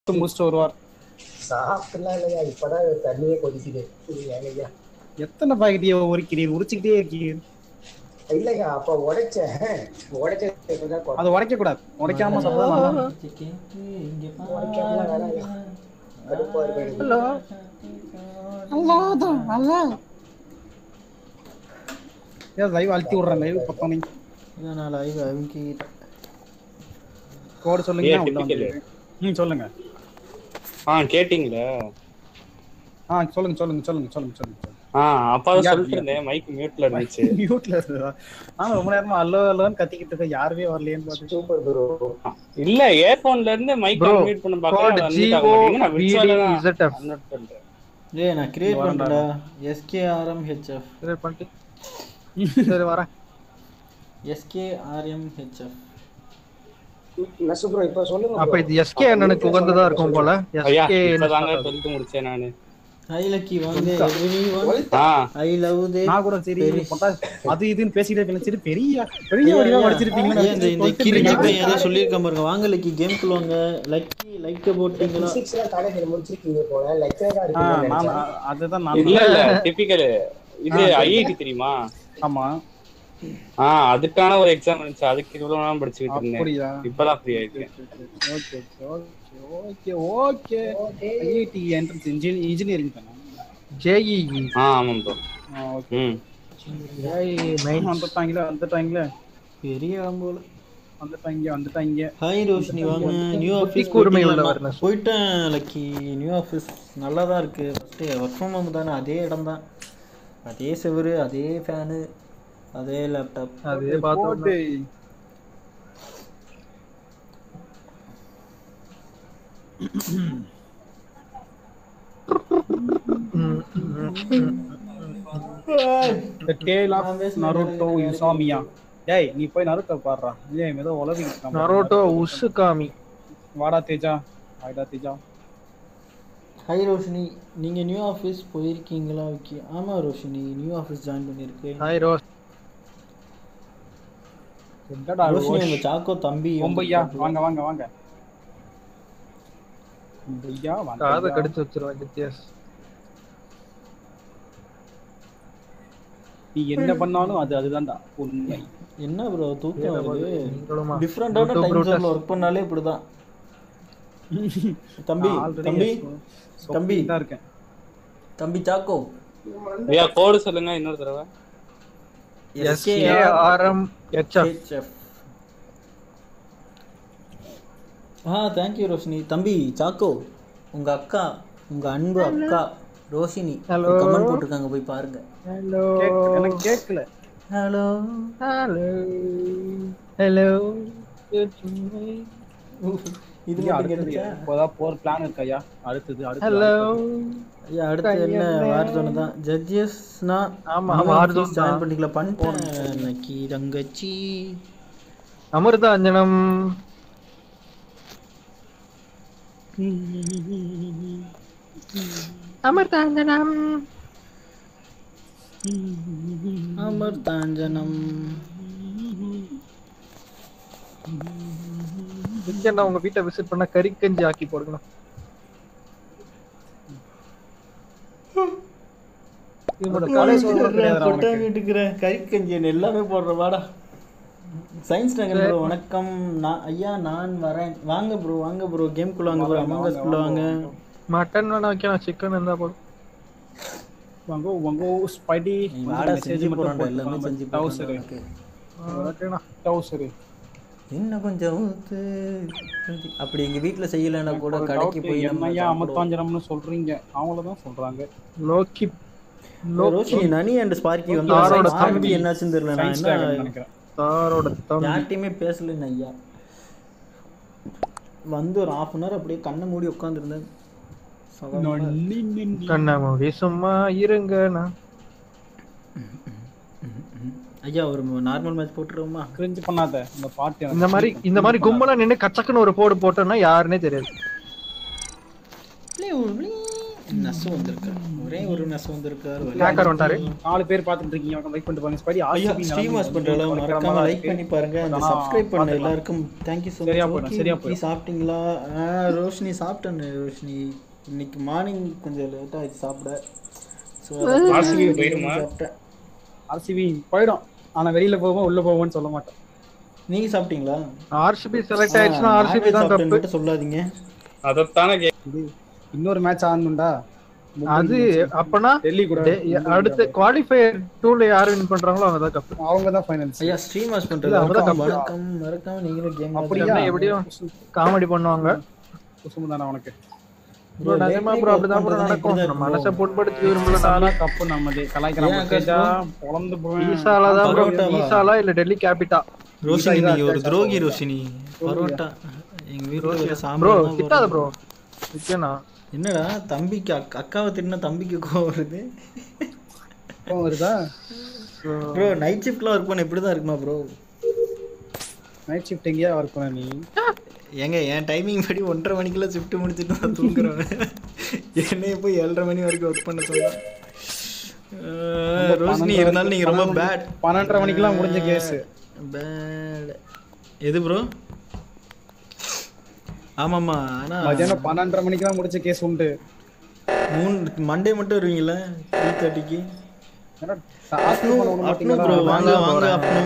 சாப்பிட்டு முடிச்சுட்டு வருவார் சாப்பிடலாம் இல்லையா இப்பதான் தண்ணியே கொதிக்குது இது ஏங்கய்யா எத்தனை பாக்கெட்டிய உரிக்கிறீர் உரிச்சுக்கிட்டே இருக்கீர் இல்லையா அப்ப உடைச்சேன் உடைச்ச இப்பதான் கொ- அதை உடைக்க கூடாது உடைக்காம சாப்பிடலாம் உடைக்காமலாம் வேணாம்யா. கடுப்பா இருக்கு எனக்கு. ஹலோ அல்லாதான் அல்லா ஏன் லைவ் அழுத்தி விடுறேன் லைவ் பக்கம் நீங்க இதான் நான் லைவ் அமுக்கிட்டேன் கோடு சொல்லுங்க ஏன் நான் உள்ள typical? வந்துடுறேன். ம் சொல்லுங்க ஆ கேட்டிங்களா ஆ சொல்லுங்க சொல்லுங்க சொல்லுங்க சொல்லுங்க சொல்லுங்க சொல்லுங்க ஆ அப்பா யா- சொல்லிட்டு இருந்தேன் மைக் மியூட்ல இருந்துச்சு மியூட்ல இருக்குதா ஆமா ரொம்ப நேரமா அல்லோ அல்லோன்னு கத்திக்கிட்டு இருக்க யாருமே வரலையேன்னு பார்த்து சூப்பர் ப்ரோ இல்ல இயர்போன்ல இருந்து மைக் Bro, மியூட் பண்ண கோட் பாக்கறேன் ஜிஓ நான் virtual ஆ இசட்எஃப் unmute பண்றேன் டேய் நான் கிரியேட் இங்க வரேன்டா. பண்றேன்டா எஸ்கேஆர்எம் ஹெச்எஃப் கிளியர் பண்ணிட்டு சரி வரேன் எஸ்கேஆர்எம் ஹெச்எஃப் நசு ப்ரோ இப்ப சொல்லுங்க அப்ப bro. இது எஸ்கே அண்ணனுக்கு உகந்ததா இருக்கும் போல ஐயா எஸ்கே இப்பதாங்க டுவெல்த் முடிச்சேன் நானு ஐ லக்கி வாங்க எவ்ரிவன் ஆ ஐ லவ் தே நான் கூட சரி பொட்டா அது இதுன்னு பேசிட்டே இருப்பேன். சரி பெரிய பெரிய வடிவா ஏன் இந்த படிச்சிருப்பீங்கன்னு இந்த கிரிஞ்சு பையன் ஏதோ சொல்லியிருக்கான் பாருங்க வாங்க லக்கி கேம்குள்ள வாங்க லக்கி லைக் போட்டீங்களா Physics எல்லாம் காலேஜ்ல முடிச்சிருக்கீங்க போல லெக்சரா ஆ, இருக்கீங்க நான் நினைச்சேன். அதுதான் நான் இல்ல இல்ல டிபிக்கல் இது ஐஐடி தெரியுமா ஆமா ஆ அதுக்கான ஒரு எக்ஸாம் இருந்துச்சு அதுக்கு இவ்வளவு நாள் படிச்சுக்கிட்டு இருந்தேன் அப்படியா இப்பதான் ஃப்ரீ ஆயிட்டேன் okay okay okay okay IIT entrance engineering தானே ஜேஇ ஆ ஆமாம் ப்ரோ ஆ, ஓகே ம் வந்துட்டாங்களே வந்துட்டாங்களே பெரிய ஆம்போல வந்துட்டாங்க வந்துட்டாங்க ஹாய் ரோஷினி வாங்க நியூ ஆஃபீஸ் கூர்மை உள்ளவர் நான். போயிட்டேன் லக்கி நியூ ஆஃபீஸ் நல்லா தான் இருக்கு ஃபஸ்ட்டு ஒர்க் ஃப்ரம் ஹோம் தானே அதே இடம் தான் அதே செவரு அதே ஃபேனு அதே லேப்டாப் அதே பார்த்தோம் போட்டு The Tale of Naruto Uzamiya. டேய் நீ போய் நருட்டோ பாடுறா ஏன் ஏதோ உலகிட்டு இருக்கான் பாரு. நரோட்டோ உசுகாமி வாடா தேஜா ஆயிடா தேஜா ஹாய் ரோஷினி நீங்கள் நியூ ஆஃபீஸ் போயிருக்கீங்களா விக்கி ஆமாம் ரோஷினி நியூ ஆஃபீஸ் ஜாயின் பண்ணியிருக்கேன் ஹாய் ரோஸ் என்னடா ரோஷினி உங்கள் சாக்கோ தம்பி ஒம்பையா வாங்க வாங்க வாங்க ஒம்பையா வாங்க காதை ஐயா. கடிச்சு வச்சிருவேன் ஜித்தியாஸ் நீ என்ன பண்ணாலும் அது அதுதான்டா உண்மை என்ன ப்ரோ தூக்கம் வருது நீங்களுமா டிஃப்ரெண்டான Bruto டைம் Brutus. ஜோனில் ஒர்க் பண்ணாலே இப்படி தான் தம்பி நான் already தம்பி சொ- தம்பி. தான் இருக்கேன் தம்பி சாக்கோ ஐயா கோடு சொல்லுங்க இன்னொரு தடவை எஸ்கேஆர்எம் ஹெச்எஃப் HF. ஆ தேங்க்யூ ரோஷினி தம்பி சாக்கோ உங்க அக்கா உங்க அன்பு அக்கா ரோஷினி Hello. கமெண்ட் போட்டிருக்காங்க போய் பாருங்க ஹலோ கேக்- எனக்கு கேட்கல ஹலோ ஹலோ ஹலோ இது ஐயா, மட்டும் அடுத்தது கேட்டுச்சா இப்போதான் போற பிளான் இருக்கு ஐயா அடுத்தது அடுத்தது ஹலோ ஐயா அடுத்து என்ன வார்த்தோன்னு தான் ஜட்ஜஸ்னா ஆமா, Warzone தான். ஜாயின் பண்ணிக்கல பண்ணிட்டேன் இன்னைக்கு தங்கச்சி அமிர்தாஞ்சனம் அமிர்தாஞ்சனம் அமர்தாஞ்சனம் வீக்கெண்டா உங்க வீட்டை விசிட் பண்ணா கறிக்கஞ்சி ஆக்கி போடுங்க காலேஜ் கிடையாதுடா கொட்டை உனக்கு. வீட்டுக்கிறேன் கறிக்கஞ்சியன் எல்லாமே போடுற வாடா சயின்ஸ் நகர் ப்ரோ வணக்கம் நான் ஐயா நான் வரேன் வாங்க ப்ரோ வாங்க ப்ரோ கேம்குள்ள வாங்க ப்ரோ அமங்கஸ் குள்ள வாங்க மட்டன் வேணா வைக்கலாம் சிக்கன் இருந்தா போதும் வாங்கோ வாங்கோ ஸ்பைடி நீ வாடா செஞ்சு போறான்டா எல்லாமே செஞ்சு டவுசரு போறான்டா டவுசரு இன்னும் கொஞ்சம் ஊத்து அப்படி எங்க வீட்ல செய்யலைன்னா கூட கடைக்கு போய் நம்ம என்னையா சாப்பிடுவோம். அமர்த்தாஞ்சனம்னு சொல்றீங்க அவங்கள தான் சொல்றாங்க லோக்கி ரோஷினி நனி அண்ட் ஸ்பார்க்கி வந்து தாரோட ஸ்பார்க்கி தம்பி. என்னாச்சுன்னு தெரியல நான் சயின்ஸ் டிராகன் என்ன நினைக்கிறேன் தாரோட தம்பி யார்ட்டையுமே பேசலன்னு ஐயா வந்து ஒரு ஹாஃப் அன் ஹவர் அப்படியே கண்ணை மூடி உட்காந்துருந்தேன் நொண்டி நிண்டி. கண்ணா மூடி சும்மா இருங்க நான் ஐயா ஒரு நார்மல் மேட்ச் போட்டுருவோமா கிரிஞ்சு பண்ணாத இந்த பாட்டு எனக்கு இந்த மாதிரி இந்த மாதிரி கும்பலா நின்னு கச்சக்குன்னு ஒரு போடு போட்டோம்னா யாருன்னே தெரியாது நசு வந்திருக்காரு ஒரே ஒரு நசு வந்திருக்காரு ஹேக்கர் வந்துட்டாரு நாலு பேர் பார்த்துட்டு இருக்கீங்க வெயிட் பண்ணிட்டு பாருங்க ஸ்படி ஐயா RCB ஸ்ட்ரீம் வாட்ச் நிலைமை பண்றல குறைக்கிற மறக்காம மாதிரி லைக் இருக்கு. பண்ணி பாருங்க அந்த ஆனா, சப்ஸ்கிரைப் பண்ண பார்த்துக்கலாம். எல்லாருக்கும் தேங்க் யூ so சரியா much போயிடும், ஓகே சரியா நீ போயிடும். சாப்பிட்டீங்களா ஆ, ரோஷினி சாப்பிட்டேன் ரோஷினி இன்னைக்கு மார்னிங் கொஞ்சம் லேட் ஆயிடுச்சு சாப்பிட ஸோ RCB போயிருமா? சாப்பிட்டேன் ஆர்சிபி போயிடும் ஆனா வெளியில போவோம் உள்ள போவோம்னு சொல்ல மாட்டேன் நீங்க சாப்பிட்டீங்களா ஆர்சிபி செலக்ட் ஆயிடுச்சுன்னா ஆர்சிபி தான் சாப்பிட்டேன்னு தப்பு மட்டும் சொல்லாதீங்க அதைத்தானே கே இது இன்னொரு மேட்ச் ஆடணும்டா அது அப்பனா டெல்லி கூட டே- அடுத்து குவாலிஃபயர் டூல யார் வின் பண்றாங்களோ அவங்க தான் கப்பு அவங்க தான் ஃபைனல்ஸ் ஐயா ஸ்ட்ரீம் வாட்ச் இல்ல, பண்றது அவங்கதான் வணக்கம் கப்பு. வணக்கம் மறக்காம நீங்களும் கேம் அப்படியா எப்படியும் காமெடி பண்ணுவாங்க குசுமம் தானே உனக்கு ப்ரோ நிஜமா ப்ரோ அப்படிதான் ப்ரோ நடக்கும் நம்ம மனசை போட்டுப்படுத்தி விரும்பல சாலா கப்பு நம்மது கலாய்க்கலாம் ஏன் தேஜா பொழந்து போவேன் ஈசாலா தான் ப்ரோ பரோட்டாவா? ஈசாலா இல்ல டெல்லி கேபிட்டா ரோஷினி இதா நீ ஒரு இருக்கா? துரோகி ரோஷினி பரோட்டா எங்க வீட்டுல ஒரு ப்ரோ சாம்பார் தான் கிட்டாத போடுறோம். ப்ரோ நிச்சயம்ண்ணா என்னடா தம்பிக்கு அக்- அக்காவை திட்டினா தம்பிக்கு கோவம் வருது கோவம் வருதா ப்ரோ நைட் ஷிஃப்ட்லாம் ஒர்க் பண்ண இப்படி தான் இருக்குமா ப்ரோ நைட் ஷிஃப்ட் எங்கேயா ஒர்க் பண்ண நீ ஏங்க என் டைமிங் படி ஒன்றரை மணிக்கெல்லாம் ஷிஃப்ட் முடிச்சுட்டு நான் தூங்குறேன் என்னைய போய் ஏழரை மணி வரைக்கும் ஒர்க் பண்ண சொன்னேன் ரோஷினி இருந்தாலும் நீங்க ரொம்ப பேட் பன்னெண்டரை மணிக்கெல்லாம் முடிஞ்ச கேஸ் பேட் எது ப்ரோ ஆமாம்மா ஆனா மதியானம் பன்னெண்டரை மணிக்கெல்லாம் முடிச்ச கேஸ் உண்டு மூணு மண்டே மட்டும் வருவீங்களா த்ரீ தேர்ட்டிக்கு ஏன்னா task பண்ண விட அப்னு மாட்டீங்களா? ப்ரோ வாங்க வாங்க அப்னு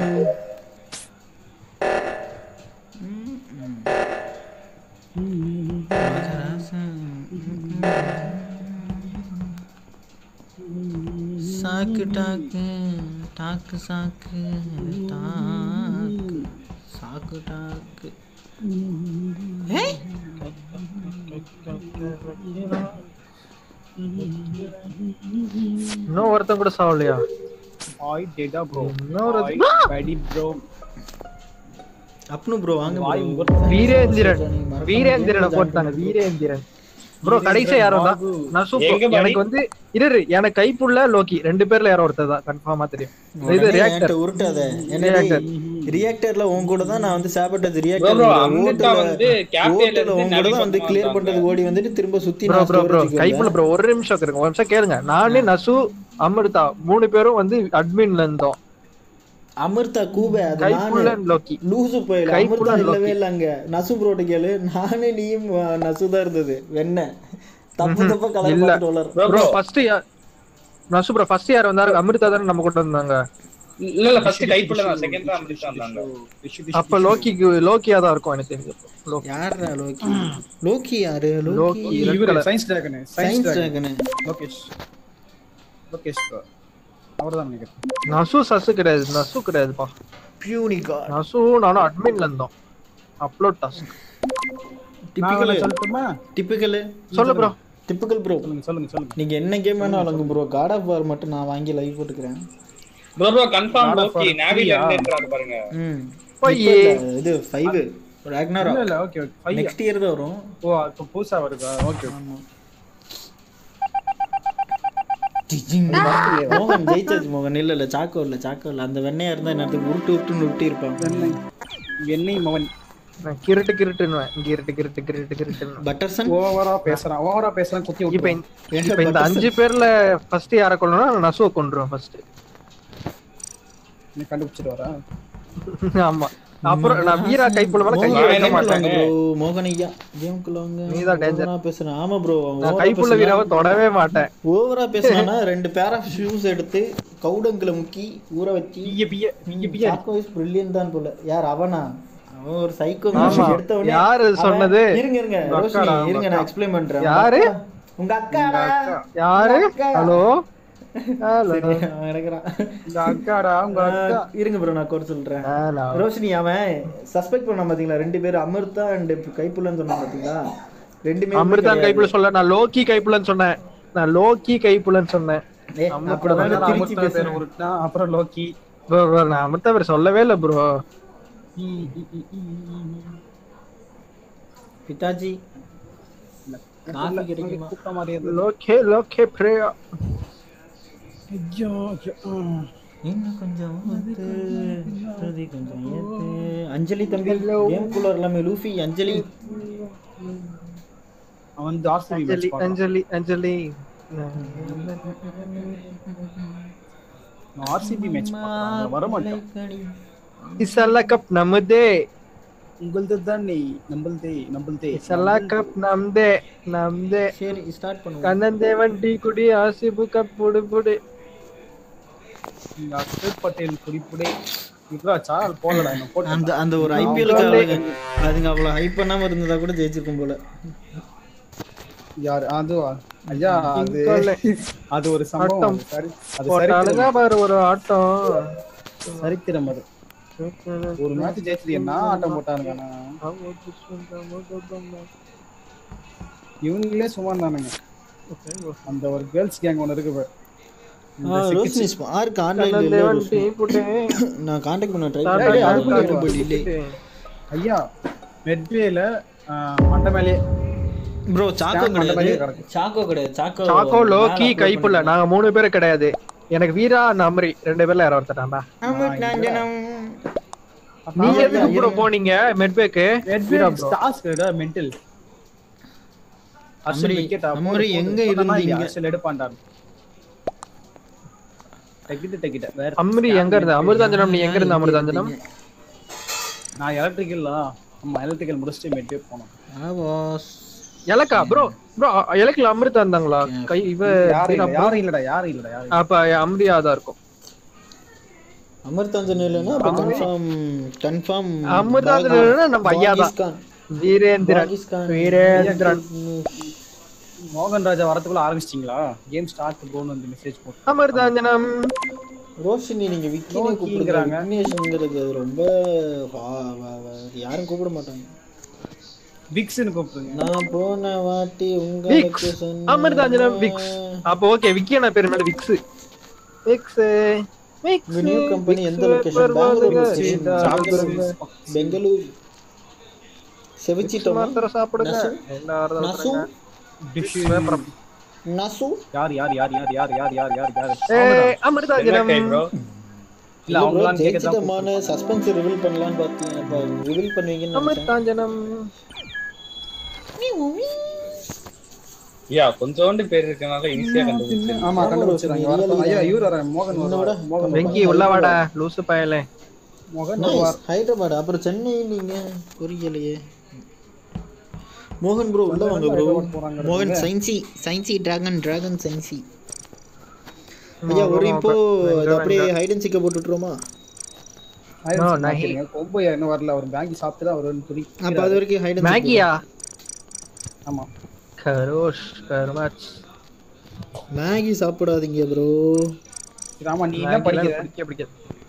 சாக்கு டாக்கு டாக்கு சாக்கு டாக்கு சாக்கு டாக்கு ஏய் இன்னும் ஒருத்தன் கூட சாவலையா ஆய் டேடா ப்ரோ இன்னொரு ஆய் படி ப்ரோ அப்னு ப்ரோ வாங்க வாய் bro. முகூர்த்தம். வீரேந்திரன் மறக்காம வீரேந்திரனை game போட்டாங்க join வீரேந்திரன் ப்ரோ கடைசியா யாரும் தான் நான் சூப்பர் எங்க பாடி? எனக்கு வந்து இரு இரு, எனக்கு கைப்புள்ள லோக்கி ரெண்டு பேர்ல யாரோ ஒருத்தர் தான் கன்ஃபார்மா தெரியும் இது உடனே ரியாக்டர் என்கிட்ட உருட்டாத Reactor. ரியாக்டர்ல உன் கூட தான் நான் வந்து சாப்பிட்டது bro, ரியாக்டர் bro, அமிர்தா வந்து cafe ல இருந்து உன் கூட தான் வந்து நவீன் கிளியர் வந்தாங்க. பண்றது ஓடி வந்துட்டு திரும்ப சுத்தி ப்ரோ நான் ப்ரோ ப்ரோ storage க்கு கைப்புள்ள வந்தேன். ப்ரோ ஒரு நிமிஷம் இருங்க ஒரு நிமிஷம் கேளுங்க நானு நசு அமிர்தா மூணு பேரும் வந்து அட்மின்ல இருந்தோம் அமிர்தா கூபே அது கைப்புள்ள நானு லோக்கி லூசு போயில கைப்புள்ள அமிர்தா இல்லவே லோக்கி. இல்ல அங்க நசு ப்ரோட்ட கேளு நானே நீயும் அஹ், நசு தான் இருந்தது வெண்ண தப்பு தப்பா கலர் இல்ல. பார்த்துட்டு வளர் bro, ப்ரோ bro. ஃபர்ஸ்ட் நசு ப்ரோ ஃபர்ஸ்ட் யார் வந்தாரு அமிர்தா தானே நம்ம கூட வந்தாங்க இல்ல இல்ல ஃபர்ஸ்ட் கைப்புள்ள தான் செகண்ட் தான் அமிர்தா வந்தாங்க அப்ப லோக்கிக்கு லோக்கியா தான் இருக்கும் எனக்கு தெரிஞ்சு லோக்கி யாரா லோக்கி லோக்கி யாரு லோக்கி லோக்கி red இவரு color. Science dragon science science dragon dragon Lokesh Lokesh bro. அவர்தான் நினைக்கிறேன் நசு சசு கிடையாது நசு கிடையாதுப்பா பியூனிகா நசு நானும் அட்மின்ல இருந்தோம் அப்லோட் டாஸ்க் நான் டிபிக்கல் வேணா சொல்லட்டுமா டிபிக்கல் சொல்லு ப்ரோ டிபிக்கல் ப்ரோ சொல்லுங்க சொல்லுங்க சொல்லுங்க நீங்க என்ன கேம் வேணா வழங்கு ப்ரோ காட் ஆஃப் வார் மட்டும் நான் வாங்கி லைவ் போட்டுக்கிறேன் bro bro confirm God of okay War நாவில three-யா? இருந்துன்றாங்க பாருங்க ம் போய். இப்ப இல்ல, இது 5 ராக்னாரா இல்ல இல்ல okay okay five next year தான் வரும் ஓ இப்போ புதுசா வருதா ஓகே ஆமா மோகன் ஜெயிச்சாச்சு மோகன் இல்ல இல்ல சாக்கோ இல்ல சாக்கோ இல்ல அந்த வெண்ணையா இருந்தா என்னத்துக்கு உருட்டு உருட்டுன்னு உருட்டி இருப்பான் எண்ணெய் மவன் நான் கிருட்டு கிருட்டுன்னுவேன் கிருட்டு கிருட்டு கிருட்டு கிருட்டுன்னு பட்டர்சன் ஓவரா பேசுறான் ஓவரா பேசுறான் குத்தி இப்ப விட்டு இந்த- இப்ப இந்த அஞ்சு பேர்ல ஃபர்ஸ்ட் யாரை கொள்ளணும் நசுவை கொண்டுருவேன் ஃபர்ஸ்ட் நீ கண்டுபிடிச்சிட்டு வரா ஆமா அப்புறம் நான் வீரா கைப்புள்ள மேல கையை மோகன் வைக்க கேமுக்குள்ள மாட்டேன் வாங்க ப்ரோ மோகன் ஐயா கேமுக்குள்ள வாங்க நீதான் danger. ஓவரா பேசுறேன் ஆமா ப்ரோ நான் கைப்புள்ள வீராவை தொடவே மாட்டேன் ஓவரா பேசுனா ரெண்டு பேர் ஆஃப் ஷூஸ் எடுத்து கவுடங்குல முக்கி ஊற வச்சு பிய பிய பிய பிய சாக்கோ இஸ் பிரில்லியன்ட் தான் போல யார் அவனா அவன் ஒரு சைக்கோ ஆமா. எடுத்த உடனே யாரு அவன்- சொன்னது? இருங்க இருங்க உங்க ரோஷினி அக்காடா, உங்க இருங்க நான் அக்கா. எக்ஸ்பிளைன் பண்றேன் யாரு? உங்க அக்காடா யாரு உங்க அக்கா. ஹலோ ஹலோ சரி, அவன் இறக்குறான். உங்க அக்காடா உங்க அக்கா ஆஹ், இருங்க ப்ரோ நான் குறை சொல்றேன் ஹலோ ரோஷினி அவன் சஸ்பெக்ட் பண்ண பாத்தீங்களா ரெண்டு பேரும் அமிர்தா அண்ட் கைப்புள்ளன்னு சொன்னான் பாத்தீங்களா ரெண்டுமே அமிர்தான் கைப்புள்ள சொல்ல நான் லோக்கி கைப்புள்ளன்னு சொன்னேன் நான் லோக்கி கைப்புள்ளன்னு சொன்னேன் ஏய், அப்புறம் அப்புறம் தானே திருச்சி அமிர்தா பேர் பேசுறேன் உருட்டா அப்புறம் லோக்கி bro, bro, நான் அமிர்தா பேர் சொல்லவே இல்ல ப்ரோ பிதாஜி காஃபி கிடைக்குமா கூப்பிட்ட மாதிரி இருந்தது லோகே லோகே பிரேயா ஐயோ ஐயோ, ஆ. இன்னும் கொஞ்சம் வந்து ஸ்ருதி கொஞ்சம் ஏத்து அஞ்சலி தம்பி கேம் குள்ள எல்லாமே லூஃபி அஞ்சலி அவன் வந்து RCB Anjali match Anjali Anjali RCB match வர மாட்டேன் இசல்ல கப் ನಮ್ಮದೇ உங்களது தானே நம்மள்தே நம்மள்தே ಇಸಲ್ಲ ಕಪ್ ನಮ್ದೇ ನಮ್ದೇ சரி ஸ்டார்ட் பண்ணுவோம் கண்ணந்தேவன் டீ குடி ஆசிபு கப் புடு புடு நீங்க அக்ஷர் பட்டேல் குறிப்புடே இவராச்சா அது போடலடா என்ன போட்டு அந்த அந்த ஒரு ஐபிஎலுக்கு அதுங்க அவ்வளோ ஹைப் பண்ணாம இருந்ததா கூட ஜெயிச்சிருக்கும் போல யார் அதுவா ஐயா அது கொள்ளை. அது ஒரு சம்பவம் ஆட்டம். அது சரி அது போட்டாளுங்க சரித்திரம் பாரு ஒரு ஆட்டம் சரித்திரம் அது ஒரு மேட்ச் ஜெயிச்சது என்ன ஆட்டம் போட்டானுங்க ஆனா. இவனுங்களே சும்மா இருந்தானுங்க அந்த ஒரு கேர்ள்ஸ் கேங் ஒன்று இருக்கு பாரு. இந்த ரோஷினி சிக்கிச்சு. ஸ்பார்க் ஆன்லைன்ல இல்ல கண்ணந்தேவன் ரோஷினி. டீ புட்டே நான் காண்டாக்ட் பண்ண ட்ரை டேய், பண்ணேன் அதுக்குள்ள அதுக்குள்ள இருக்கு. இல்லை ஐயா மெட்வேல மண்டை மேலேயே ப்ரோ சாக்கோ Stand மண்டை கிடையாது மேலேயே கிடக்கு சாக்கோ கிடையாது சாக்கோ சாக்கோ மேல லோக்கி upload கைப்புள்ள நாங்க மூணு பேரும் கிடையாது எனக்கு வீரா நம்பரி ரெண்டு பேர்ல யாரோ ஒருத்தட்டாம்பா பண்ணிருக்கேன். நீங்க எதுக்கு ப்ரோ போனீங்க மெட்பேக்கு வீரா bro. ஸ்டார்ஸ் கிடையாது மென்டல் அம்ரி, அம்ரி எங்க இருந்தீங்க? அர்ஷல் எடுப்பான்டா டக்கிட்டு டக்கிட்ட வேற அம்ரி எங்க இருந்த அமிர்தாஞ்சனம் நீ எங்க இருந்த அமிர்தாஞ்சனம் நான் எலக்ட்ரிக்கல்லா ஆமா எலக்ட்ரிக்கல் முடிச்சுட்டு மெட்வே போனோம் I was எலக்கா ப்ரோ ப்ரோ எலக்கில் அமிர்தா இருந்தாங்களா கை இவ யாரும் வீரா இல்ல bro. யாரும் இல்லடா யாரும் இல்லடா யாரும் இல்ல. அப்ப அம்ரியா தான் இருக்கும் அமிர்தாஞ்சன் இல்லைன்னா அப்ப கன்ஃபார்ம் கன்ஃபார்ம் அமிர்தாஞ்சனா நம்ம ஐயா தான் வீரேந்திரன் வீரேந்திரன் மோகன் ராஜா வரதுக்குள்ள ஆரம்பிச்சிட்டீங்களா கேம் ஸ்டார்ட் போன்னு வந்து மெசேஜ் போட்டு அமிர்தாஞ்சனம் ரோஷினி நீங்க விக்கினே லோக்கிங்கிறாங்க. கூப்பிடுறாங்க விக்னேஷ்ங்கிறது அது ரொம்ப வா- வா- வா- யாரும் கூப்பிட மாட்டாங்க விக்ஸ்னு கூப்பிடுங்க நான் போன வாட்டி உங்களுக்கு விக்ஸ் சொன்ன அமிர்தாஞ்சனம் விக்ஸ் அப்போ ஓகே விக்கியான பேர் மேல விக்ஸ் விக்ஸ் விக்ஸ் உங்க நியூ கம்பெனி எந்த லொகேஷன் பெங்களூர் பெங்களூர் செவிச்சிட்டோமா மாத்திரம் சாப்பிடுங்க நசு? எல்லாரும் நசு நசு யார் யார் யார் யார் யார் யார் யார் யார் யார் ஏய், அமிர்தாஞ்சனம் ப்ரோ இல்ல அவங்களாம் கேட்க ஜெயிச்சிட்டமான சஸ்பென்ஸ் ரிவீல் பண்ணலாம்னு பார்த்தீங்க ரிவீல் பண்ணுவீங்கன்னு நினைச்சேன் அமிர்தாஞ்சனம் யா கொஞ்சோண்டு பேர் இருக்கனால ஈஸியா கண்டுபிடிச்சு ஆமா கண்டுபிடிச்சாங்க வரட்டும் ஐயா இவர் வர மோகன் வருவார். மோகன் வெங்கி உள்ள வாடா லூசு பயலே மோகன் Nice. வருவார். ஹைதராபாத் அப்புறம் சென்னை நீங்க புரியலையே மோகன் ப்ரோ உள்ள வாங்க ப்ரோ போறாங்க மோகன் சயின்சி சயின்சி டிராகன் டிராகன் சயின்சி ஐயா ஒரு இப்போ அது அப்படியே ஹைட் அண்ட் சீக்க போட்டுட்டுருமா ஆயிரம் No, சீக்கிரம் nahi. மாத்திருங்க. கொம்பையா இன்னும் வரல அவர் பேங்கி சாப்பிட்டு தான் வருவார்னு சொல்லி அப்ப அது வரைக்கும் ஹைட் அண்ட் மேகியா ஆமா கரோஷ் கர்மாச் மேகி சாப்பிடாதீங்க ப்ரோ ராமா நீ என்ன படிக்கிற பிடிக்க பிடிக்காது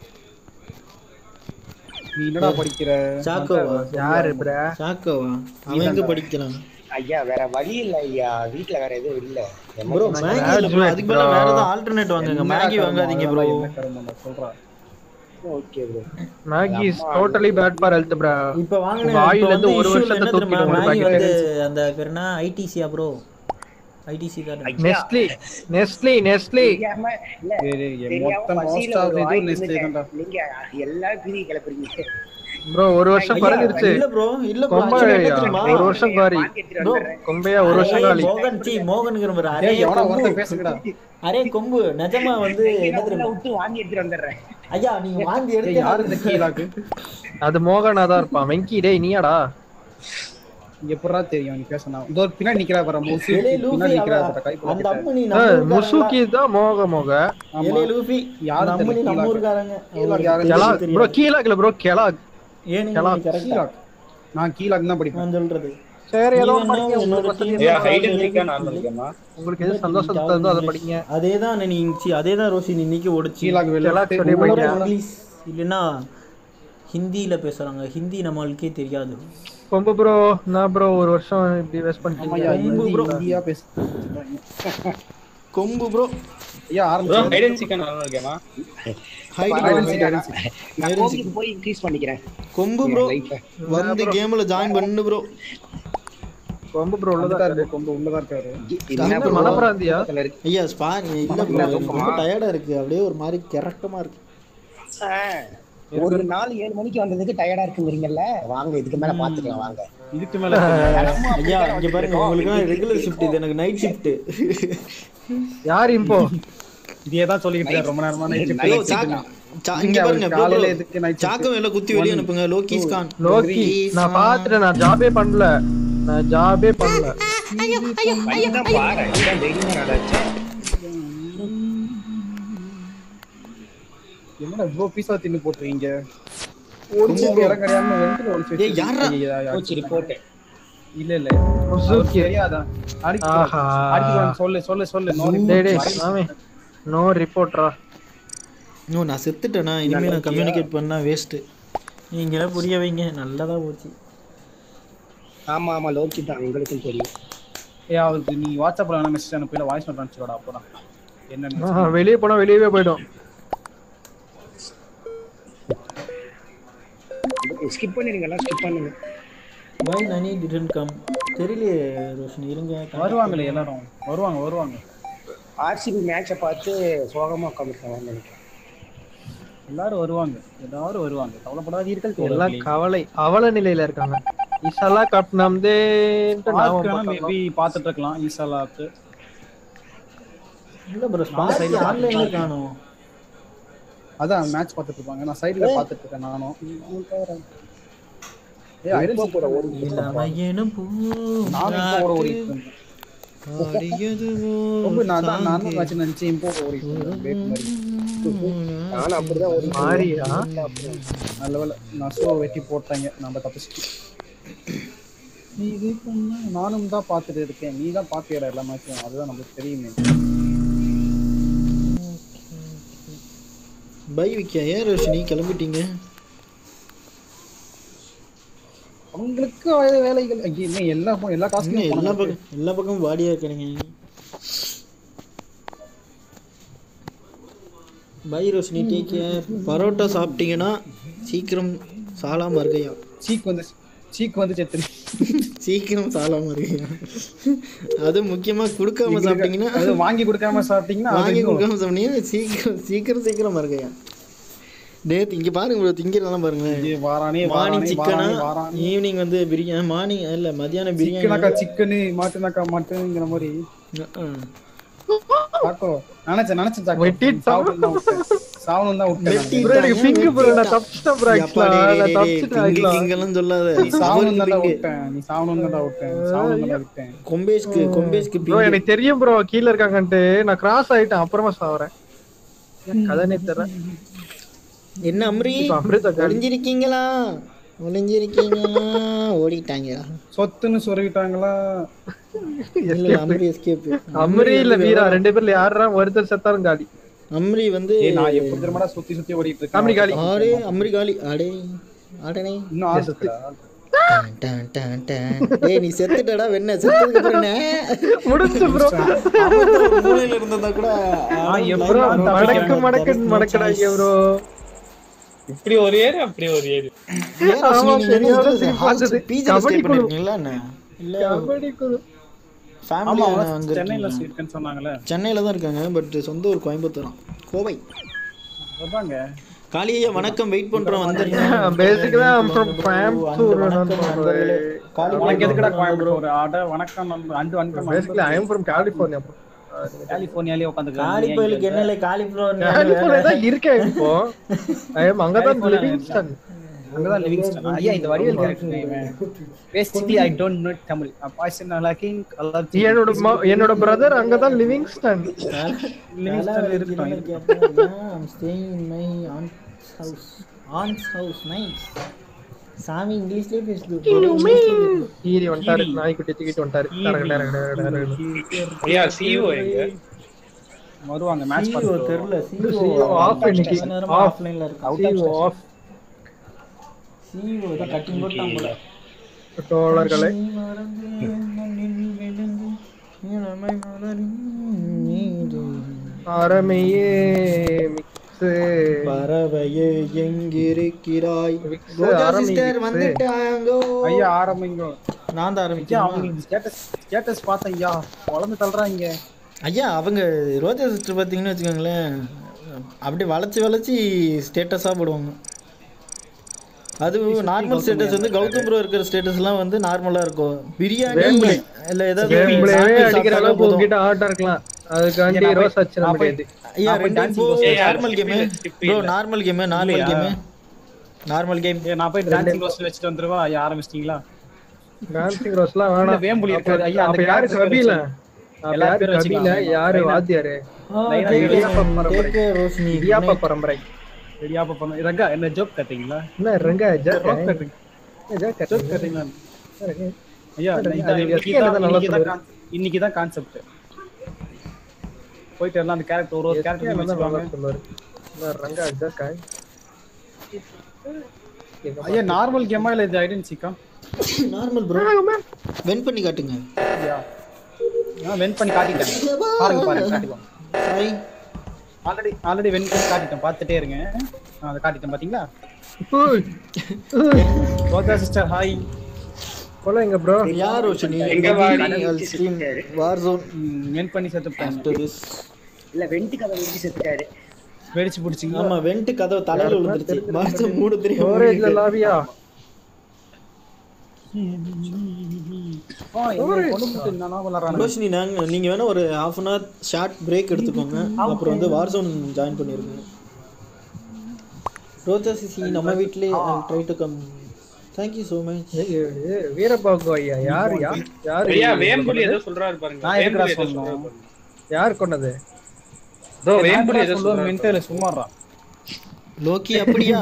நீ என்னடா படிக்கிற சாக்கோவா யாரு பிரா சாக்கோவா அவன் எங்க படிக்கிறான் ஐயா வேற வழி இல்ல ஐயா வீட்ல வேற எதுவும் இல்ல ப்ரோ மேகி இல்ல ப்ரோ அதுக்கு பதிலா வேற ஏதாவது ஆல்டர்னேட் வாங்குங்க மேகி வாங்காதீங்க ப்ரோ என்ன கருமம் நான் சொல்றேன் okay bro Maggi is totally bad for health பிரா இப்ப வாங்கின வாயில இப்ப இருந்து வந்து ஒரு issue வருஷத்தை என்ன தெரியுமா? தூக்கிடும் ஒரு மேகி packet. வந்து அந்த பேர் என்ன ஐடிசியா ப்ரோ ஐடிசி தான் நெஸ்ட்லி நெஸ்ட்லி நெஸ்ட்லி தெரியாம இல்ல சரி என் தெரியாம மொத்த பசியில மோஸ்ட் ஆஃப் ஒரு இது வாய் நெஸ்ட் தான்டா தின்னுட்டேன். நீங்க எல்லா பீதி கிளப்புறீங்க ப்ரோ ஒரு வருஷம் குறைஞ்சிருச்சு இல்ல ப்ரோ இல்ல ப்ரோ கொம்பையா ஒரு வருஷம் காரி வாங்கி எடுத்துட்டு ப்ரோ வந்துடுறேன். கொம்பையா ஒரு வருஷம் காலி மோகன் சி மோகன்ங்கிற பாரு அரே டேய் எவனா கொம்பு ஒருத்தன் பேசுங்கடா அரே கொம்பு நிஜமா வந்து என்ன உள்ள தெரியுமா விட்டு வாங்கி எடுத்துட்டு வந்துடுறேன் ஐயா நீங்க வாந்தி டேய் எடுத்து யாரு இந்த கீழாக்கு அது மோகனா தான் இருப்பான் வெங்கி டேய் நீயாடா இங்க எப்படா தெரியும் நீ பேசணும் இதோ பின்னாடி நிக்கிறா பாரு மூசி எலே லூஃபி பின்னாடி நிக்கிறா அவ- பாரு கை அந்த போட்டு அம்மனி ஏய், நம்ம ஊர்காரங்க. முசுகி தான் மோக மோக ஆமா எலே லூஃபி யாரு அந்த அம்மனி தெரியல, நம்ம கீழாக்கு. ஊர்காரங்க கீழாக்கு யாரு கெலா தெரியாது. ப்ரோ கீழாக்குல ப்ரோ கெலா ஏன் கெலா. நீங்க கரெக்டா கீழாக்கு நான் கீழாக்கு தான் படிப்பேன் நான் சொல்றது சரி ஏதோ நீ ஒண்ணு வேணா படிங்க உன்னோட உங்களுக்கு team வசதி யா இருந்தா ஹைட் வந்து அண்ட் சீக்கா நார்மல் கேமா உங்களுக்கு எது சந்தோஷம் தருதோ அதை படிங்க அதேதான் நீ சி அதேதான் ரோஷி இன்னைக்கு ஓடிச்சு கீழாக்கு வெளில கெலாக்கு சொல்லி உங்களோட படிங்க இங்கிலீஷ் இல்லைன்னா ஹிந்தியில பேசுறாங்க ஹிந்தி நம்மளுக்கே தெரியாது கொம்பு ப்ரோ நான் ப்ரோ ஒரு வருஷம் இப்படி வேஸ்ட் பண்ணிட்டீங்க ஐயா கொம்பு ஹிந்தி bro. இந்தியா பேச கொம்பு ப்ரோ ஐயா ப்ரோ ஆரம்பிச்சு ஹைட் அண்ட் சீக்கா நார்மல் கேமா ஹைட் நான் கோபிக்கு போய் இன்க்ரீஸ் பண்ணிக்கிறேன் கொம்பு ப்ரோ லைஃபை வந்து கேம்ல ஜாயின் பண்ணு ப்ரோ கொம்பு ப்ரோ உள்ளதா உள்ளதா இருக்கு கொம்பு உள்ளதா இருக்காரு என்ன மனப்பிராந்தியா ஐயா ஸ்பார் இல்ல ப்ரோ ரொம்ப டயர்டா இருக்கு அப்படியே ஒரு மாதிரி கிறக்கமா இருக்கு ஒரு நாள் ஏழு மணிக்கு வந்ததுக்கு டயர்டா இருக்குங்கிறீங்கல்ல வாங்க இதுக்கு மேல பாத்துக்கலாம் வாங்க இதுக்கு மேல ஐயா இங்க பாருங்க உங்களுக்கு ரெகுலர் ஷிஃப்ட் இது எனக்கு நைட் ஷிஃப்ட் யார் இம்போ இதே தான் சொல்லிக்கிட்டு இருக்கேன் ரொம்ப நேரமா night shift, ஐயோ night shift சாக்கு தான். சா- இங்க இங்க பாருங்க bro, காலையில bro. எதுக்கு night shift? சாக்கம் எல்லாம் குத்தி வெளிய அனுப்புங்க லோகிஸ் கான் லோக்கி நான் பாத்துட்டேன் நான் ஜாபே பண்ணல நான் ஜாபே பண்ணல பையன் பாரு இதான் தைரியமா நடாச்சு என்னடா இவ்வளவு பீஸா தின்னு போட்டுறீங்க ஒளிச்சு இடம் கிடையாம வெண்டில ஒளிச்சு ஏய், யார்ரா? போச்சு ரிப்போர்ட் இல்ல இல்ல சுசுகி. தெரியாதா அடிக்க ஆஹா. அடிக்க சொல்லு சொல்லு சொல்லு no டேய் டேய் report. மாமே நோ ரிப்போர்ட்ரா நோ நான் செத்துட்டேனா இனிமே நான் கம்யூனிகேட் பண்ணா வேஸ்ட் நீங்களே புரிய வைங்க நல்லதா போச்சு ஆமா ஆமா லோக்கி தான் எங்களுக்கும் தெரியும் ஏய் அவருக்கு நீ வாட்ஸ்அப்ல வேணா மெசேஜ் அனுப்பி இல்ல வாய்ஸ் நோட் அனுப்பிச்சுடா அப்பதான் என்னன்னு ஆஹா, வெளியே போனா வெளியவே போயிடும் ஸ்கிப் பண்ணிருங்க ஸ்கிப் பண்ணுங்க வை நனி டிடன்ட் கம் தெரியலையே ரோஷினி இருங்க வருவாங்களே எல்லாரும் வருவாங்க வருவாங்க ஆர்சிபி மேட்சை பார்த்து சோகமா உட்காந்துருக்காங்க நினைக்கிறேன் எல்லாரும் வருவாங்க எல்லாரும் வருவாங்க கவலைப்படாதீர்கள் எல்லாம் கவலை அவல நிலையில இருக்காங்க இசலா கப் நம்தே மேபி பாத்துட்டு இருக்கலாம் ஈசாலாக்கு இல்ல ப்ரோ ஸ்பாட் ஆன்லைன்ல காணோம் அதான் மேட்ச் பார்த்துட்டு இருப்பாங்க நான் சைடுல பார்த்துட்டு இருக்கேன் நானும் ஏய் ஐடன் கூட ஓடி இளமையெனும் நானும் இப்போ கூட ஓடிட்டு பூங்காற்றில் இருந்தேன் ஆடியதுவோ ரொம்ப நான் தான் நான் தான் வச்சு நினைச்சு இப்போ ஓடிட்டு இருந்தேன் break மாதிரி நானும் அப்படிதான் ஒரு மாறியா நல்ல வேலை நான் ஷோ வெட்டி போட்டாங்க நம்ம தப்பிச்சிட்டு நீ இது பண்ண நானும் தான் பார்த்துட்டு இருக்கேன் நீ தான் பார்த்தியடா எல்லா மேட்சும் அதுதான் நமக்கு தெரியுமே பை விக்கியா ஏன் ரோஷினி கிளம்பிட்டீங்க அவங்களுக்கு வே- வேலைகள் ஐயே, என்ன எல்லா எல்லா என்ன காசுமே எல்லா பக்கம் எல்லா பக்கமும் பாடியா இருக்கிறீங்க bye Roshini take care parotta சாப்பிட்டீங்கன்னா சீக்கிரம் சாலாம இருக்கையா சீக் வந்து சீக் வந்து செத்து சீக்கிரம் சாலாம இருக்கையா அது முக்கியமா கொடுக்காம சாப்பிட்டீங்கன்னா அது வாங்கி கொடுக்காம சாப்பிட்டீங்கன்னா அது வாங்கி இன்னும் கொடுக்காம சாப்பிட்டீங்கன்னா சீக்கிரம் சீக்கிரம் சீக்கிரம் இருக்கையா டேத் இங்க பாருங்க ப்ரோ திங்கிறதெல்லாம் பாருங்களேன் இது வாரானே மார்னிங் வாரானே சிக்கனா வாரானே வாரானே ஈவினிங் வந்து பிரியாணி மார்னிங் இல்ல மத்தியானம் பிரியாணி சிக்கனாக்கா சிக்கனு மாட்டுனாக்கா மட்டனுங்கிற மாதிரி தாக்கோ நினைச்சேன் நினைச்சேன் தாக்கோ வெட்டிட்டு சாவணும் தான் விட்டேன் சாவணும் தான் விட்டேன் ப்ரோ எனக்கு பிங்க் ப்ரோ நான் தப்பிச்சிட்டேன் ப்ரோ ஆக்சுவலா நான் தப்பிச்சிட்டேன் actually. இங்கெல்லாம் சொல்லாத நீ சாவணும் தான் அவருக்கு விட்டேன் நீ சாவணும் தான் விட்டேன் சாவணும் தான் விட்டேன் கொம்பேஸ்க்கு கொம்பேஸ்க்கு ப்ரோ பிங்கு. எனக்கு தெரியும் ப்ரோ கீழ இருக்காங்கன்ட்டு நான் கிராஸ் ஆயிட்டேன் அப்புறமா சாவறேன் கதனே தெரியல என்ன அம்ரி இப்ப அமிர்தா காலி. ஒளிஞ்சிருக்கீங்களா ஒளிஞ்சிருக்கீங்களா ஓடிட்டாங்களா சொத்துன்னு சொருவிட்டாங்களா இல்ல அம்ரி எஸ்கேப் அம்ரி இல்ல வீரா ரெண்டு பேர்ல யாரா ஒருத்தர் செத்தாலும் காலி அம்ரி வந்து ஏய் நான் எப்படி தெரியுமாடா சுத்தி சுத்தி ஓடிட்டு இருக்கேன் அம்ரி காலி ஆடே அம்ரி காலி ஆடே ஆடனே இன்னும் ஆள் இருக்குடா. டான், டான், டான், டான். டேய் நீ செத்துட்டடா வெண்ண செத்ததுக்கு அப்புறம் என்ன? முடிஞ்சு ப்ரோ அவன் மூலையில இருந்ததா கூட ஆ, எப்ப ப்ரோ நான் மடக்கு மடக்கு மடக்கடாங்க ப்ரோ இப்படி ஒரு ஏறு அப்படி ஒரு ஏறு ஏன் ரோஷினி, ஆமா, நீங்க என்ன சரியான இது சிரிப்பு hostel வந்தது. PG ல stay கபடி குழு. பண்ணிருக்கீங்களா என்ன? இல்ல கபடி குழு. family ஆமா அங்க அவன் அங்க சென்னையில இருக்கீங்களா? இருக்கேன்னு சொன்னாங்கல்ல சென்னையில தான் இருக்காங்க பட் சொந்த ஊர் கோயம்புத்தூர் கோவை அதாங்க காளியா வணக்கம் வெயிட் பண்றோம் வந்துருங்க Basically, I'm from Coimbatore, வணக்கம் நான் நண்பர்களே. காளி உனக்கு எதுக்குடா கோயம்புத்தூர் ஆட வணக்கம் நண்பர் அண்டு வணக்கம் Basically, I am from California, bro. கலிபோர்னியாலே காளி கோயிலுக்கு என்ன இல்லை காலிஃப்ளவர் California தான் இருக்கேன் இப்போ I am அங்கதான் லிவிங்ஸ்டன் அங்கதான் லிவிங்ஸ்டன் ஐயா இந்த வடிவேல் கேரக்டர் இவன் basically I don't know Tamil poison liking allergy என்னோட ம- என்னோட பிரதர் அங்கதான் லிவிங்ஸ்டன் லிவிங்ஸ்டன் இருக்கட்டும் I'm staying in my aunt's house. Aunt's house, nice. சாமி இங்கிலீஷ்லயே பேசுது கீரி வந்துட்டாரு நாய்க்குட்டி தூக்கிட்டு வந்துட்டாரு டரக, டரக, டரக, டரக. ஐயா சிஓ எங்க வருவாங்க மேட்ச் CEO பார்த்து தெரியல CEO CEO off இன்னைக்கு. off. ஆஃப்லைன்ல இருக்கு CEO off. CEO தான் கட்டிங் போட்டான் போல தோழர்களே நீ மறந்து மண்ணில் விழுந்து இளமை மலரின் மீது. அறமையே மிக்ஸ் பறவையே எங்கிருக்கிறாய் Mix, ரோஜா ஆரம்பி சிஸ்டர் mix. வந்துட்டாங்கோ ஐயா ஆரம்பிங்க நான் தான் ஐயா ஆரம்பிச்சேன் அவங்க ஸ்டேட்டஸ் ஸ்டேட்டஸ் பார்த்தேன் ஐயா வளர்ந்து தள்ளுறாங்க ஐயா அவங்க ரோஜா சிஸ்டர் பார்த்தீங்கன்னு வச்சுக்கோங்களேன் அப்படியே வளைச்சி வளைச்சி ஸ்டேட்டஸாக போடுவாங்க அது நார்மல் ஸ்டேட்டஸ் வந்து கௌதம் ப்ரோ இருக்கிற ஸ்டேட்டஸ்லாம் வந்து நார்மலா இருக்கும் பிரியாணி இல்ல ஏதாவது வேம்புலையே சாப்பிட்டு அடிக்கிற சாப்பிட்டாலே அளவுக்கு போதும் உங்ககிட்ட ஆர்டர் இருக்கலாம் அதுக்காண்டி நான் போய்- ரோஸ் வச்சிட நான் போய்- முடியாது ஐயா அப்ப ரெண்டு dancing இப்போ costume. Normal game bro normal game normal இல்லையா? கேம் நார்மல் கேம் ஏய், நான் போய் டான்சிங் ரோஸ்ல வச்சுட்டு வந்துருவா ஐயா ஆரம்பிச்சிட்டீங்களா டான்சிங் ரோஸ்லாம் இல்ல, வேணாம் வேம்புலி இருக்காது. ஐயா, அந்த அப்ப யாரு character கபில வச்சு- அப்ப எல்லா யாரு பேரும் கபில வச்சுக்கலாம். யாரு லைனா- வாத்தியாரு லைனா இடியாப்ப பரம்பரை ரோஷினி இடியாப்ப பரம்பரை ரெடியாப்ப பண்ண ரங்கா என்ன ஜோக் கட்டீங்களா என்ன ரெங்க ஜாக்க ஜோக் கட்டிங் ஜோக் ஜாக்க கட்டீங்களா ஐயா அது இதான் அது இன்னைக்கு SK தான் தான் நல்லா இன்னைக்கு தான் con- இன்னைக்கு தான் கான்செப்ட் போயிட்டு எல்லாம் அந்த கேரக்டர் ஒரு ஒரு கேரக்டர் வச்சுப்பாங்க சொல்லுவாரு என்ன ரங்கா ஜாக்க ஐயா நார்மல் கேமா இல்ல இது ஐடென்டிக்கா நார்மல் ப்ரோ வென் பண்ணி காட்டுங்க ஐயா நான் வென் பண்ணி காட்டிட்டேன் பாருங்க பாருங்க காட்டிடுவோம் ஹாய் ஆல்ரெடி ஆல்ரெடி வென் பண்ணி காட்டிட்டேன் பார்த்துட்டே இருங்க நான் அதை காட்டிட்டேன் பாத்தீங்களா ரோஜா சிஸ்டர் ஹாய் போல எங்க ப்ரோ யார் ரோஷினி எங்க வாடி? ஸ்ட்ரீம் வார் ஜோன் வென் பண்ணி செத்துட்டாங்க ஆஃப்டர் திஸ் இல்ல வெண்ட்டு கதை வெட்டி செத்துட்டாரு வெடிச்சு பிடிச்சிங்க ஆமா வெண்ட் கதவு தலையில விழுந்துருச்சு மாசம் மூணு தெரியும் ஸ்டோரேஜ்ல லாவியா ரோஷினி நாங்க நீங்க வேணா ஒரு half an hour short break எடுத்துக்கோங்க அப்புறம் வந்து வார் ஜோன் ஜாயின் பண்ணிருங்க ரோஜா சிசி நம்ம வீட்லயே try to come thank you so much Veerabahu ஐயா யார் யார் யார் ஐயா வேம்புலி ஏதோ சொல்றாரு பாருங்க நான் எதுக்குடா வேம்புலி ஏதோ சொல்லணும்? சொல்றாரு பாருங்க. யார் கொண்டது இதோ வேம்புலி ஏதோ சொல்லுவார் சொல்றாரு மென்டல சும்மாறா லோக்கி அப்படியா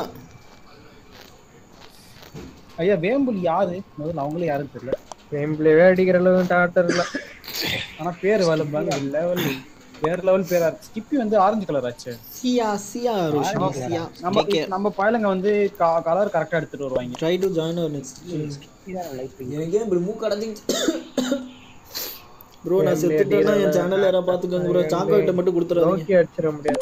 ஐயா வேம்புல் யாரு முதல்ல அவங்களே யாரும் தெரியல கேம்ப்ளேவே அடிக்கிற அளவு டாக்டர் இல்ல ஆனா பேர் வலுப்பாங்க லெவல் வேற லெவல் பேரா இருக்கு ஸ்கிப்பி வந்து ஆரஞ்சு கலர் ஆச்சு சியா சியா ரோஷினி சியா நம்ம நம்ம பயலுங்க வந்து கலர் கரெக்டா எடுத்துட்டு வருவாங்க try to join our next இதான் லைஃப் எனக்கே இப்படி மூக்கு அடைஞ்சிச்சு ப்ரோ நான் செத்துட்டேன்னா என் சேனல் யாராவது பார்த்துக்கோங்க ப்ரோ சாக்லேட்டை மட்டும் கொடுத்துறாதீங்க நோக்கி அடிச்சிட முடியாது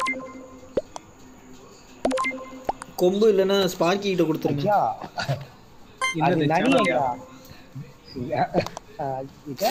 கொம்பு இல்லைன்னா ஸ்பார்க்கி கிட்ட கொடுத்துருங்க ஐயா அது என்னது நனி channel ஐயா யா? ஆ, இது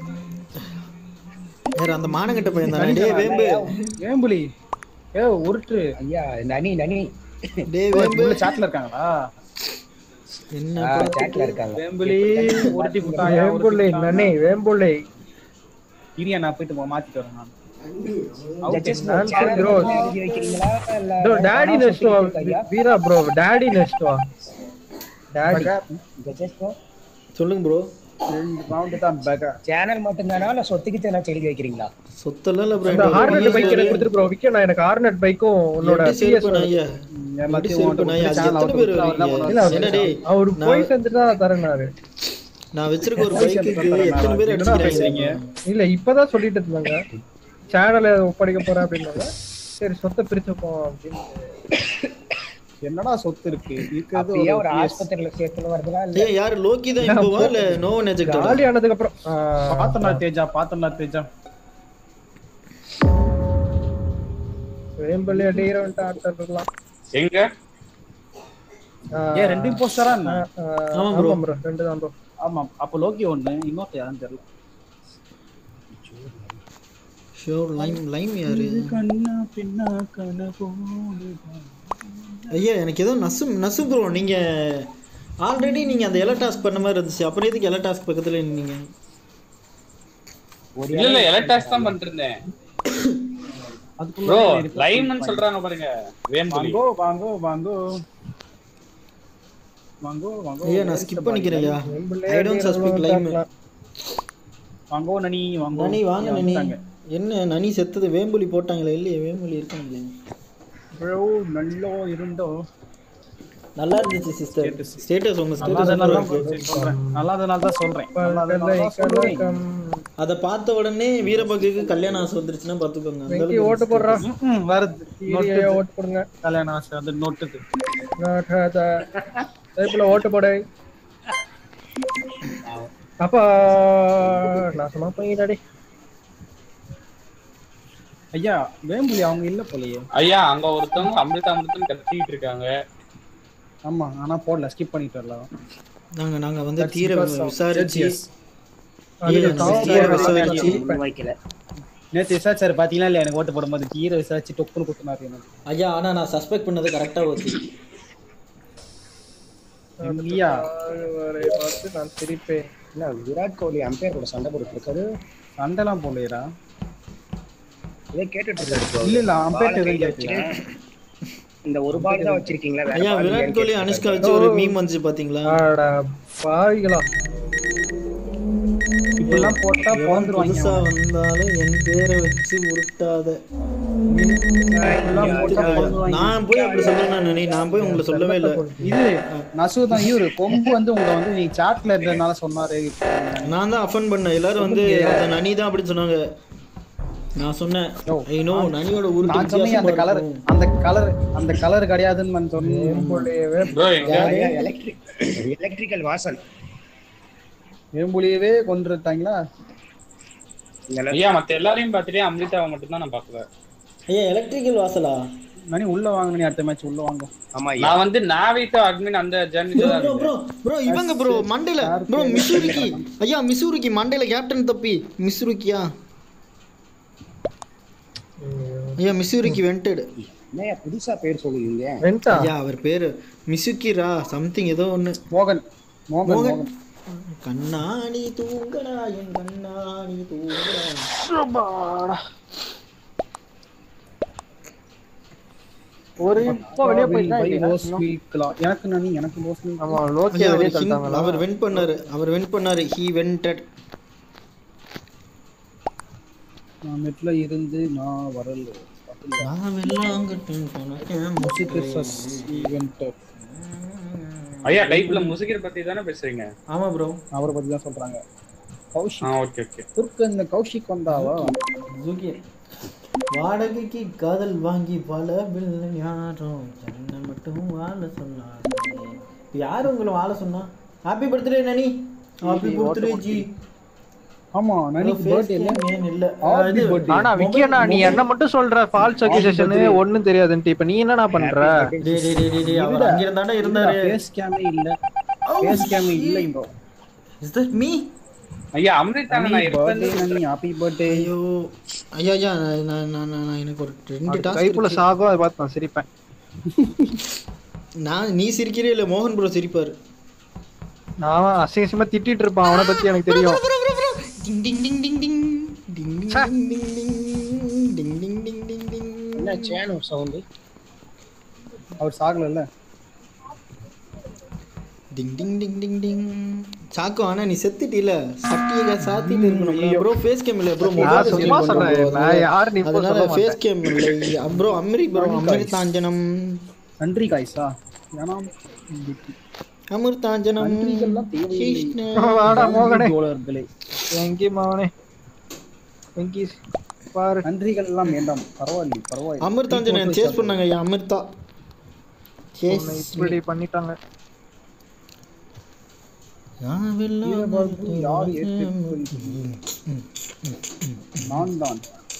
வேற அந்த மானங்கட்ட பையன் தானே டே வேம்பு வேம்புலி ஏ உருட்டு ஐயா நனி நனி டே வேம்பு உள்ள சாட்ல இருக்காங்களா என்ன ஆ, chatல இருக்காங்க வேம்புலி உருட்டி புட்டாயா வேம்புள்ளை நனே வேம்புள்ளை இரியா நான் போயிட்டு மா- மாத்திட்டு வரேன் நான் Judges bro, Nancy channel Gross. மட்டும் எழுதி வைக்கிறீங்களா இல்ல டாடி நான் நெக்ஸ்ட் வா சொல்லிட்டு இருக்கேன் ஐயா. வீரா ப்ரோ டாடி நெக்ஸ்ட் வா டாடி Judges bro, சொல்லுங்க ப்ரோ ரெண்டு ரவுண்டு தான் பேக்கா channel மட்டும்தானா இல்ல சொத்துக்கு ஏதாச்சும் எழுதி வைக்கிறீங்களா சொத்தெல்லாம் இல்ல ப்ரோ இந்த ஹார்னட் பைக் எனக்கு கொடுத்துரு ப்ரோ விக்கி நான் எனக்கு ஹார்னட் பைக்கும் உன்னோட CS ஐயா எப்படி செருப்பு நாய்? அது எத்தனை பேர் வருவீங்க? இல்ல என்னடே அவரு போய் சேர்ந்துட்டு தான் தரேனாரு நான் வச்சிருக்க ஒரு பைக்குக்கு எத்தனை பேர் என்னடா அடிச்சுக்கிறாங்க பேசுறீங்க? இல்ல இப்பதான் சொல்லிட்டு இருந்தாங்க சேனலை ஒப்படைக்க போறேன் அப்படின்னாங்க சரி சொத்தை பிரிச்சுப்போம் அப்படின்னு என்னடா சொத்து இருக்கு இருக்கிறது அப்படியே ஒரு ஒரு ஆஸ்பத்திரியில சேர்த்துன்னு வருதுலாம் இல்ல ஏய் யாரு லோக்கி தான் இப்போவா இல்ல நோ நெஜெக்ட் காலி ஆனதுக்கு அப்புறம் ஆ, பாத்தனா தேஜா பாத்தனா தேஜா வேம்பள்ளி அடிக்கிறவன்ட்டு ஆட்டம் இருக்கலாம் எங்க ஆ, ஏன் ரெண்டு போஸ்டரா என்ன ஆ, ஆமா ஆமா bro. ப்ரோ ரெண்டு தான் ப்ரோ ஆமா அப்ப லோக்கி ஒண்ணு இன்னொருத்த யாருன்னு தெரியல ஷோர் லைம் லைம் யாரு கண்ணா பின்னா கனவோடு ஐயா எனக்கு ஏதோ நசு நசு ப்ரோ நீங்க ஆல்ரெடி நீங்க அந்த எல டாஸ்க் பண்ண மாதிரி இருந்துச்சு அப்புறம் எதுக்கு எல டாஸ்க் பக்கத்துல நின்னீங்க இல்ல இல்ல எலக்ட்ராஸ் தான் பண்ணிட்டு இருந்தேன் ப்ரோ லைம்னு சொல்றாங்க பாருங்க வேம்புலி வாங்கோ வாங்கோ வாங்கோ வாங்கோ வாங்கோ ஐயா நான் ஸ்கிப் பண்ணிக்கிறேன் ஐயா ஐ டோன்ட் சஸ்பெக்ட் லைம் வாங்கோ நனி வாங்கோ நனி வாங்க நனி வந்துட்டாங்க. என்ன நனி செத்தது வேம்புலி போட்டாங்களே இல்லையே வேம்புலி இருக்காங்களே ப்ரோ நல்லோ இருண்டோ நல்லா இருந்துச்சு சிஸ்டர் ஸ்டேட்டஸ் உங்க நல்லா ஸ்டேட்டஸ் தான் சொல்றேன் நல்லா தான் சொல்றேன் நல்லா தான் சொல்றேன் அதை பார்த்த உடனே வீரபகுக்கு கல்யாண ஆசை வந்துருச்சுன்னா பார்த்துக்கோங்க அந்த வெங்கி அளவுக்கு ஓட்டு போடுறா ம், வருது சீரியா ஓட்டு போடுங்க கல்யாணம் ஆசை அது நோட்டுது டைப்ல ஓட்டு போடு அப்பா நாசமா போயிடாடி ஐயா வேம்புலி அவங்க இல்ல போலயே ஐயா அங்க ஒருத்தவங்க அமிர்த அமிர்தம் கத்திட்டு இருக்காங்க ஆமா ஆனா போடல ஸ்கிப் பண்ணிட்டு வரலாம் நாங்க நாங்க வந்து தீர விசாரிச்சு அது தீர சாவ தீர போறது விசாரிச்சு வைக்கல நேத்து விசாரிச்சாரு பாத்தீங்களா இல்லையா எனக்கு ஓட்டு போடும்போது கீரை விசாரிச்சு டொக்குன்னு குத்துனாரு எனக்கு ஐயா ஆனா நான் சஸ்பெக்ட் பண்ணது கரெக்டா ஓகே இங்கேயா? அவரை பார்த்து நான் சிரிப்பேன் என்ன விராட் கோலி அம்பையர் கூட சண்டை போட்டு இருக்காரு சண்டைலாம் போலையரா இதே கேட்டுட்டு இருக்காரு bro. இல்ல இல்ல அம்பேட் பாலை எதுவும் கையில கேட்கல வச்சுட்டு, இந்த ஒரு பால் தான் வச்சிருக்கீங்களா வேற ஐயா ball விராட் இல்லையான்னு கோலி கேட்டுட்டு அனுஷ்கா வச்சு ஒரு மீம் வந்துச்சு பாத்தீங்களா ஆடா பாவிகளா இப்படிலாம் போட்டா பிறந்துருவாங்க புதுசா வந்தாலும் என் பேரை வச்சு உருட்டாத இப்படிலாம் போட்டா பிறந்துருவாங்க நான் போய் அப்படி சொல்றேன் நினை நான் போய் உங்களை சொல்லவே இல்லை இது நசு தான் இவரு கொம்பு வந்து உங்களை வந்து நீ சாட்ல இருந்ததுனால சொன்னாரு நான் தான் அஃபன் பண்ணேன் எல்லாரும் வந்து அந்த நனி தான் அப்படி சொன்னாங்க நான் சொன்னேன் ஐ நோ நனியோட உருட்டு நான் சொன்னேன் அந்த வித்தியாசமா கலர் இருக்கும். அந்த கலர் அந்த கலர் கிடையாதுன்னு நான் சொன்னேன் ப்ரோ எங்க ஐயா, ஐயா, electric- electrical வாசல் எறும்புலியவே கொண்டுட்டாங்களா இந்த ஐயா மத்த எல்லாரையும் பார்த்துட்டே அம்ரிதாவை மட்டும் தான் நான் பார்க்கல ஐயா எலக்ட்ரிக்கல் வாசலா மணி உள்ள வாங்க நீ அடுத்த மேட்ச் உள்ள வாங்க ஆமா ஐயா. நான் வந்து நாவித்தோ அட்மின் அந்த ஜர்னி தான் ப்ரோ ப்ரோ ப்ரோ இவங்க ப்ரோ மண்டையில ப்ரோ மிசூரிக்கு ஐயா மிசூரிக்கு மண்டையில கேப்டன் தப்பி மிசூரிக்கியா ஐயா மிசூரிக்கு வெண்டட் என்னய்யா புதுசா பேர் சொல்லுவீங்க வெண்டா ஐயா அவர் பேரு மிசுக்கிரா சம்திங் ஏதோ ஒண்ணு மோகன் மோகன் மோகன். மோகன் கண்ணாடி தூங்கடா என் கண்ணாடி தூங்கடா ஒரு இப்போ வெளியே போயிட்டா By இல்லையா? Rose Milk லா. எனக்கு நானி எனக்கு ரோஸ் மில்க் ஆமா லோக்கி ஐயா, வெளியே அவர் ஹிந்த்- தள்ளிட்டாங்களா அவர் வென் பண்ணாரு அவர் வென் பண்ணாரு ஹி வென்டட் நான் நெட்ல இருந்து நான் வரல நான் வெள்ளாங்கட்டும் சொன்னேன் முசிக் ஈவெண்ட் ஐயா லைஃப்ல முசுகிர் பத்தி தானே பேசுறீங்க ஆமா ப்ரோ அவரை பத்தி தான் சொல்றாங்க ஆ கௌஷிக் ஓகே ஓகே துர்க்கு இந்த கௌஷிக் வந்தாவா ஜூகி வாடகைக்கு காதல் வாங்கி பல பில் யாரும் என்ன மட்டும் வாழ சொன்னாங்க யார் உங்களை வாழ சொன்னா happy birthday Nani happy birthday ji ஆமா நனிக்கு பர்த்டே இல்ல ஏன் இல்ல Happy இது birthday. ஆனா விக்கி அண்ணா நீ என்ன மட்டும் சொல்ற ஃபால்ஸ் அக்யூசேஷன் ஒண்ணும் தெரியாதுன்ட்டு இப்ப நீ என்னடா பண்ற டேய் டேய் டேய் டேய், டேய் அவர் அங்க இருந்தானே இருந்தாரு ஃபேஸ் கேமே இல்ல ஃபேஸ் கேமே இல்ல ப்ரோ இஸ் தட் மீ ஐயா அம்ரிதா நான் பர்த்டே இருப்பேன் நனி ஹாப்பி பர்த்டே ஐயோ ஐயா ஐயா நான் நான் நான் நான் எனக்கு ஒரு ரெண்டு டாஸ்க் கைப்புல சாகும் அதை பார்த்து நான் சிரிப்பேன் நான் நீ சிரிக்கிறே இல்ல மோகன் ப்ரோ சிரிப்பாரு நான் அசிங்க அசிங்கமா திட்டிட்டு இருப்பான் அவனை பத்தி எனக்கு தெரியும் டிங் டிங் டிங் டிங் டிங் டிங் டிங் சே. டிங் டிங் டிங் டிங் டிங் டிங் டிங் என்ன சேனல் சவுண்டு அவர் சாகல டிங் டிங் டிங் டிங் டிங் சாக்கு ஆனா நீ செத்துட்டில சட்டியை சாத்திட்டு இருக்கணும் ப்ரோ ஃபேஸ் கேம் இல்ல ப்ரோ நான் சும்மா சொல்றேன் நான் யாரு நீ இப்போ அதனால சொல்ல ஃபேஸ் மாட்டேன் கேம் இல்லை ப்ரோ அம்ரி ப்ரோ அமிர்தாஞ்சனம் நன்றி காய்ஸா ஏன்னா அமிர்தாஞ்சனம் நன்றிகள்லாம் தேவையில்லை. கிருஷ்ண வாடா மோகனே தோழர்களே வெங்கி மவனே வெங்கி பாரு நன்றிகள் எல்லாம் வேண்டாம் பரவாயில்லை பரவாயில்லை அமிர்தாஞ்சனம் சேஸ் பண்ணாங்க ஐயா அமிர்தா சேஸ் உன்னை இப்படி பண்ணிட்டாங்க வீரபாகு யார் ஏற்றுக்கொள்கிறீர்கள்? நான் தான்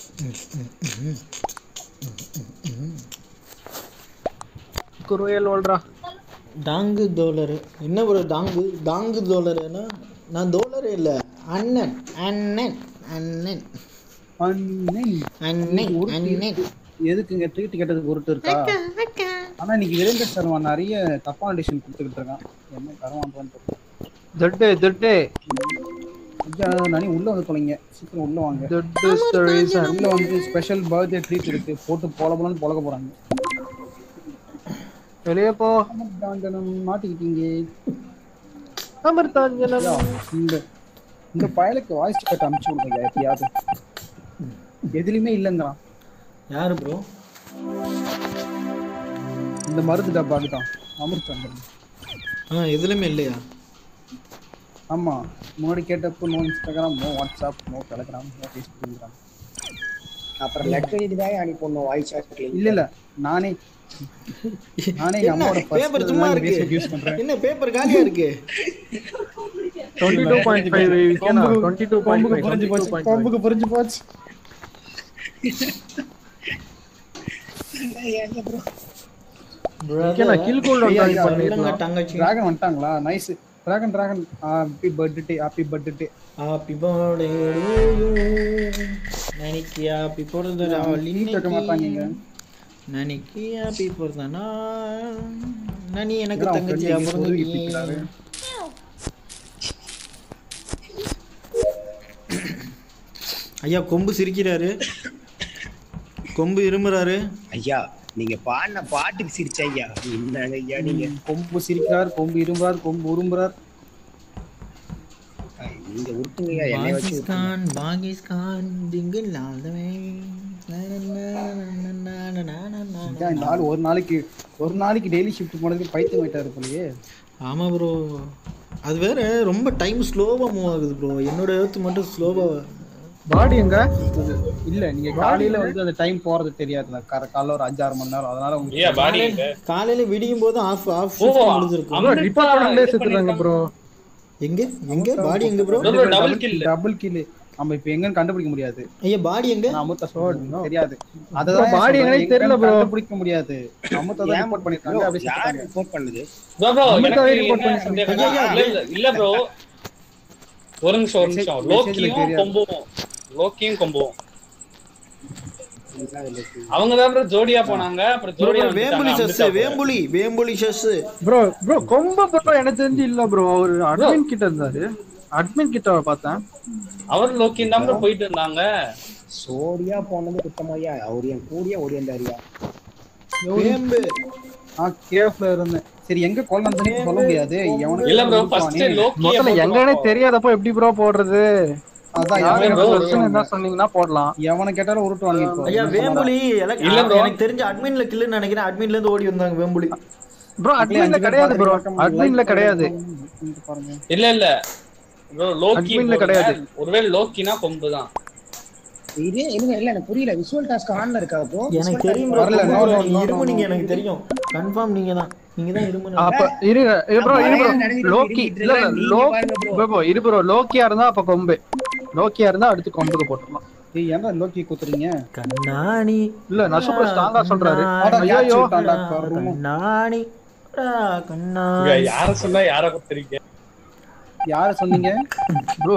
குருவேல் ஓல்றா டாங்கு தோலர் என்ன ப்ரோ டாங்கு டாங்கு தோலர்னா நான் தோலரே இல்லை அண்ணன் அண்ணன் அண்ணன் அண்ணன். அண்ணன் அண்ணன் எதுக்குங்க ட்ரீட் கேட்டதுக்கு உருட்டு இருக்கா ஆனா இன்னைக்கு வீரேந்திர சர்மா நிறைய தப்பான டிசிஷன் கொடுத்துக்கிட்டு இருக்கான் என்ன கரவான்றான்னு ஜட்டு ஜட்டு நானே உள்ள வந்து தொலைங்க சீக்கிரம் உள்ள வாங்க ஜட்டு இஸ் த ரீசன் உள்ள வந்து ஸ்பெஷல் பர்த்டே ட்ரீட் இருக்கு போட்டு போல போலன்னு பொழக்க போறாங்க வெளியே போ தாண்டனம் மாட்டிக்கிட்டீங்க அமிர்தாஞ்சனம் ஐயா, இந்த இந்த பயலுக்கு வாய்ஸ் கட் அனுப்பிச்சு விடுங்க எப்படியாவது எதுலயுமே இல்லைங்கிறான் யாரு ப்ரோ இந்த மருந்து டப்பாக்கு தான் அமிர்தந்திரன் ஆ எதுலையுமே இல்லையா ஆமா முன்னாடி கேட்டப்போ no Instagram no WhatsApp no Telegram no Facebook அப்புறம் லெட்டர் இதுதான் அனுப்பணும் வாய்ஸ் ஆக்டில் இல்ல இல்ல நானே நானே எங்க என்ன அம்மாவோட பேப்பர் சும்மா இருக்கு யூஸ் பண்றேன் என்ன பேப்பர் காலியா இருக்கு twenty two point five twenty two point கொம்புக்கு புரிஞ்சு ஃபைவ் போச்சு கொம்புக்கு புரிஞ்சு போச்சு நான் கில் கோல்ட் ஐயா, ஐயா, பண்ணிடலாம் இல்லைங்க தங்கச்சி டிராகன் வந்துட்டாங்களா nice dragon dragon happy birthday happy birthday happy birthday நனிக்கு ஹாப்பி பிறந்த நாள் கேட்க மாட்டாங்க நனிக்கு ஹாப்பி பிறந்த நாள் நனி எனக்கு என்னடா, தங்கச்சி friend அப்புறம் எங்கேயோ ஒதுங்கி போயிட்டாரு. ஐயா கொம்பு சிரிக்கிறாரு கொம்பு இருமுறாரு ஐயா நீங்க பாடின பாட்டுக்கு சிரிச்ச ஐயா என்னங்க ஐயா நீங்க கொம்பு சிரிக்கிறார் கொம்பு இரும்புறார் கொம்பு உரும்புறார் நீங்க உருட்டுங்க ஐயா என்னை வச்சு உருட்டுங்க. பாகிஸ்தான் பாகிஸ்தான் திங்கில் ஆல்தவே இதான் இந்த ஆள் ஒரு நாளைக்கு ஒரு நாளைக்கு டெய்லி ஷிஃப்ட் போனதுக்கு பைத்தியம் ஆயிட்டாரு போலயே ஆமா ப்ரோ அது வேற ரொம்ப டைம் ஸ்லோவா மூவ் ஆகுது ப்ரோ என்னோட எழுத்து மட்டும் ஸ்லோவா பாடி எங்க இல்ல நீங்க காலையில வந்து அந்த டைம் போறது தெரியாதுல கர காலைல ஒரு அஞ்சாறு மணி நேரம் அதனால உங்களுக்கு ஏன் பாடி எங்க காலையில விடியும் போது ஆஃப் ஆஃப் ஓ, முடிஞ்சிருக்கும் அம்மா ரிப்போர்ட் பண்ணலே செத்துறாங்க ப்ரோ எங்க எங்க பாடி எங்க bro bro, double kill. Double kill நம்ம இப்ப எங்கன்னு கண்டுபிடிக்க முடியாது ஐயா பாடி எங்க நான் அமுத்த சொல்றேன் தெரியாது அததான் body சொல்றேன், எங்கன்னு தெரியல எங்கன்னு bro. கண்டுபிடிக்க முடியாது அமுத்த தான் ரிப்போர்ட் பண்ணிருக்காங்க அப்படியே யார் செத்துட்டாங்க. ரிப்போர்ட் பண்ணுது bro, bro, அமிதாவே எனக்கு report என்ன பண்ணி சந்தேகம்னா, ஐயா, இல்ல, இல்ல, இல்ல ப்ரோ ஒரு நிமிஷம் ஒரு நிமிஷம் Message- message ல லோக்கியும் தெரியாது. கொம்பும் லோக்கியும் கொம்பும் அவங்க தான் bro ஜோடியா போனாங்க அப்புறம் Bro, ஜோடியா bro, வேம்புலி வந்துட்டாங்க, sus Amitabh. Vembuli Vembuli sus bro bro கொம்ப ப்ரோ எனக்கு தெரிஞ்சு இல்ல ப்ரோ அவர் அட்மின் கிட்ட இருந்தாரு அட்மின் கிட்ட பார்த்தேன் அவர் லோக்கியும் தான் bro போயிட்டு இருந்தாங்க சோடியா போனது குத்தமாய்யா அவர் என் கூடிய ஓடியாண்டாரியா வேம்பு நான் கேஃப்ல இருந்தேன் சரி எங்க கொல்லம் சொல்ல முடியாது எவனுக்கு இல்ல ப்ரோ கொடுப்பானே. ஃபர்ஸ்ட் லோக்கிய முதல்ல எங்கனே தெரியாதப்போ எப்படி ப்ரோ போடுறது அதான் யாரு எவனை bro? பிரச்சனை இருந்தா சொன்னீங்கன்னா போடலாம் எவனை கேட்டாலும் உருட்டு வாங்கிருக்கோம் ஐயா வேம்புலி எனக்கு இல்ல bro. எனக்கு தெரிஞ்ச அட்மின்ல கில்லுன்னு நினைக்கிறேன் அட்மின்ல இருந்து ஓடி வந்தாங்க வேம்புலி ப்ரோ அட்மின்ல கிடையாது ப்ரோ அட்மின்ல கிடையாது பாருங்க இல்ல இல்ல ப்ரோ லோக்கி Admin ல கிடையாது. ஒருவேளை லோக்கினா கொம்பு தான் இது இருங்க இல்ல எனக்கு புரியல விசுவல் டாஸ்க் ஆன்ல இருக்கா ப்ரோ எனக்கு தெரியும் bro. வரல, no, no, no, இரும்பு no, நீங்க no. எனக்கு தெரியும் கன்ஃபார்ம் நீங்க தான் நீங்க தான் இரும்பு அப்ப இரு ப்ரோ இரு ப்ரோ நடந்துட்டு லோக்கி இருக்கு, இல்ல இல்ல நீங்க லோ பாருங்க bro. ப்ரோ ப்ரோ இரு ப்ரோ லோக்கியா இருந்தா அப்ப கொம்பு லோக்கியா இருந்தா அடுத்து கொம்புக்கு போட்டுடலாம் ஏய் ஏன்டா லோக்கி குத்துறீங்க கண்ணாணி இல்ல நசு ப்ரோ ஸ்ட்ராங்கா சொல்றாரு ஆடா, catch ஐயோ விட்டான்டா, கருமம். கண்ணாணி அடா, இங்க கண்ணாணி யார சொன்னா யார குத்துறீங்க யார சொன்னீங்க ப்ரோ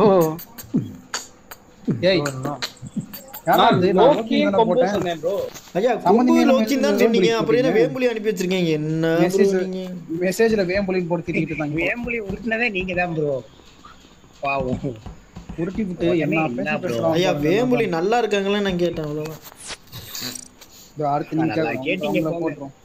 ஏய் யாரா நான் இது? நான் லோக்கி லோக்கியும் தானே கொம்பு போட்டேன் சொன்னேன் ப்ரோ ஐயா சம்மந்தி கொம்பு மீன் லோக்கின்னு தான் வேம்புலி சொன்னீங்க அப்புறம் என்ன போட்டீங்க. வேம்புலி அனுப்பி வச்சிருக்கீங்க என்ன bro மெசேஜ் நீங்க மெசேஜ்ல வேம்புலின்னு போட்டு திட்டிட்டு இருந்தாங்க வேம்புலி உருட்டுனதே நீங்க தான் ப்ரோ பாவம் உருட்டி விட்டு உடனே என்ன என்ன பேச bro? பேசுறான் ஐயா பாருங்க. வேம்புலி நல்லா இருக்காங்களா நான் கேட்டேன் அவ்வளவுதான் இதோ அடுத்து நீங்க நல்லா கேட்கலாம். கேட்டீங்க அவங்கள போங்க. போட்டுரும்.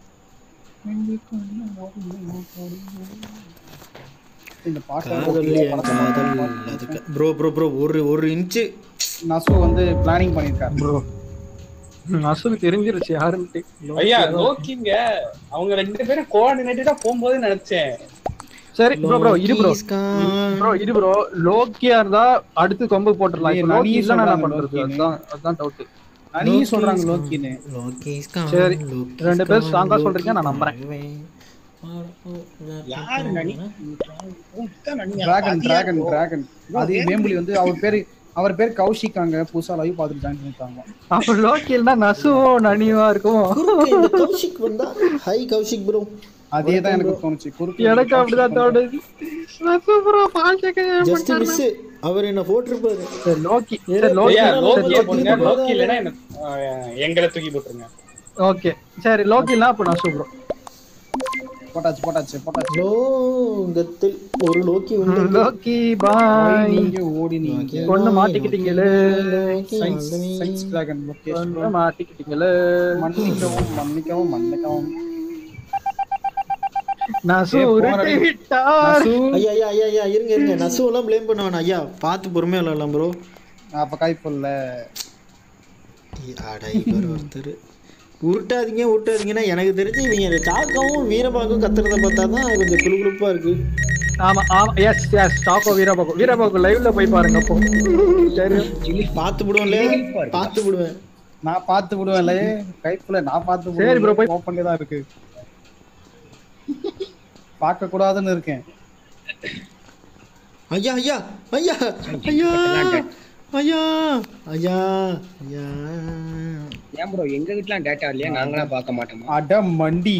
இந்த பாட்டு காதல் என் காதல் அதுக்கு ப்ரோ ப்ரோ ப்ரோ ஒரு ஒரு இன்ச்சு நசு வந்து பிளானிங் பண்ணிருக்காரு ப்ரோ நசுக்கு தெரிஞ்சிருச்சு யாருன்ட்டு ஐயா லோக்கிங்க அவங்க ரெண்டு பேரும் கோஆர்டினேட்டடா போகும்போது நினைச்சேன் சரி ப்ரோ ப்ரோ இரு ப்ரோ லோகிஸ்கான். ப்ரோ இரு ப்ரோ லோக்கியா இருந்தா அடுத்து கொம்பு போட்டுடலாம் ஏய், இப்ப லோக்கி நனி இல்ல என்ன சொல்றாங்க பண்றது லோக்கின்னு. அதுதான் அதுதான் டவுட் அனியும் சொல்றாங்க லோக்கின்னு லோகிஸ்கான், சரி. லோகிஸ்கான், ரெண்டு பேரும் strong ஆ சொல்றீங்க, நான் நம்புறேன். யாரு நனி டிராகன் டிராகன் டிராகன் அது வேம்புலி வந்து அவர் பேரு அவர் பேர் கௌஷிக்காங்க புதுசா லைவ் பார்த்துட்டு ஜாயின் பண்ணிருக்காங்க அப்ப லோக்கி இருந்தா நசுவும் நனியுமா இருக்கும் குறுக்கு இந்த கௌஷிக் வந்தா ஹை கௌஷிக் ப்ரோ அதே தான் எனக்கு தோணுச்சு குறுக்கு எனக்கு அப்படிதான் தோணுது நசு ப்ரோ பால் ஜஸ்ட் மிஸ் அவர் என்ன போட்டிருப்பாரு சரி லோக்கி சரி லோக்கி ஐயா லோக்கி லோக்கிய லோக்கி போடுங்க போடாத. லோக்கி இல்லைன்னா என்ன அஹ், எங்களை தூக்கி போட்டுருங்க ஓகே சரி லோக்கிலாம் அப்ப நசு ப்ரோ போட்டாச்சு போட்டாச்சு போட்டாச்சு லோகத்தில் ஒரு லோக்கி உண்டு லோக்கி பாய் நீங்க ஓடி நீங்க ஒண்ணு மாட்டிக்கிட்டீங்களே சயின்ஸ் சயின்ஸ் டிராகன் லொகேஷன் ஒண்ணு மாட்டிக்கிட்டீங்களே மன்னிக்கவும் மன்னிக்கவும் மன்னிக்கவும் நசு ஏய், உருட்டி போங்கடா. விட்டார் நசு ஐயா ஐயா ஐயா ஐயா இருங்க இருங்க நசுவெல்லாம் ப்ளேம் பண்ண வேணாம் ஐயா பார்த்து பொறுமையா விளாடலாம் ப்ரோ அப்ப காய்ப்புல்ல அட இவர் ஒருத்தர் உருட்டாதீங்க உருட்டாதீங்கன்னா எனக்கு தெரிஞ்சு இவங்க சாக்காவும் வீரபாகும் கத்துறத பார்த்தா தான் கொஞ்சம் குளுகுளுப்பா இருக்கு ஆமா ஆமா எஸ் எஸ் டாக்கோ வீரபாகு வீரபாகு லைவ்ல போய் பாருங்க அப்போ தெரியும் பார்த்து விடுவேன்ல பார்த்து விடுவேன் நான் பார்த்து விடுவேன்ல கைப்புல நான் பார்த்து சரி bro, போய்- ஓப்பன்ல தான் இருக்கு பார்க்க கூடாதுன்னு இருக்கேன் ஐயா ஐயா ஐயா ஐயா ஐயா ஐயா ஐயா ஏன் ப்ரோ எங்க வீட்லாம் டேட்டா இல்லையா நாங்களாம் பார்க்க மாட்டோமா அட மண்டி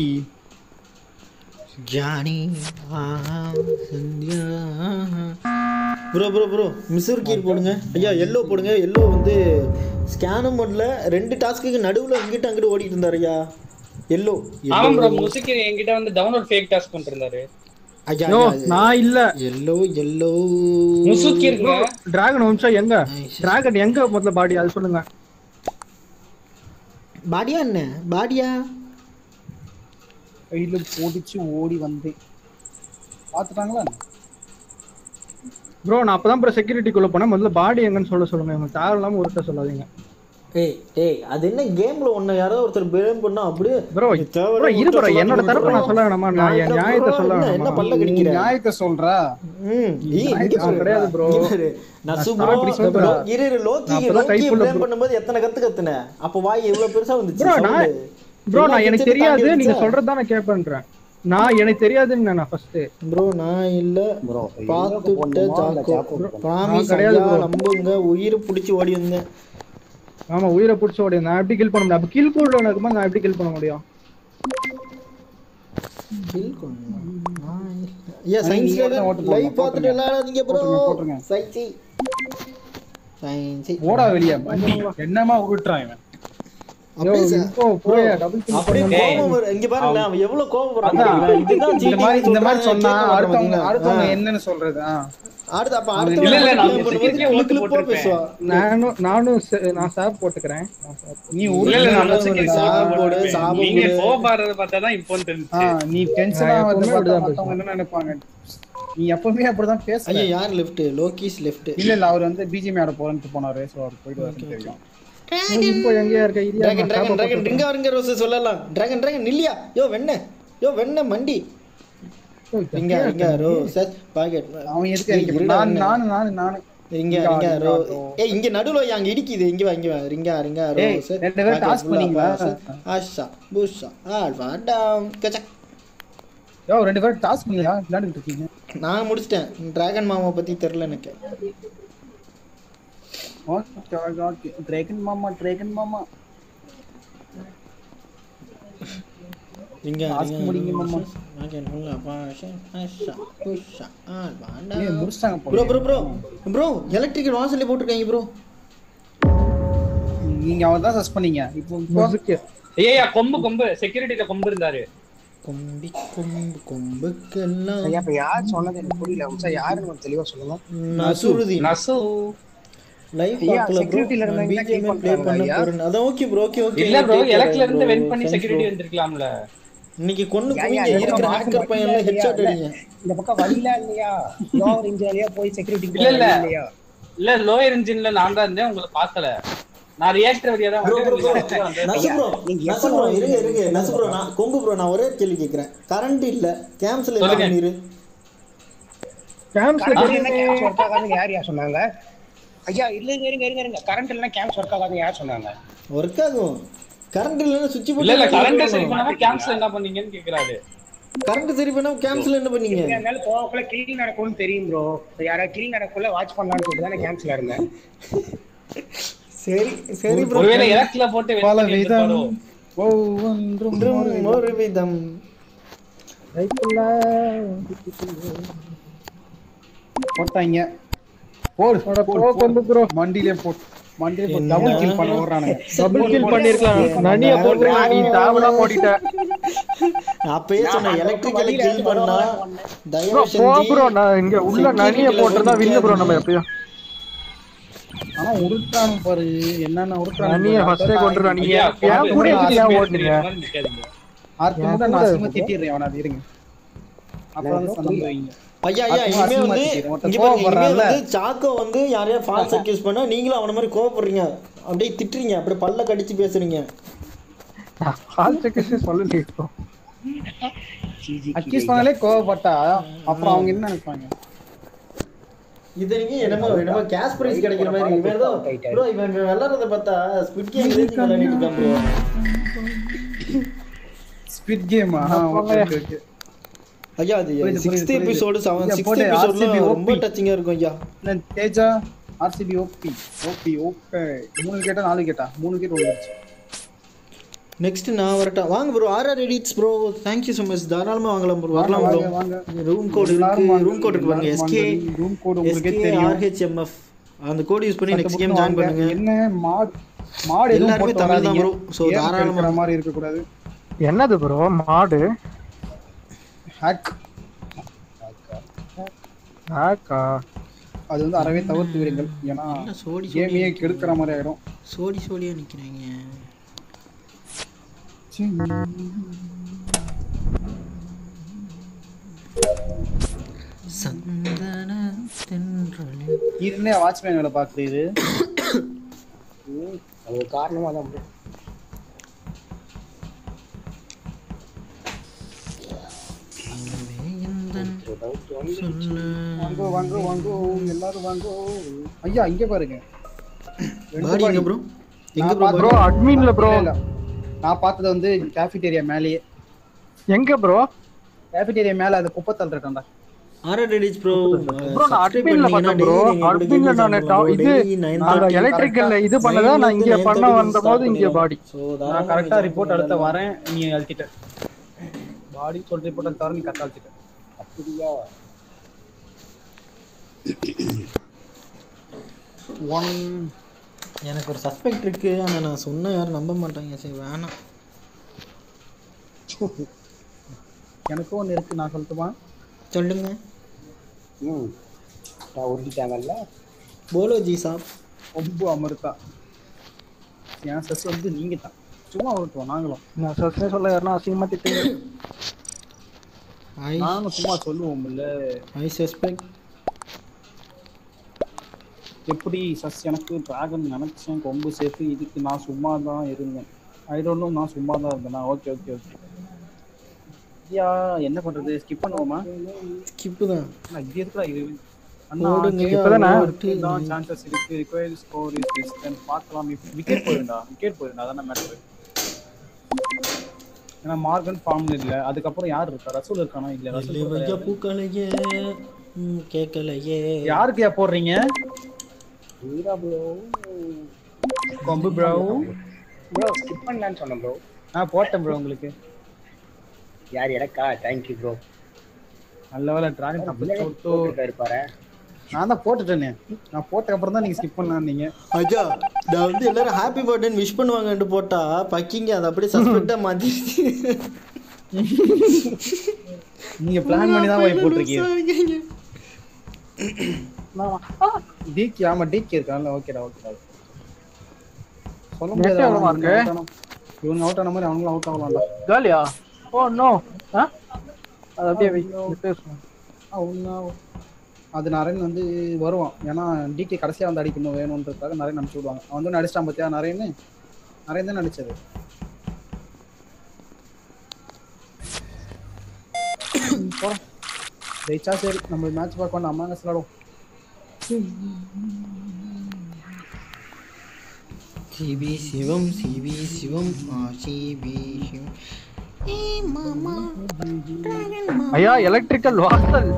Johnny Sandhya bro bro bro மிஸ்ஸர் கீர் போடுங்க ஐயா எல்லோ போடுங்க எல்லோ வந்து ஸ்கேனும் பண்ணல ரெண்டு டாஸ்க்குக்கு நடுவில் இங்கிட்டு அங்கிட்டு ஓடிட்டு இருந்தார் ஐயா எல்லோ ஆமா ப்ரோ முசுக்கி என்கிட்ட வந்து டவுன்லோட் ஃபேக் டாஸ்க் பண்ணிருந்தாரு ஐயா நோ நான் இல்ல எல்லோ எல்லோ முசுக்கி இருக்குங்க டிராகன் வம்சம் எங்க டிராகன் எங்க முதல்ல பாடி அது சொல்லுங்க பாடியா என்ன பாடியா கையில போடிச்சு ஓடி வந்தேன் பாத்துட்டாங்களா ப்ரோ நான் அப்பதான் ப்ரோ செக்யூரிட்டிக்குள்ள போனேன் முதல்ல பாடி எங்கன்னு சொல்ல சொல்லுங்க உங்களுக்கு தேவையில்லாம ஒருத்த சொல்லாதீங்க ஏய் ஏய் அது என்ன கேம்ல ஒண்ணு யாராவது ஒருத்தர் பிரேம் பண்ணா அப்படியே ப்ரோ நீ தேவையில்லாம ப்ரோ இரு ப்ரோ ஒருத்தர் என்னோட சொல்லாத தரப்பு நான் bro. சொல்ல வேணாமா நான் என் என்ன நியாயத்தை bro, சொல்ல என்ன- என்ன வேணாமா பல்ல நீ கடிக்கிற நியாயத்தை சொல்ற ம் ஈ, இங்க நான் கிடையாது bro. இங்க பாரு. நசு நான் bro, அப்படி bro, சொல்றேன். இரு, இரு, லோக்கி நான் அப்பதான் லோக்கி கைக்குள்ள blame பண்ணும்போது எத்தனை கத்து கத்துன அப்ப வாய் எவ்வளவு பெருசா வந்துச்சு ப்ரோ sound. நான் ப்ரோ எல்லா நான் எனக்கு kitchen தெரியாது தாண்டி நீங்க வந்துச்சா? சொல்றது தான் நான் கேட்பேன்றேன் நான் எனக்கு தெரியாதுன்னு நான் ஃபர்ஸ்ட் ப்ரோ நான் இல்ல ப்ரோ பார்த்து விட்ட ஜாக்கோ ப்ராமிஸ் கிடையாது ஐயா bro. நம்புங்க உயிர் புடிச்சு ஓடி வந்தேன் ஆமா உயிரை பிடிச்ச ஓடி நான் எப்படி கில் பண்ண முடியும் அப்ப கில் கூட இருக்கும்போது நான் எப்படி கில் பண்ண முடியும் Kill பண்ணணும். நான் இல்ல. ஐயா நீ சயின்ஸ் நீங்க தான் ஓட்டு போடணும், லைவ் பார்த்துட்டு விளையாடாதீங்க ப்ரோ போட்டுருங்க, போட்டுருங்க. சயின்ஸ் சயின்ஸ் ஓடா வெளியே வண்டி என்னமா உருட்டுறான் இவன் அப்படியே ச- இப்போ போய் டபுள் கில் அப்படியே பண்ண கோபம் வரும். இங்க பாருங்க அவன் எவ்வளவு கோபப்படுறான் அதான். பாத்தீங்களா? இதுதான் இந்த cheating மாதிரி இந்த மாதிரி சொல்றாங்க, சொன்னா கேட்க மாட்டான் அடுத்தவங்க பாத்தீங்களா? அடுத்தவங்க ஆ. என்னன்னு சொல்றது ஆ. அடுத்து அப்ப இல்ல, அடுத்த இல்ல, வாரம் நான் claim பண்ணும்போது முசுக்கிக்கே கிளு ஓட்டு கிளுப்பா போட்டிருப்பேன். பேசுவா. நானும் நானும் சே- நான் சாப் போட்டுக்கிறேன் நான் சாப் நீ இல்ல இல்ல உருட்டு நான் நல்ல முசுக்கி ஒரு சாபோடு, போட்டிருப்பேன். சாபோடு. நீங்க கோபாடுறத பார்த்தா தான் இப்போ ஆ, தெரிஞ்சுச்சு நீ டென்ஷன் நான் ஆகாத எப்பவுமே பார்த்தா அப்படிதான் மத்தவங்க என்ன நினைப்பாங்க நீ எப்பவுமே அப்படிதான் பேசுற ஐயா யார் லெஃப்ட் லோகிஸ் லெஃப்ட் இல்ல இல்ல அவர் வந்து பிஜிஎம் ஆட போறேன்னு போனாரு சோ அவர் போயிட்டு வரேன்னு தெரியும் இப்போ எங்கேயா இருக்க இரியா டிராகன் நான் டிராகன் சாப்ப டிராகன் ரிங்க வருங்க ரோஸ் சொல்லலாம் டிராகன் டிராகன் இல்லையா யோ வெண்ண யோ வெண்ண மண்டி போட்டுக்கிறேன். ரிங்க ரிங்க ரோஸ் பாக்கெட் அவன் எதுக்கு அடிக்க நான் நான் நான் நான் ரிங்க ரிங்கா, ரிங்க ரோ ரிங்கா, ரோ. ஏய் இங்க நடுவுல வை, அங்க இடிக்குது இங்க வா இங்க வா ரிங்கா ரிங்கா ஏய், ரோஸ் ரெண்டு பேரும் toss பண்ணீங்களா? ஆஷா பூஷா ஆல்வா டவுன் கச்சக் யோ ரெண்டு பேரும் டாஸ்க் பண்ணியா விளையாண்டுட்டு இருக்கீங்க நான் முடிச்சிட்டேன் டிராகன் மாமா பத்தி தெரியல எனக்கு ஓகே ஓகே டிராகன் மாமா டிராகன் மாமா ரிங்க Task முடிங்க மாமா. ஏய், முடிச்சிட்டாங்க ப்ரோ போல. ப்ரோ ப்ரோ ப்ரோ எலக்ட்ரிக்கல் வாசல்ல போட்டிருக்காங்க ப்ரோ நீங்க அவன் தான் சஸ் பண்ணீங்க இப்போ இப்போ முசுக்கு. ஏய்யா கொம்பு கொம்பு செக்யூரிட்டில கொம்பு இருந்தாரு கொம்பி கொம்பு கொம்புக்கெல்லாம் ஐயா இப்ப யார் சொன்னது எனக்கு புரியல உச்சா யாருன்னு கொஞ்சம் தெளிவா சொல்லுங்க நசுருதி நசு லைவ் ஐயா, பார்க்கல ப்ரோ security ல நான் இருந்தவங்க பிஜிஎம் kill ப்ளே பண்ண பண்றாங்களா போறேன் அதான் ஓகே ப்ரோ ஓகே ஓகே இல்ல ப்ரோ எலக்ட்ல இருந்து வென் பண்ணி செக்யூரிட்டி வந்திருக்கலாம்ல இன்னைக்கு கொன்னு ஐயா, குவிங்க ஐயா, இருக்கிற ஐயா, ஹேக்கர் பையன் எல்லாம் ஹெட்ஷாட் ஐயா, அடிங்க இந்த பக்கம் வழியில இல்லையா லோவர் இன்ஜினியா போய் செக்யூரிட்டி இல்ல, இல்ல. இல்லையா இல்ல லோயர் இன்ஜின்ல நான் தான் இருந்தேன் உங்களை பார்க்கல நான் ரியாக்டர் வழியா தான் ப்ரோ ப்ரோ ப்ரோ வந்தேன் நசு ப்ரோ நீங்க நசு எப்ப ப்ரோ வந்து இருங்க இருங்க நசு ப்ரோ நான் கொம்பு ப்ரோ நான் ஒரே கேள்வி கேக்குறேன் கரண்ட் இல்ல கேம்ஸ்ல என்ன சொல்லுங்க. பண்ணிரு கேம்ப்ஸ்ல கரண்ட் இல்லைன்னா கேம்ஸ் ஒர்க் ஆகாதுன்னு யார் யார் சொன்னாங்க ஐயா இல்லைங்க இருங்க இருங்க இருங்க கரண்ட் இல்லைன்னா கேம்ஸ் ஒர்க் ஆகாதுன்னு யார் சொன்னாங்க ஒர்க் ஆகும் கரண்ட் இல்லைன்னா சுவிட்ச் இல்ல இல்ல கரண்ட் சரி போட்டு பண்ணாம கேம்ப்ஸ்ல என்ன பண்ணீங்கன்னு கேக்குறாரு கரண்ட் சரி பண்ணா கேம்ஸ்ல என்ன பண்ணீங்க அதனால போகக்குள்ள கிளீன் நடக்கும்னு தெரியும் ப்ரோ யாராவது கிளீன் நடக்குள்ள வாட்ச் பண்ணலாம்னு சொல்லிட்டு தானே கேம்ஸ்ல இருந்தேன் சரி சரி ப்ரோ ஒருவேளை எலக்ட்ல போட்டு win பல பண்ணி விதம் இருந்திருப்பாரோ? ஒவ்வொன்றும் ஒரு விதம். ஒரு விதம் போட்டாங்க போடு அட போ கொம்பு ப்ரோ மண்டிலே போட்டு மண்டிலே போட்டு டபுள் கில் பண்ண ஓடுறானுங்க டபுள் கில் பண்ணிருக்கலாம் நனிய போட்டு நீ தாவலா போடிட்ட அப்பயே சொன்ன எலக்ட்ரிக்கல் கில் பண்ணா ப்ரோ தயவு போ செஞ்சு ப்ரோ நான் இங்க உள்ள நனிய போட்டிருந்தா வின்னு ப்ரோ நம்ம எப்பயும் ஆனா உருட்டானு பாரு என்னென்ன நனிய ஃபர்ஸ்டே கொண்டுறான் நீங்க ஐயா, ஏன் கூட எதுக்கு ஏன் ஓடுனீங்க மாதிரி நிக்காதீங்க. ஆர்த்தி கூட நான் சும்மா திட்டிடுறேன் அவனை அது இருங்க அப்புறம் வந்து சண்டை வைங்க ஐயா ஐயா அடுத்த இனிமே மாசம் வந்து மாத்திக்கிறேன். ஒருத்தன் இங்க பாருங்க இனிமே கோவப்படுறான்ல. வந்து சாக்கோ வந்து யாரையா ஃபால்ஸ் அக்யூஸ் பண்ணா நீங்களும் அவன மாதிரி கோவப்படுறீங்க அப்படியே திட்டுறீங்க அப்படியே பல்ல கடிச்சு பேசுறீங்க கால் செக் சொல்லு ப்ரோ அக்யூஸ் பண்ணாலே கோவப்பட்டா அப்புறம் அவங்க என்ன நினைப்பாங்க இது நீங்க என்னமோ என்னமோ கேஷ் பிரைஸ் கிடைக்கிற மாதிரி இவன் ஏதோ ப்ரோ இவன் இவன் விளையாடுறத பார்த்தா ஸ்குவிட் கேம் ரேஞ்சுக்கு விளையாடிட்டு இருக்கான் ப்ரோ ஸ்பிட் கேமா ஐயா அது புரியுது, சிக்ஸ்த் புரியுது, எபிசோடு செவன் ஐயா, சிக்ஸ்த் போடு, எபிசோட்ல RCB ரொம்ப டச்சிங்கா இருக்கும் ஐயா Teja RCB OP OP okay மூணு கேட்டா நாலு கேட்டா மூணு கேட் வந்துருச்சு நெக்ஸ்ட் நான் வரட்டா வாங்க bro RR edits bro thank you so much தாராளமா வாங்கலாம் ப்ரோ வரலாம் ப்ரோ வாங்க, வாங்க. ரூம் கோட் எல்லாரும் இருக்கு வாங்க, ரூம் கோட் இருக்கு பாருங்க எல்லாரும் எஸ்கே வாங்க. room code உங்களுக்கே எஸ்கே தெரியும். ஆர்ஹெச்எம்எஃப் அந்த கோட் யூஸ் பண்ணி நெக்ஸ்ட் கேம் சத்தம் ஜாயின் போட்டு பண்ணுங்க வாங்க. என்ன மாட் மாடு எதுவும் எல்லாருமே போட்டு தமிழ் தான் வராதீங்க. bro. So, ஏன் தாராளமா- இருக்கிற மாதிரி இருக்க கூடாது என்னது ப்ரோ மாடு ஹேக் ஆக்கா அது வந்து அறவே தவிர்த்து விடுங்கள் ஏன்னா என்ன சோடி கேமையே சோடி கெடுக்கிற மாதிரி ஆயிடும் சோடி சோடியா நிக்கிறாங்க சந்தன தென்றலில் இதுன்னே வாட்ச்மேன் வேலை பார்க்குறது அது ஒரு காரணமா தான் bro. இனிமே எந்தன் சொல்ல வாங்கோ வாங்கோ வாங்கோ எல்லாரும் வாங்கோ ஐயா இங்க பாருங்க ரெண்டு பாடி எங்க body. ப்ரோ எங்க நான் ப்ரோ பார்த்த- ப்ரோ அட்மின்ல ப்ரோ இல்ல, இல்ல. நான் பார்த்தது வந்து கேஃபிடேரியா மேலேயே எங்க ப்ரோ கேஃபிடேரியா மேல அந்த குப்பத்தல் இருக்காண்டா ஆர்ஆர் ரெடிஸ் ப்ரோ ப்ரோ நான் அட்மின்ல பார்த்தேன் ப்ரோ அட்மின்ல நான் டா- இது நாங்க எலக்ட்ரிக்கல்ல இது பண்ணதா நான் இங்க பண்ண வந்த போது இங்க பாடி நான் கரெக்டா ரிப்போர்ட் அடுத்த வரேன் நீ அழுத்திட்ட பாடி சொல்ற ரிப்போர்ட் தவிர நீ கரெக்டா அழுத்திட்ட அப்படியா ஒன் எனக்கு ஒரு சஸ்பெக்ட் இருக்கு ஆனா நான் சொன்னா யாரும் நம்ப மாட்டாங்க சரி வேணாம் எனக்கும் ஒன்று இருக்கு நான் சொல்லட்டுமா சொல்லுங்க ம் நான் உருட்டிட்டாங்கல்ல போலோ ஜி சாப் ரொம்ப அமிர்தா என் சஸ் வந்து நீங்க தான் சும்மா விட்டுவோம் நாங்களும் நான் சஸ்னே சொல்ல யாருன்னா அசிங்கமா திட்டுங்க ஐ நானும் சும்மா சொல்லுவோம் இல்ல ஐ சஸ்பெக்ட் எப்படி சஸ் எனக்கு டிராகன் நினைச்சேன் கொம்பு சேர்த்து இதுக்கு நான் சும்மா தான் இருந்தேன் ஐ டோன்ட் நோ நான் சும்மா தான் இருந்தேனா ஓகே ஓகே ஓகே ஐயா என்ன பண்றது ஸ்கிப் பண்ணுவோமா கிப்பு தான் அண்ணா, இது எதுக்குடா இது அண்ணா ஓடுங்க இப்பதானே? தான் சான்சஸ் இருக்கு required score is this then பார்க்கலாம் விக்கெட் போயிருந்தா விக்கெட் போயிருந்தா அதான் மேட்டர் ஏன்னா மார்கன் ஃபார்ம்ல இல்ல அதுக்கப்புறம் யார் இருக்கா ரசூல் இருக்கானா இல்ல ரசூல் இல்லையா கிடையாது. பூக்களையே ம், கேட்கலையே யாருக்குயா போடுறீங்க வீரா ப்ரோ கொம்பு ப்ரோ ப்ரோ ஸ்கிப் பண்ணலான்னு சொன்னேன் ப்ரோ நான் போட்டேன் ப்ரோ உங்களுக்கு யார் எனக்கா தேங்க்யூ ப்ரோ நல்ல வேலை டிராகன் தப்பு போட்டு இருப்பாரு நான் தான் போட்டுட்டேனே நான் போட்டதுக்கு அப்புறம் தான் நீங்க ஸ்கிப் பண்ணலான்னீங்க ஐயா நான் வந்து எல்லாரும் ஹாப்பி பர்த்டேன்னு விஷ் பண்ணுவாங்கன்ட்டு போட்டா பக்கிங்க அதை அப்படியே சஸ்பெக்டா மாத்திடுச்சு நீங்க பிளான் பண்ணி தான் போய் போட்டிருக்கீங்க டிகே ஆமா டிகே இருக்கான்ல ஓகேடா ஓகேடா சொல்ல முடியாது எவ்வளவு அவன் mark? out ஆன- இவங்க அவுட் ஆன மாதிரி அவங்களும் அவுட் ஆகலாம்டா ஜாலியா ஓ நோ ஆ அது அப்படியே வை பேசுவோம் அவங்க அது நரேன் வந்து வருவான் ஏன்னா டிகே கடைசியா வந்து அடிக்கணும் வேணுன்றதுக்காக நரேன் அனுப்பிச்சு விடுவாங்க அவன் வந்து நடிச்சிட்டான் பார்த்தியா நரேன்னு நரேன் தான் நடிச்சது போலாம் ஜெயிச்சா சரி நம்ம மேட்ச் பார்க்க வேண்டாம் அம்மாங்க விளாடுவோம் சிபி சிவம் சிபி சிவம் ஆ சிபி சிவம் ஏ மாமா டிராகன் மாமா ஐயா எலக்ட்ரிக்கல் வாசல்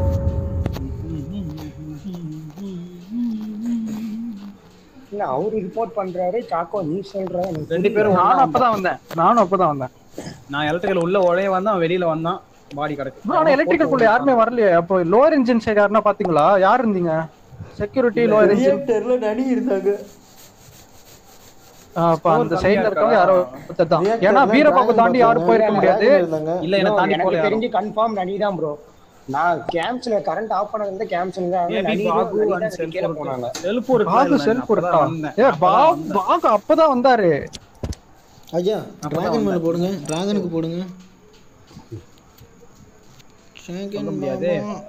இல்ல அவரு ரிப்போர்ட் பண்றாரு சாக்கோ நீ சொல்ற எனக்கு ரெண்டு பேரும் நானும் ஒண்ணா அப்பதான் வந்தேன் நானும் அப்பதான் வந்தேன் நான் எலக்ட்ரிக்கல் உள்ள உடைய வந்தான் வெளியில வந்தான் பாடி கிடக்கு ப்ரோ ஆனா எலக்ட்ரிக்கல் குள்ள யாருமே வரலையே அப்போ லோவர் இன்ஜின் சைடு யாருன்னா பாத்தீங்களா யார் இருந்தீங்க செக்யூரிட்டி லோவர் இன்ஜின் ரியாக்டர்ல நடி இருந்தாங்க அப்ப அந்த கம்மியா சைடுல இருக்கவங்க இருக்கா? யாரோ ஒருத்தர் தான் Reactor ஏன்னா ல வீரபாக்கு dragon தாண்டி யாரும் போயிருக்க இருந்தாங்க, முடியாது dragon இருந்தாங்க. இல்ல என்ன Bro, தாண்டி எனக்கு போல யாரும். தெரிஞ்சு கன்ஃபார்ம் நனி தான் ப்ரோ நான் கேம்ப்ஸ்ல கரண்ட் ஆஃப் பண்ணது வந்து கேம்ப்ஸ்ல தான் Maybe நனி பாகு நனி and தான் self கீழே work. போனாங்க Self work பாகு இல்ல, செல்ஃப் நான் அப்பதான் கொடுத்தா வந்தேன். ஏ அப்பதான் பா வந்தேன். பாகு அப்பதான் வந்தாரு ஐயா அப்பதான் டிராகன் மேல வந்தேன். போடுங்க டிராகனுக்கு போடுங்க டிராகன் சொல்ல முடியாதே. மாமா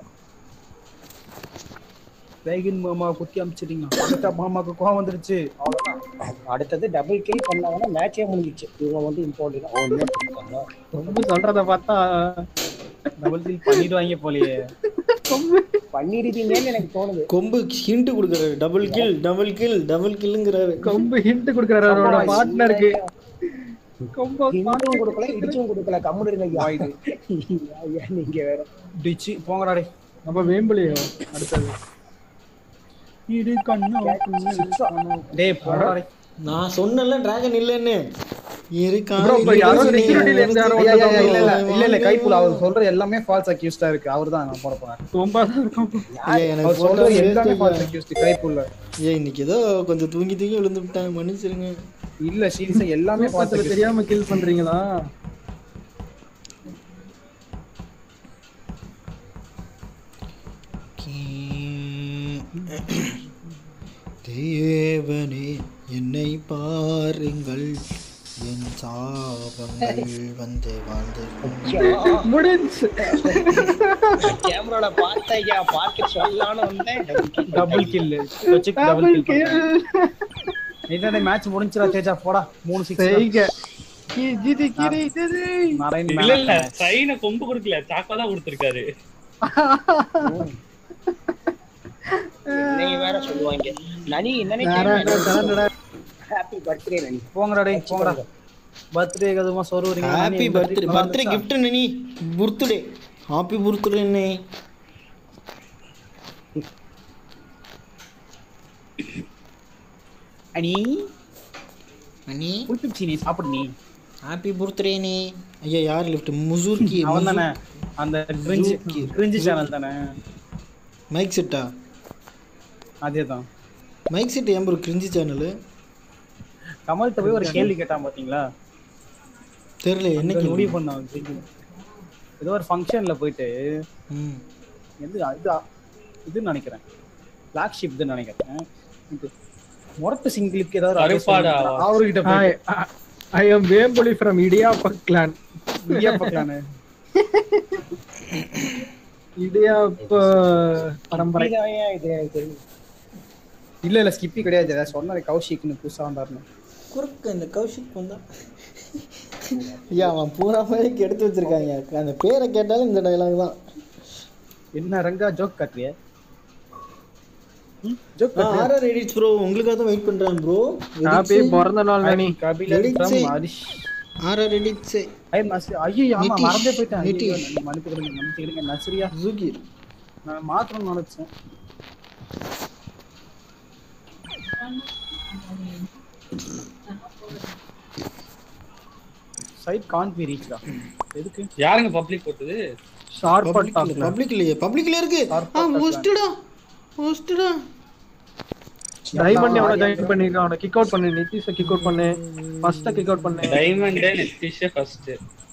Dragon மாமா குத்தி அமிச்சிட்டீங்கன்னா அடுத்த மாமாக்கு கோவம் வந்துருச்சு அவ்வளவுதான் அடுத்தது டபுள் கில் பண்ணாங்கன்னா மேட்சே முடிஞ்சிச்சு இவங்க வந்து இம்பார்ட்டன் ஓ இன்னும் இருக்காங்க. ரொம்ப சொல்றத பார்த்தா டபுள் கில் பண்ணிடுவாங்க போலயே பண்ணிருப்பீங்கன்னு எனக்கு தோணுது கொம்பு ஹிண்ட் கொடுக்குறாரு double kill double kill double கில்லுங்கிறாரு ரொம்ப ஹிண்ட் கொடுக்குறாரு அவரோட பார்ட்னருக்கு ரொம்ப இன்னும் கொடுக்கல இடிச்சும் கொடுக்கல கம்முன்னு இருங்க ஐயா ஐயா நீங்க வேற டிச்சு போங்கடா டேய் நம்ம வேம்பலியோ அடுத்தது இரு கண்ணா டேய் போங்கடா டேய் நான் சொன்னல டிராகன் இல்லைன்னு இரு Bro, இப்ப யாரோ security ல இருந்து யாரோ ஐயா, ஐயா, ஐயா, இல்ல இல்ல இல்ல இல்ல கைப்புல அவர் சொல்ற எல்லாமே ஃபால்ஸ் அக்யூஸ்டா இருக்கு அவர்தான் நான் போட போறேன் ரொம்ப தான் இருக்கும் எனக்கு அவர் photo சொல்ற எல்லாமே waste ஃபால்ஸ் ஐயா. அக்யூஸ்ட் கைப்புல ஏய் இன்னைக்கு ஏதோ கொஞ்சம் தூங்கி தூங்கி விழுந்து விட்டேன் மன்னிச்சிருங்க இல்ல சீரியஸா எல்லாமே ஃபால்ஸ் தூக்கத்துல தெரியாம கில் பண்றீங்களா தேவனே என்னை பாருங்கள் என் சாபங்கள் வந்து வாழ்ந்து முடிஞ்சு கேமரால பார்த்தா ஐயா பார்த்து சொல்லலாம்னு வந்தேன் டபுள் கில் டபுள் கில் இதான் மேட்ச் முடிஞ்சிரா தேஜா போடா மூணு சிக்ஸ் செய்க கி- ஜிதி கிரி ஜிதி நாராயண் இல்ல இல்ல மேல சைன கொம்பு கொடுக்கல சாக்கா தான் கொடுத்திருக்காரு நீங்க வேற சொல்லுவாங்க நனி டடா, டடா, டடா. ஹாப்பி பர்த்டே நனி போங்கடா டேய் போங்கடா பர்த்டே எதுமா சொருவீங்க ஹாப்பி பர்த்டே பர்த்டே கிஃப்ட் நீ பர்த்டே ஹாப்பி பர்த்டே நீ அனி அண்ணி புளிப்பிச்சி நீ சாப்பிடு நீ ஹாப்பி பர்த்டே நீ ஐயா யார் லிஃப்ட் முசூர்கி அவன் தானே அந்த கிரிஞ்சு கிரிஞ்சு சேனல் தானே மைக் செட்டா அதே தான் மைக் செட் ஏன் ப்ரோ கிரிஞ்சி சேனலு கமல்கிட்ட போய் ஒரு கேள்வி கேட்டான் பாத்தீங்களா தெரியல என்ன என்ன கேள்வி முடிவு பண்ணான் கிரிஞ்சு. ஏதோ ஒரு ஃபங்க்ஷன்ல போயிட்டு ம் எது இது இதுன்னு நினைக்கிறேன் பிளாக் ஷிப் நினைக்கிறேன் இது முரட்டு சிங்கிளுக்கு ஏதாவது ஒரு கருப்பாடா. advice சொல்லுங்க. அவர்கிட்ட போய் ஐ எம் வேம்புலி ஃப்ரம் இடியாப்ப கிளான் இடியாப்பக்கலான்னு இடியாப்ப பரம்பரை இதாயா இது இது இல்ல இல்ல ஸ்கிப்பி கிடையாது ஏதாவது சொன்னாரு கௌஷிக்னு புதுசா வந்தாருன்னு குறுக்க இந்த கௌஷிக் வந்தா ஐயா அவன் பூரா மாதிரி எடுத்து வச்சிருக்காங்க அந்த பேரை கேட்டாலும் இந்த டைலாக் தான் என்ன ரங்கா ஜோக் காட்டுறிய ஜோக் ஆர்ஆர் எடிட்ஸ் ப்ரோ உங்களுக்காக தான் வெயிட் பண்றேன் ப்ரோ ஹாப்பி பிறந்த நாள் Nani Kabilan Edits. from Harish RR edits ஐ நசி ஐயோ ஆமா நிதிஷ். மறந்தே போயிட்டேன் நிதிஷ். ஐயோ, மன்னிச்சுக்கிடுங்க மன்னிச்சுக்கிடுங்க நஸ்ரியா ஜூகிர் நான் மாத்தணும்னு நினைச்சேன் சைட் கான் பி ரீச்டா எதுக்கு யாருங்க பப்ளிக் போட்டது ஷார்ப் பப்ளிக் பப்ளிக் இல்லையே பப்ளிக்ல இருக்கு ஆ போஸ்டடா போஸ்டடா டைமண்ட் எவ்வளவு ஜாயின் பண்ணிருக்கான் அவனை கிக் அவுட் பண்ணு நிதிஷ கிக் அவுட் பண்ணு ஃபர்ஸ்ட் கிக் அவுட் பண்ணு டைமண்டே நெத்திஷே ஃபர்ஸ்ட்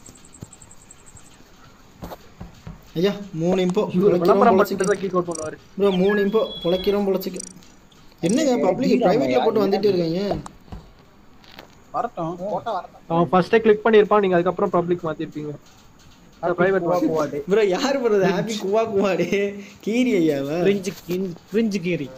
ஐயா மூணு இம்போ விளம்பரம் பண்ணிட்டு தான் கிக் அவுட் பண்ணுவாரு ப்ரோ மூணு இம்போ பொழைக்கிறோம் பொழைச்சிக்க என்னங்க பப்ளிக் பிரைவேட்ல போட்டு வந்துட்டே இருக்காங்க வரட்டும் போட்டா வரட்டும் அவன் ஃபர்ஸ்டே கிளிக் பண்ணிருப்பான் நீங்க அதுக்கப்புறம் பப்ளிக் மாத்திருப்பீங்க பிரைவேட் குவா குவாடே ப்ரோ யார் போறது ஹாப்பி குவா குவாடே கீரி ஐயாவா கிரிஞ்சு கிரிஞ்சு கீரி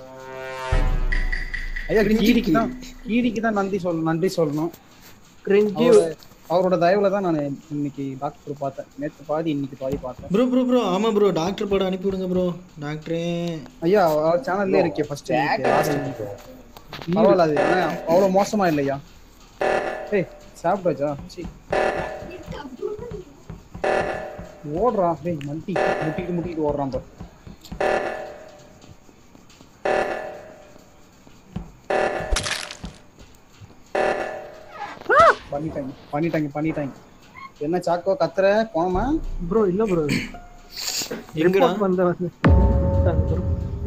ஐயா கீரிக்கு தான் கீரிக்கு தான் நன்றி சொல்லணும் நன்றி சொல்லணும் கிரிஞ்சி அவரோட- அவரோட தயவுல தான் நான் இன்னைக்கு டாக்டர் பார்த்தேன் நேத்து பாதி இன்னைக்கு பாதி பார்த்தேன் ப்ரோ ப்ரோ ப்ரோ ஆமா ப்ரோ டாக்டர் படம் அனுப்பி விடுங்க ப்ரோ டாக்டரே ஐயா அவர் சேனல்ல இருக்கே ஃபர்ஸ்ட் பரவாயில்ல அது ஆனா அவ்வளவு மோசமா இல்லையா ஏய் சாப்பிட்டாச்சா சீ ஓடுறான் டேய் மல்டி முட்டிட்டு முட்டிட்டு ஓடுறான் பாரு பண்ணிட்டாங்க பண்ணிட்டாங்க பண்ணிட்டாங்க என்ன சாக்கோ கத்துற போனோமா ப்ரோ இல்ல ப்ரோ எங்கடா வந்த வந்து bro.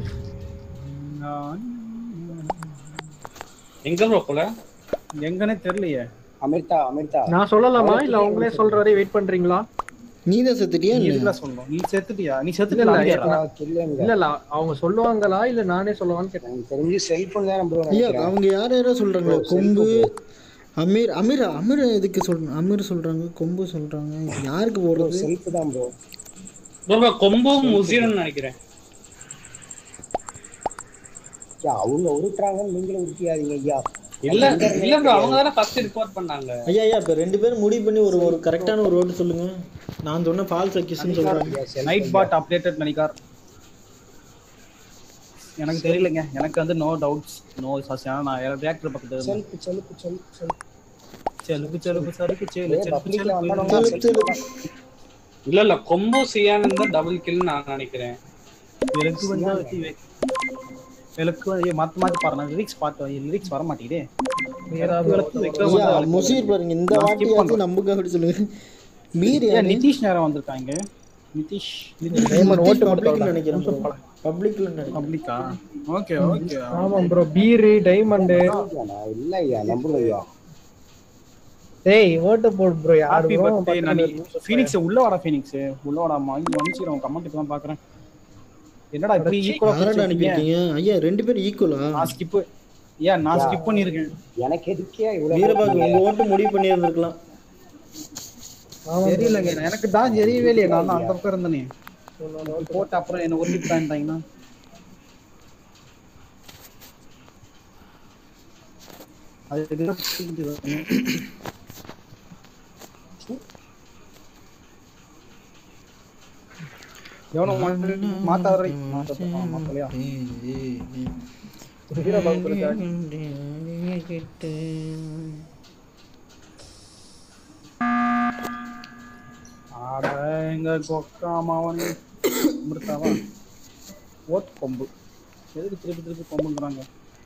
எங்க ப்ரோ போல எங்கன்னே தெரியலையே அமிர்தா அமிர்தா நான் சொல்லலாமா இல்ல அவங்களே சொல்ற வரை வெயிட் பண்றீங்களா நீ தான் செத்துட்டியா நீ இல்ல எதுக்குடா சொல்லணும் நீ செத்துட்டியா நீ இல்ல, செத்துட்டியா இல்லைங்க இல்ல இல்ல அவங்க சொல்லுவாங்களா இல்ல நானே சொல்லவான்னு கேட்டேன் எனக்கு தெரிஞ்சு செல்போன் தான் ப்ரோ ஐயா அவங்க யார் யாரோ சொல்றாங்க கொம்பு அமீர் அமீர் அமீர் எதுக்கு சொல்றாங்க அமீர் சொல்றாங்க கொம்பு சொல்றாங்க யாருக்கு போடுறது செல்ஃப் தான் ப்ரோ ப்ரோ ப்ரோ கொம்பும் முசீரன் நினைக்கிறேன் அவங்க உருட்டுறாங்கன்னு நீங்களும் உருட்டியாதீங்க ஐயா இல்ல இல்ல ப்ரோ அவங்க தானே ஃபர்ஸ்ட் ரிப்போர்ட் பண்ணாங்க ஐயா ஐயா இப்ப ரெண்டு பேரும் முடிவு பண்ணி ஒரு ஒரு கரெக்டான ஒரு ரோட்டு சொல்லுங்க நான் சொன்ன ஃபால்ஸ் அக்யூஸ்னு சொல்றாங்க நைட் பாட் அப்டேட்டட் நினைக்கார் எனக்கு தெரியலங்க எனக்கு வந்து நோ டவுட்ஸ் நோ சசியா நான் ரியாக்டர் பக்கத்துல இருந்தேன் செல்ஃப் செல்ஃப் செல்ஃப் செல்ஃப் செலுப்பு செலுப்பு சறுக்கு செலு செலுப்பு பப்ளிக்ல செலுப்பு வந்தாலும் இல்ல இல்ல கொம்பு சியானன் தான் டபுள் கில் நான் நினைக்கிறேன் எனக்கு வந்து வச்சு வை. எனக்கு வந்து மாத்தி மாத்தி பாருங்க லிரிக்ஸ் பாட்டு லிரிக்ஸ் வர மாட்டேங்குதே விளக்கு வைக்க ஐயா மாட்டேன். முசீர் பாருங்க இந்த நான் skip வாட்டியாச்சும் நம்புங்க அப்படி சொல்லுங்க மீர் ஏன் நிதிஷ் நேரம் வந்திருக்காங்க நிதிஷ் பப்ளிக்ல நினைக்கிறேன் பப்ளிக்ல நினைக்கிறேன் பப்ளிக்கா ஓகே ஓகே ஆமா ப்ரோ பீரு டைமண்ட் இல்ல ஐயா நம்புங்க ஐயா டேய் ஓட்டு போடு ப்ரோ ஹாப்பி யாரு பர்த்டே நான் ஃபீனிக்ஸ் உள்ள வாடா ஃபீனிக்ஸ் உள்ள வாடா வாங்கி வந்துச்சு அவன் கமெண்ட் தான் பாக்குறேன் என்னடா இப்படி ஈக்குவலா யாரடா அனுப்பியிருக்கீங்க ஐயா ரெண்டு பேரும் ஈக்குவலா நான் ஸ்கிப் ஏன் நான் ஸ்கிப் பண்ணிருக்கேன் எனக்கு எதுக்கே இவ்வளவு வீரபாகு உங்க ஓட்டு முடிவு பண்ணி இருந்திருக்கலாம் தெரியலங்க எனக்கு தான் தெரியவே இல்லையே நான் தான் அந்த பக்கம் இருந்தேனே போட்டு அப்புறம் என்ன ஒரு பண்ணிட்டாங்கன்னா அது எதுக்கு புரிஞ்சுது வரணும். எவனோ மாத்தாவரை மாத்தலையா வீரபாகு இருக்காரு. ஆட எங்க கொக்கா மாவன் மிருத்தாவா ஓட் கொம்பு எதுக்கு திருப்பி திருப்பி கொம்புங்கிறாங்க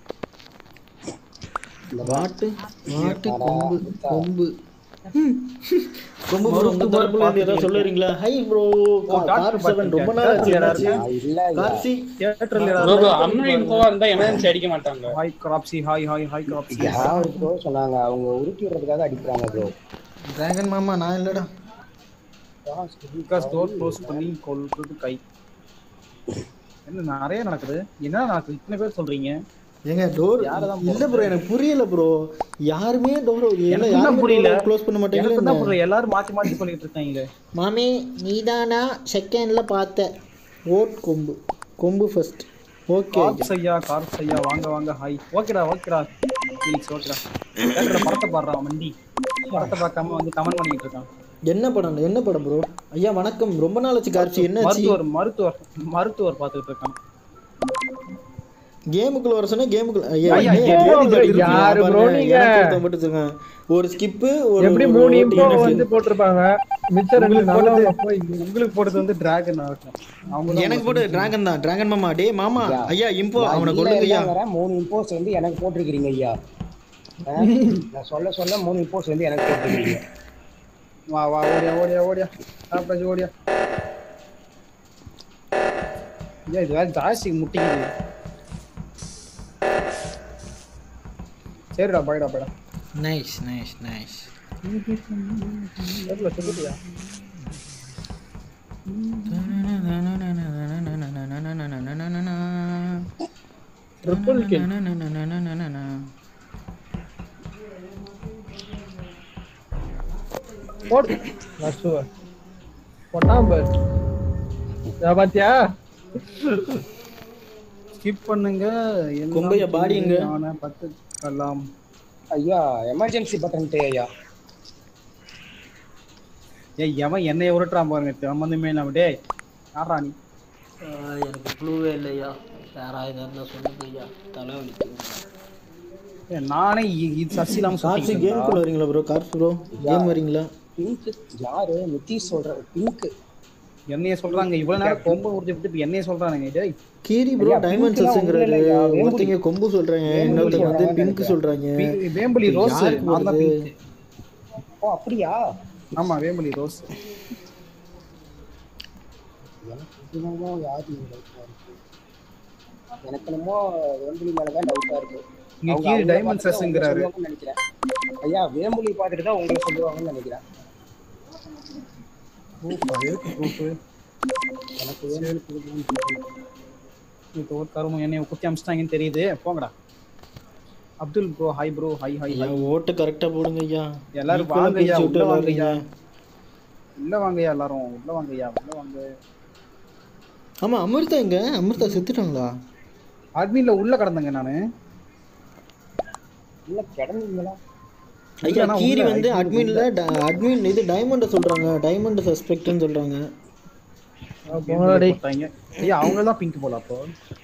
வாட்டு வாட்டு கொம்பு கொம்பு கொம்பு ப்ரோ உங்க தரப்புல இருந்து ஏதாவது சொல்லுறீங்களா ஹை ப்ரோ கார் செவன் ரொம்ப நாள் ஆச்சு என்னாச்சு இல்ல கார்சி தியேட்டர்ல ப்ரோ ப்ரோ அம்மா இன்ஃபோவா இருந்தா எமர்ஜென்சி அடிக்க மாட்டாங்க ஹாய் கிராப்சி ஹாய் ஹாய் ஹாய் கிராப்சி யார் ப்ரோ சொன்னாங்க அவங்க உருட்டி விடுறதுக்காக அடிக்கிறாங்க ப்ரோ டிராகன் மாமா நான் இல்லடா பிகாஸ் டோர் க்ளோஸ் பண்ணி கொல்றது கை என்ன நிறைய நடக்குது என்ன நடக்குது இத்தனை பேர் சொல்றீங்க ஏங்க டோர் யாரதான் இல்ல ப்ரோ எனக்கு புரியல ப்ரோ யாருமே டோர் எனக்கு யாருமே தான் புரியல. க்ளோஸ் பண்ண எனக்கு தான் மாட்டேங்கிறாங்க புரியல எல்லாரும் மாத்தி மாத்தி சொல்லிட்டு இருக்காங்களே மாமி நீதானா செகண்ட்ல பார்த்த ஓட் கொம்பு கொம்பு ஃபர்ஸ்ட் ஓகே கார்ப்ஸ் ஐயா கார்ப்ஸ் ஐயா வாங்க வாங்க ஹாய் ஓகேடா ஓகேடா ஃபீலிக்ஸ் ஓகேடா தேட்டர்ல படத்தை பாடுறான் மண்டி படத்தை பார்க்காம வந்து கமெண்ட் பண்ணிட்டு இருக்கான் என்ன படம் என்ன படம் ப்ரோ ஐயா வணக்கம் ரொம்ப நாள் ஆச்சு கார்ச்சி என்ன ஆச்சு மருத்துவர் மருத்துவர் மருத்துவர் பார்த்துட்டு இருக்கான் கேமுக்குள்ள வர சொன்னா கேமுக்குள்ள ஐயா ஐயா, ஏன் கேம் கேமுக்குள்ள இருப்பீங்க? யாரு bro பாருங்க, நீங்க? எனக்கு ஒருத்தன் மட்டும் சொல்லுங்க. ஒரு ஸ்கிப்பு ஒரு எப்படி ஒரு மூணு ஓட்டு இம்போ எனக்கு வந்து போட்டிருப்பாங்க மிச்சம் ரெண்டு உங்களுக்கு நல்லா போட்டது போய் உங்களுக்கு போட்டது வந்து டிராகன் இருக்கும் அவங்க தான் எனக்கு போட்டு டிராகன் தான் டிராகன் மாமா டேய் மாமா ஐயா இம்போ அவனை நான் கொள்ளுங்க ஐயா இல்லைங்கிறேன், மூணு இம்போஸ் வந்து எனக்கு போட்டிருக்கிறீங்க ஐயா ஆ? நான் சொல்ல சொல்ல மூணு இம்போஸ் வந்து எனக்கு போட்டிருக்கிறீங்க வா வா ஓடியா ஓடியா ஓடியா சாப்பிட்டாச்சு ஓடியா ஐயா இது வேற ஜாஸ்தி முட்டிக்குது சரிடா பாய்டா பாய்டா நைஸ் நைஸ் நைஸ் தெரியல சொல்லுடியா ட்ரிபிள் கில் போடு நசுவ போட்டான் பாரு இதா பாத்தியா ஸ்கிப் பண்ணுங்க எல்லாம் கொங்கைய body எங்க? ஆன பத்து கலாம் ஐயா எமர்ஜென்சி பட்டன் ஐயா ஏய் எவன் என்னைய உருட்டுறான் பாருங்க சம்மந்தமே இல்லாம டேய் யாரா நீ எனக்கு ப்ளூவே இல்லையா யாராவது இருந்தா சொல்லுங்க ஐயா தலை ஏய், நானே இ- இது சசி இல்லாம கார்சி சுத்திட்டு கேம் குள்ள வரீங்களா ப்ரோ கார்ஸ் ப்ரோ கேம் வரீங்களா பிங்க் யாரு நிதிஷ் சொல்ற பிங்க் என்னைய சொல்றாங்க இவ்வளவு நேரம் கொம்பு உறுதி விட்டு இப்ப என்னைய சொல்றானுங்க டேய் கீரி ப்ரோ ஐயா, டைமண்ட் pink லாம் செல்ஸ்ங்கிறாரு ஒண்ணும் இல்லையா, வேம்புலி. ஒருத்தங்க கொம்பு சொல்றாங்க இன்னொருத்தங்க வந்து பிங்க் சொல்றாங்க பி- வேம்புலி ரோஸ் யாருக்கு நான் தான் வருது? pink. ஓ அப்படியா ஆமா வேம்புலி ரோஸ் எனக்கு என்னமோ யாரு டவுட்டா இருக்கு எனக்கு என்னமோ வேம்புலி மேலதான் டவுட்டா இருக்கு இங்க அவங்க கீழ் அவங்கள டைமண்ட் பார்த்துட்டு உங்களை சஸ்ங்கிறாரு சொல்லுவாங்கன்னு நினைக்கிறேன் ஐயா வேம்புலி பார்த்துட்டு தான் உங்களை சொல்லுவாங்கன்னு நினைக்கிறேன் எனக்கு இப்போ ஒரு கருமம் என்னைய குத்தி அமிச்சிட்டாங்கன்னு தெரியுது போங்கடா Abdul bro hi bro hi hi ஐயா ஓட்டு கரெக்டா போடுங்க ஐயா எல்லாரும் Equal ஆ வாங்க ஐயா பிரிச்சு விட்டு உள்ள வாங்க விளையாடுறீங்க. ஐயா உள்ள வாங்க ஐயா எல்லாரும் உள்ள வாங்க ஐயா உள்ள வாங்க ஆமா அமிர்தா எங்க அமிர்தா செத்துட்டாங்களா அட்மின்ல உள்ள கடந்தங்க நானு இல்ல கிடந்தீங்களா ஐயா இல்ல, நான் கீரி உள்ள வந்து IT அட்மின்ல அட்மின் இது டைமண்ட் சொல்றாங்க டைமண்ட் சஸ்பெக்ட்னு சொல்றாங்க போங்கடா போட்டாங்க ஐயா அவங்க தான் பிங்க் போல அப்போ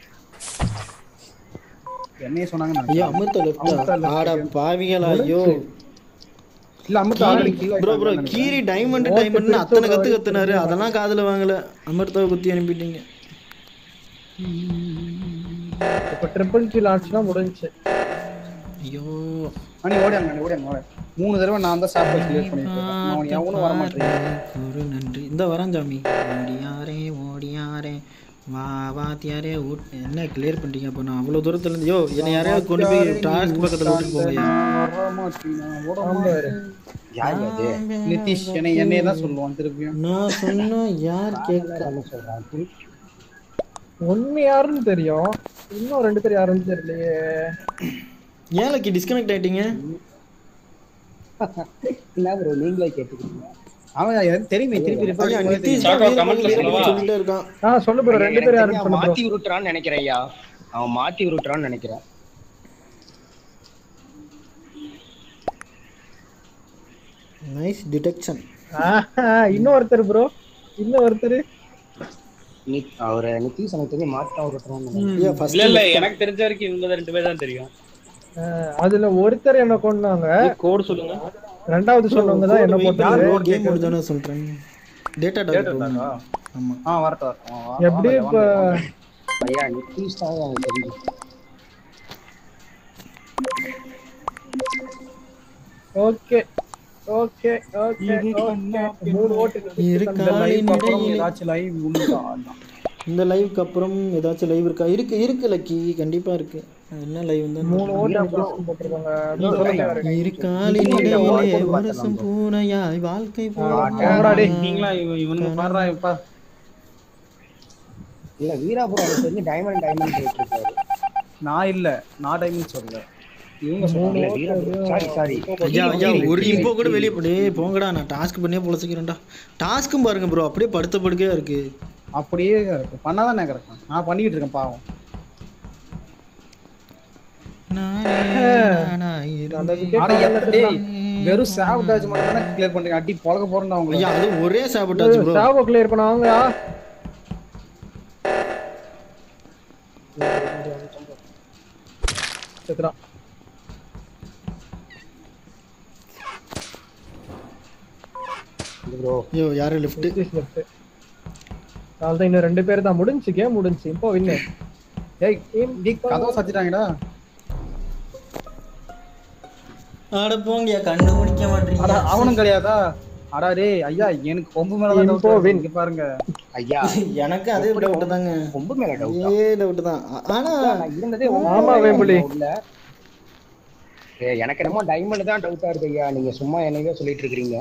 என்னைய சொன்னாங்க ஐயா நான் அமிர்தா அமிர்தா லெஃப்டா left. ஆட பாவிகளா ஐயோ இல்ல அமிர்தா ஆல்ரெடி கீழ ப்ரோ ப்ரோ கீரி டைமண்ட் டைமண்ட் அத்தனை கத்து கத்துனாரு அதெல்லாம் காதுல வாங்கல அமிர்தாவை குத்தி அனுப்பிட்டீங்க இப்ப ட்ரிபிள் கில் ஆச்சுன்னா முடிஞ்சுச்சு ஐயோ அண்ணி ஓடியாங்க அண்ணி ஓடியாங்க ஓடியாங்க மூணு தடவை நான் தான் சாப்பிட்டு கிளியர் பண்ணிட்டு இருக்கேன் அவன் எவனும் வர மாட்டேங்க ஒரு நன்றி இந்த வரான் சாமி ஓடியாரே ஓடியாரே வா வாத்தியாரே ஊட் என்ன கிளியர் பண்ணிட்டீங்க அப்போ நான் அவ்வளோ தூரத்துல இருந்து யோ என்னை யாரையாவது கொண்டு போய் டாஸ்க் பக்கத்தில் விட்டுட்டு போங்க வர மாட்டீங்க ஓட மாட்டேன். யார் அது நிதிஷ் என்னை என்னைய தான் சொல்லுவான் திருப்பியும் நான் சொன்னா யார் கேட்க என்ன சொல்றான் ஒண்ணு யாருன்னு தெரியும் இன்னும் ரெண்டு பேர் யாருன்னு தெரியலையே ஏன் லக்கி டிஸ்கனெக்ட் ஆயிட்டீங்க என்ன ப்ரோ நீங்களே கேட்டுக்கிறீங்க அவன் எனக்கு தெரியுமே திருப்பி ஐயா refresh பண்ணவே நிதிஷ் தெரியும். சாக்கோ கமெண்ட்ல சொல்லவா சொல்லிட்டே இருக்கான் ஆ சொல்லு ப்ரோ ரெண்டு பேரும் யாரும் அவன் பண்ணு bro. மாத்தி விட்டுறான்னு நினைக்கிறேன் ஐயா அவன் மாத்தி விட்டுறான்னு நினைக்கிறேன் நைஸ் டிடெக்ஷன் ஆஹா, இன்னொருத்தர் ப்ரோ இன்னொருத்தர் நி- அவரை நிதிஷ் எனக்கு தெரிஞ்சு மாத்தி விட்டுறான்னு நினைக்கிறேன் ஐயா ஃபர்ஸ்ட் இல்ல இல்ல எனக்கு தெரிஞ்ச வரைக்கும் இவங்க ரெண்டு பேர் தான் தெரியும் அதுல ஒருத்தர் என்ன கொண்டாங்க கோடு சொல்லுங்க ரெண்டாவது சொன்னவங்க தான் என்ன போட்டாங்க கேம் முடிஞ்சானே சொல்றேன் டேட்டா Data டாக் இருக்கா? ஆமா ஆ வரட்டும் வரட்டும். வா, வா, எப்படி வாங்க, இப்ப வாங்க. ஐயா நிதிஷ் தான் எனக்கு தெரியும் ஓகே ஓகே ஓகே ஓகே மூணு ஓட்டு இரு இந்த live காலின் அப்புறம் இடையிலே ஏதாச்சும் live உண்டா? அதான். இந்த லைவ்க்கு அப்புறம் ஏதாச்சும் லைவ் இருக்கா இருக்கு இருக்கு லக்கி கண்டிப்பா இருக்கு என்ன லைவ் தான் மூணு ஓட்டு அப்புறம் போட்டிருக்காங்க அதான் சொல்லுங்க. இரு காலின் இடையிலே வருஷம் பூனையாய் வாழ்க்கை போடா டேய். நீங்களா இவ- இவனுங்க பாடுறா இப்ப இல்ல வீராபுரம் எனக்கு தெரிஞ்சு டைமண்ட் டைமண்ட் போயிட்டு இருக்காரு நான் இல்ல நான் டைமண்ட் சொல்லல இவங்க மூணு சொன்னாங்க இல்ல ஓட்டு வீராபுரம் சாரி சாரி ஐயா ஐயா ஒரு இம்போ கூட வெளியே போடு போங்கடா நான் டாஸ்க் பண்ணியே பொழைச்சிக்கிறேன்டா டாஸ்க்கும் பாருங்க ப்ரோ அப்படியே படுத்த படுக்கையா இருக்கு அப்படியே இருக்கு பண்ணாதான் நான் கிடக்கும் நான் பண்ணிக்கிட்டு இருக்கேன் பாவம் நானே நானாய் இருந்தேன். ஆனா எத்த- டேய், வெறும் சாவட்டாஜ் மட்டும் தானே கிளியர் பண்றீங்க அடி பழக போறேன் அவங்க ஐயா அது ஒரே சாப்பிட்டாச்சு ப்ரோ சாவோ கிளியர் பண்ணாங்க செத்துறான் ப்ரோ ஐயோ யாரு லெஃப்ட் அதான் இன்னும் ரெண்டு பேர் தான் முடிஞ்சு கேம் முடிஞ்சு இப்போ வின்னு ஏய் டேய், கதவை சாத்திட்டாங்கடா ஆட போங்கயா கண்டுபிடிக்க அட மாட்டீங்க அவனும் கிடையாதா அடா டேய் ஐயா எனக்கு கொம்பு மேல Info தான் win. இங்க பாருங்க ஐயா எனக்கு அதே டவுட் தாங்க ரொம்ப மேல டவுட் ஏ டவுட் தான் ஆ- ஆனா நான் இருந்ததே ஆமா, வேம்புலி. இல்ல எனக்கு என்னமோ டைமண்ட் தான் டவுட்டா இருக்கு ஐயா நீங்க சும்மா என்னையோ சொல்லிட்டு இருக்கீங்க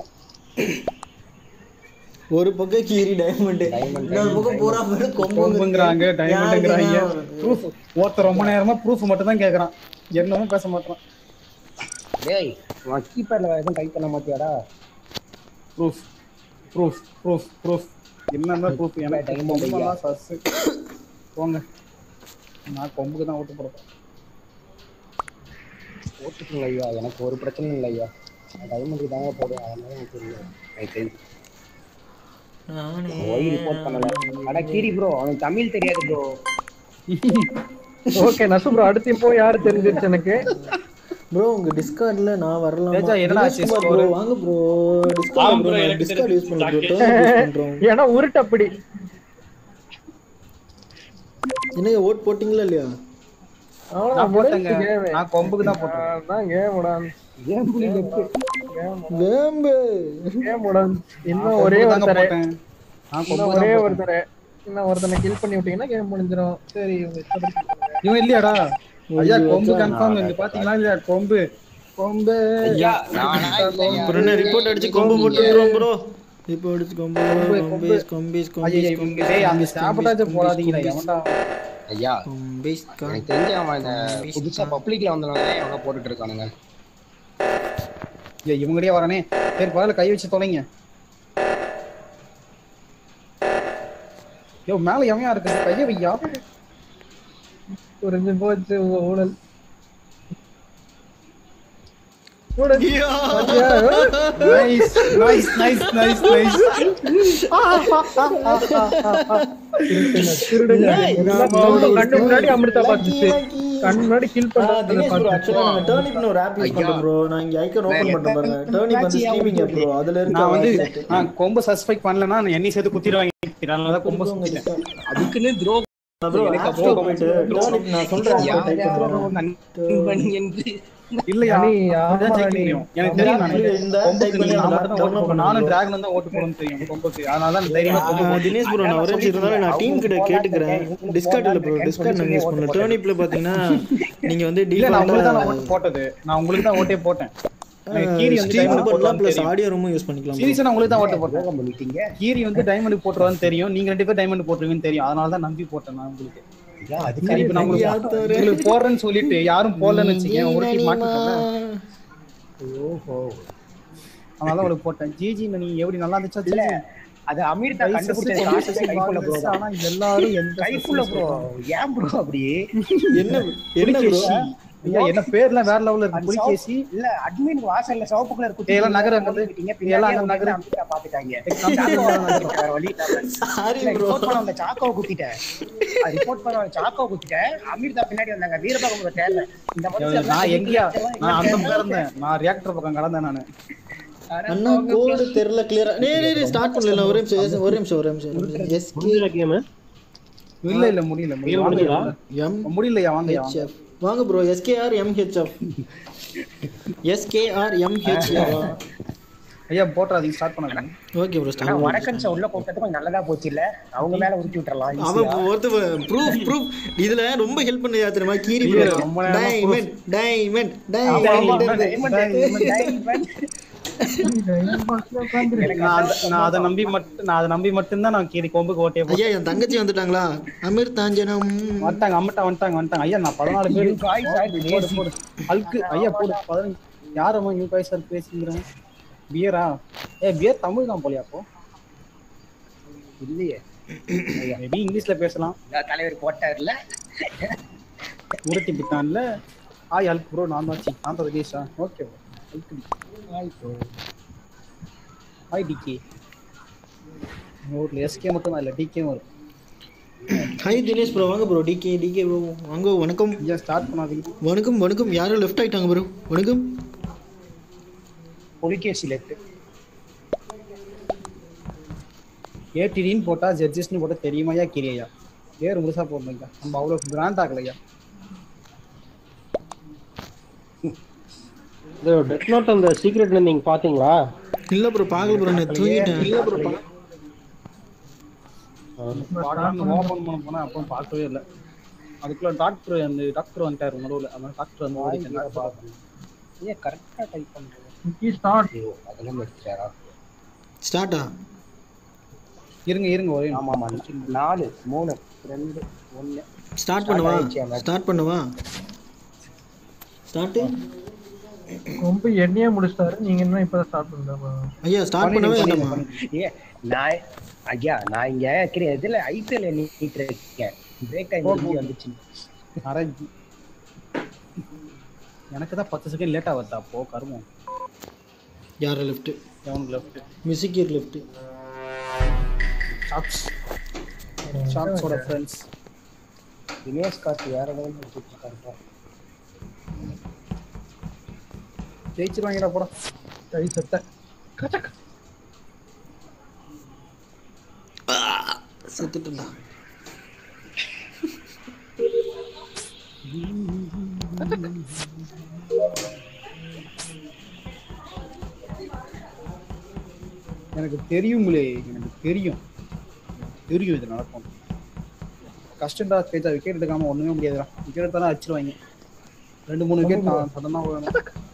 ஒரு பக்கம் கீரி டைமண்ட் Diamond, இன்னொரு பக்கம் பூரா பேரு கொம்புங்கிறாங்க டைமண்ட்ங்கிறாங்க யாருக்கு ப்ரூஃப் ஒருத்தர் ரொம்ப நேரமா ப்ரூஃப் மட்டும் தான் கேக்குறான் என்னமும் பேச மாட்டான் டேய் உன் கீப்பர்ல எதுவும் டைப் பண்ண மாட்டியாடா ப்ரூஃப் ப்ரூஃப் ப்ரூஃப் ப்ரூஃப் என்னன்னா ப்ரூஃப் எனக்கு Diamond கொம்பெல்லாம் சஸ்ஸு போங்க நான் கொம்புக்கு தான் ஓட்டு போடுறேன் போட்டுக்கோங்க ஐயா எனக்கு ஒரு பிரச்சனையும் இல்லை ஐயா டைமண்ட் தாங்க போடுவேன் அதனால எனக்கு தெரியும் எனக்கு தெரியும் நானே ஒய் ரிப்போர்ட் பண்ணல அட கீரி ப்ரோ அவனுக்கு தமிழ் தெரியாது ப்ரோ ஓகே நசு ப்ரோ அடுத்து இப்போ யாரு தெரிஞ்சிருச்சு எனக்கு ப்ரோ உங்க டிஸ்கார்ட்ல நான் வரலாம் தேஜா, என்னடா ஆச்சு ப்ரோ score? வாங்க ப்ரோ ஆமா டிஸ்கார்ட் bro, ப்ரோ எனக்கு டிஸ்கார்ட் யூஸ் பண்ணல ப்ரோ தெரிஞ்சு டர்ன் யூஸ் பண்றோம் ஏன்னா உருட்டப்படி என்ன ஓட் போட்டிங்களா இல்லையா நான் போட்டேங்க நான் கொம்புக்கு தான் போட்டேன் அதான் கேம் உடான் ஏன் புள்ளி வெப்பு வேம்பு கேம் உடான் இன்னும் நான் ஒரே கொம்புக்கு தாங்க ஒருத்தரை போட்டேன் நான் இன்னும் கொம்புக்கு ஒரே தான் போட்டேன் ஒருத்தரை இன்னும் ஒருத்தனை கில் பண்ணி விட்டீங்கன்னா கேம் முடிஞ்சிடும் சரி இவங்க இஷ்டப்படி பண்ணுங்க. இவன் இல்லையாடா ஐயா ஐயோ, கொம்பு அதான். கன்ஃபார்ம் இங்க பாத்தீங்களா இல்லையா கொம்பு கொம்பு ஐயா நானா இல்லையா அப்புறம் என்ன ரிப்போர்ட் அடிச்சு கொம்பு போட்டுறோம் ப்ரோ இப்போ அடிச்சு கொம்பு கொம்பேஸ் கொம்பேஸ் ஐயா கொம்பேஸ் இவங்க டேய் அந்த சாப்பிட்டாச்சு போடாதீங்கடா எவன்டா ஐயா கொம்பேஸ் எனக்கு தெரிஞ்ச அவன் இந்த புதுசா பப்ளிக்ல வந்தவங்க அவங்க போட்டுட்டு இருக்கானுங்க ஐயா இவங்கடே வரானே சரி பரவாயில்ல கை வச்சு தொலைங்க யோ மேல எவன் இருக்கு கைய வையா புரிஞ்சு போச்சு உங்க ஊழல் ஊழல் nice nice nice nice nice திருடுங்க எல்லாம் நம்ம கண்ணு முன்னாடி அமிர்தா பாத்துச்சு கண் முன்னாடி கில் தினேஷ் ப்ரோ பண்ண ஆக்சுவலா நாங்க டர்னிப்னு ஒரு ஆப் யூஸ் பண்றோம் ப்ரோ நான் இங்க ஐக்கன் ஓபன் பண்றேன் பாருங்க டர்னிப் வந்து ஸ்ட்ரீமிங் ஆப் ப்ரோ அதுல இருக்க நான் வந்து நான் கொம்பு சஸ்பெக்ட் பண்ணலனா நான் என்னையும் சேர்த்து குத்திடுவாங்க அதனால தான் கொம்பு சுத்திட்டேன் அதுக்குன்னு த்ரோ ப்ரோ ஆப் ஸ்டோர் போயிட்டு டர்னிப் நான் சொல்றேன் டைப் பண்ணுங்க இல்லையா அனி, அப்படிதான் ஆமா ஜெயிக்க அனி. முடியும். எனக்கு தெரியும் நான் இந்த கொம்புக்கு type பண்ணி நான் அந்த மட்டும் தான் ஓட்டு download போடுவேன். நானும் டிராகன் தான் ஓட்டு போடணும்னு தெரியும் கொம்புக்கு அதனால தான் தைரியமா கொம்பு ஆ, தினேஷ் ப்ரோ நான் ஒரே நிமிஷம் இருந்தாலும் நான் டீம் கிட்ட கேட்டுக்கிறேன் டிஸ்கார்ட் இல்ல ப்ரோ டிஸ்கார்ட் நாங்க யூஸ் பண்ணல டர்னிப்ல பாத்தீங்கன்னா நீங்க வந்து இல்ல நான் உங்களுக்கு தான் நான் டிஃபால்ட்டா ஓட்டு போட்டது நான் உங்களுக்கு தான் ஓட்டே போட்டேன் எனக்கு கீரி வந்து ஸ்ட்ரீம் டைமண்ட் பண்ணலாம் போடலாம் ப்ளஸ் தெரியும் ஆடியோ ரூமும் யூஸ் பண்ணிக்கலாம் bro. சீரியஸா நான் உங்களுக்கு தான் ஓட்டு போட்டேன் துரோகம் பண்ணிட்டீங்க கீரி வந்து டைமண்ட் போட்டுருவான்னு தெரியும் நீங்க ரெண்டு பேரும் டைமண்ட் போட்டுருவீங்கன்னு தெரியும் அதனால தான் நம்பி போட்டேன் நான் உங்களுக்கு ஏன் அதுக்கு சரி, இப்ப நம்ம ஐயா, தோறு. உங்களுக்கு போடுறேன்னு சொல்லிட்டு யாரும் போடலன்னு வச்சுக்கேன் ஒரு டீம் மாட்டிக்கோங்க ஓஹோ அதனால அவளுக்கு போட்டேன் ஜிஜி நீ எப்படி நல்லா இருந்துச்சா இல்ல ஜிஜி அது அமீர் தான் கண்டுபிடிச்சது காசு கைக்குள்ள ப்ரோ ஆனா எல்லாரும் எந்த கைக்குள்ள ப்ரோ ஏன் ப்ரோ அப்படி என்ன என்ன ப்ரோ ஐயா என்ன பேர்லாம் வேற லெவல்ல இருக்கு அந்த புலிகேசி இல்ல அட்மின் வாசல்ல சிவப்பு கலர் குத்தி ஏய், எல்லாம் நகரு அங்கிட்டு. குத்திட்டீங்க. எல்லாம் பின்னாடியே அங்க நகரு. வந்து அமிதா பாத்துட்டாங்க நகரு. வேற வழி இல்லாம. சாரி இல்ல, ப்ரோ report பண்ண வந்த சாக்காவை குத்திட்டேன் அது report பண்ண வந்த சாக்காவை குத்திட்டேன் அமீர்தா பின்னாடி வந்தாங்க வீரபாகம் தேவை இந்த மனுஷன் நான் எங்கேயா நான் அந்த பக்கம் எல்லாம் இருந்தேன் நான் ரியாக்டர் பக்கம் கடந்தேன் நானு அண்ணா கோடு தெரியல கிளியரா டேய் டேய் டேய் ஸ்டார்ட் பண்ணல ஒரு நிமிஷம் ஒரு நிமிஷம் ஒரு நிமிஷம் எஸ் கே கேம் இல்ல இல்ல முடியல முடியல முடிஞ்சதா? எம் முடியலையா வாங்க ஹெச்எஃப் வாங்க bro SKR MHF SKR MHF ஐயா போட்டுறாதீங்க ஸ்டார்ட் பண்ணாதீங்க ஓகே ப்ரோ ஆனா ஸ்டார்ட் வடக்கன்ஸ உள்ள கூப்பிட்டது கொஞ்சம் நல்லதா போச்சு இல்ல அவங்க மேல உருட்டி விட்டுறலாம் அவன் easy-ஆ. ஒருத்த ப்ரூஃப் ப்ரூஃப் இதுல ரொம்ப ஹெல்ப் பண்ண தெரியுமா கீரி இல்ல, ப்ரோ ரொம்ப நேரமா டைமண்ட் டைமண்ட் ஆமா, ஆமா, டைமண்ட் diamond, diamond. நான் அத- நான் அதை நம்பி மட்டும் நான் அதை நம்பி மட்டும்தான் நான் கீரி கொம்புக்கு ஓட்டே போட்டேன் ஐயா என் தங்கச்சி வந்துட்டாங்களா அமீர் தாஞ்சனம் வந்துட்டாங்க அம்மட்டா வந்துட்டாங்க வந்துட்டாங்க ஐயா நான் பதினாலு பேர் You guys are போடு crazy. போடு அல்கு ஐயா போடு பதினஞ்சு யாரம்மா யூ காய் சார் பேசுங்கிறேன் பியரா ஏ பியர் தமிழ் தான் போலியா அப்போ இல்லையே மேபி இங்கிலீஷ்ல பேசலாம் இந்த தலைவர் போட்டார்ல உருட்டி பிட்டான்ல ஆய் அல்கு ப்ரோ நான் தான் சி, நான் தான் ரஜேஷா ஓகே ப்ரோ ஹாய் டிகே ஊர்ல எஸ்கே மட்டும் தான் இல்லை டிகேவும் இருக்கு ஹாய் தினேஷ் ப்ரோ வாங்க ப்ரோ டிகே டிகே ப்ரோ வாங்க வணக்கம் ஐயா ஸ்டார்ட் பண்ணாதீங்க வணக்கம் வணக்கம் யாரும் லெஃப்ட் ஆயிட்டாங்க ப்ரோ வணக்கம் புலிகேசி லெஃப்ட் ஏடிடின்னு போட்டா ஜட்ஜஸ்னு போட்டா தெரியுமாயா கிரியா பேர் முழுசா போடுறீங்க நம்ம அவ்வளோ கிராண்ட் ஆகலையா இது டெத் நோட் அந்த சீக்ரெட் நீங்க பாத்தீங்களா இல்ல ப்ரோ பார்க்கல ப்ரோ நான் தூங்கிட்டேன் பார்க்கணும்னு ஓப்பன் பண்ண போனா அப்புறம் பார்க்கவே இல்லை அதுக்குள்ள டாக்டர் அந்த டாக்டர் வந்துட்டாரு நடுவில் அதனால டாக்டர் வந்து ஓடிட்டேன். ஏன் கரெக்டா டைப் பண்றேன் ஸ்டார்ட் ஐயோ அதெல்லாம் எடுத்துட்டாரா ஸ்டார்ட்டா இருங்க இருங்க ஒரே ஆமா ஆமா நாலு மூணு ரெண்டு ஒண்ணு ஸ்டார்ட் பண்ணவா ஆயிடுச்சு அந்த- ஸ்டார்ட் பண்ணவா ஸ்டார்ட் ரொம்ப எண்ணெயே முடிச்சிட்டாரு நீங்க என்ன இப்பதான் ஸ்டார்ட் பண்றீங்க ஐயா ஸ்டார்ட் பண்ணவே வேண்டாமா ஏ நான் ஐயா நான் இங்க இருக்கிற இதுல ஐபிஎல் எண்ணிட்டு இருக்கேன் பிரேக் டைம் வந்துச்சு அரை எனக்கு தான் பத்து செகண்ட் லேட்டா வருதா அப்போ கருமம் யார லெஃப்ட் எவனுக்கு லெஃப்ட் மியூசிக்கியர் லெஃப்ட் ஷாப்ஸ் ஷாப்ஸோட ஃப்ரெண்ட்ஸ் தினேஷ் காசு வேற லெவல் வச்சுட்டு இருக்காருப்பா ஜெயிச்சிருவாங்கடா போடா கை சட்டை செத்துட்டுடா எனக்கு தெரியுங்களே எனக்கு தெரியும் தெரியும் இது நடக்கும் கஷ்டம்டா பேச்சா விக்கெட் எடுக்காம ஒண்ணுமே முடியாதுடா விக்கெட் எடுத்தாலும் அடிச்சிருவாங்க ரெண்டு மூணு விக்கெட் சடனா வேணும்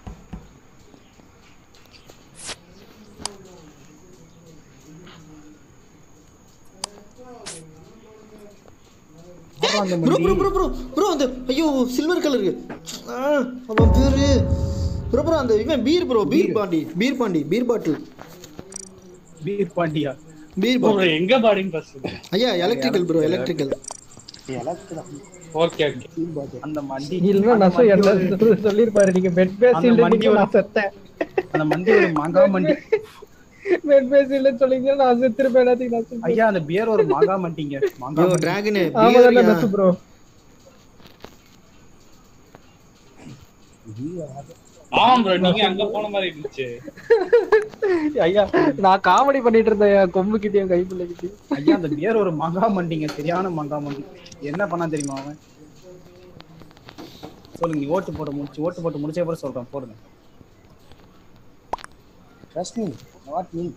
அப்புறம் அந்த ப்ரோ மண்டி- ப்ரோ ப்ரோ ப்ரோ ப்ரோ அந்த ஐயோ சில்வர் கலரு அவன் பேரு ப்ரோ ப்ரோ அந்த இவன் beer bro beer Pandi beer Pandi beer bottle beer பாண்டியா பீர் பாட்டில் எங்க பாடின்னு ஃபர்ஸ்ட் ஐயா எலக்ட்ரிக்கல் ப்ரோ எலக்ட்ரிக்கல் எனக்கு தான் ஓகே ஓகே அந்த மண்டி இல்லன்னா அந்த நசம் என்ன மண்டி- சொல்லிருப்பாரு நீங்க பெட் அந்த பேசில் மண்டி ஒரு- நான் செத்தேன் அந்த மண்டி ஒரு மாங்கா மண்டி பெட் பேசில் சொல்லிங்க நான் செத்துருப்பேன் எல்லாத்தையும் நான் செத்தேன். ஐயா அந்த பியர் ஒரு மாங்கா மண்டிங்க மாங்கா ஐயோ மண்டி. டிராகனு ஆமா தானே பியர் நசு ப்ரோ ஆமா ப்ரோ நீங்க அங்க போன மாதிரி இருந்துச்சு ஐயா நான் காமெடி பண்ணிட்டு இருந்தேன் என் கொம்பு கிட்டயும் கை பிள்ளைகிட்டயும் ஐயா அந்த பியர் ஒரு மாங்கா மண்டிங்க சரியான மாங்கா மண்டி என்ன பண்ணா தெரியுமா அவன் சொல்லுங்க நீ ஓட்டு போட்டு முடிச்சு ஓட்டு போட்டு முடிச்ச அப்புறம் சொல்றேன் போடுங்க ட்ரஸ்ட் மீ நாட் மீ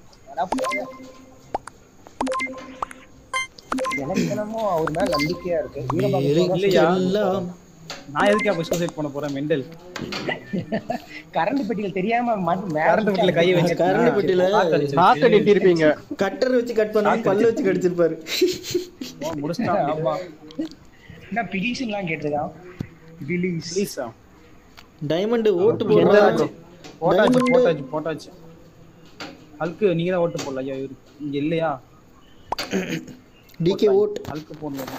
எனக்கு என்னமோ அவர் மேல நம்பிக்கையா இருக்கு வீரபாகு இல்லையா? எல்லாம் நான் எதுக்கு அப்ப சூசைட் பண்ண போறேன் மெண்டல் கரண்ட் பெட்டிகள் தெரியாம மாட்டு மேல கரண்ட் வீட்டுல கையை வச்சு கரண்ட் பெட்டியில நாக்க நீட்டிருப்பீங்க கட்டர் வச்சு கட் பண்ணாம பல்ல வச்சு கடிச்சிருப்பாரு முடிச்சிட்டான் ஆமா என்ன பிலீஸ்லாம் கேட்டிருக்கான் பிலீஸ் ப்ளீஸா டைமண்ட் ஓட்டு போட்டாச்சு போடுறாச்சு போட்டாச்சு Diamond. போட்டாச்சு போட்டாச்சு அல்க்கு நீங்க தான் ஓட்டு போடல ஐயா இவரு இங்க இல்லையா டிகே ஓட் அல்க்கு போடணும்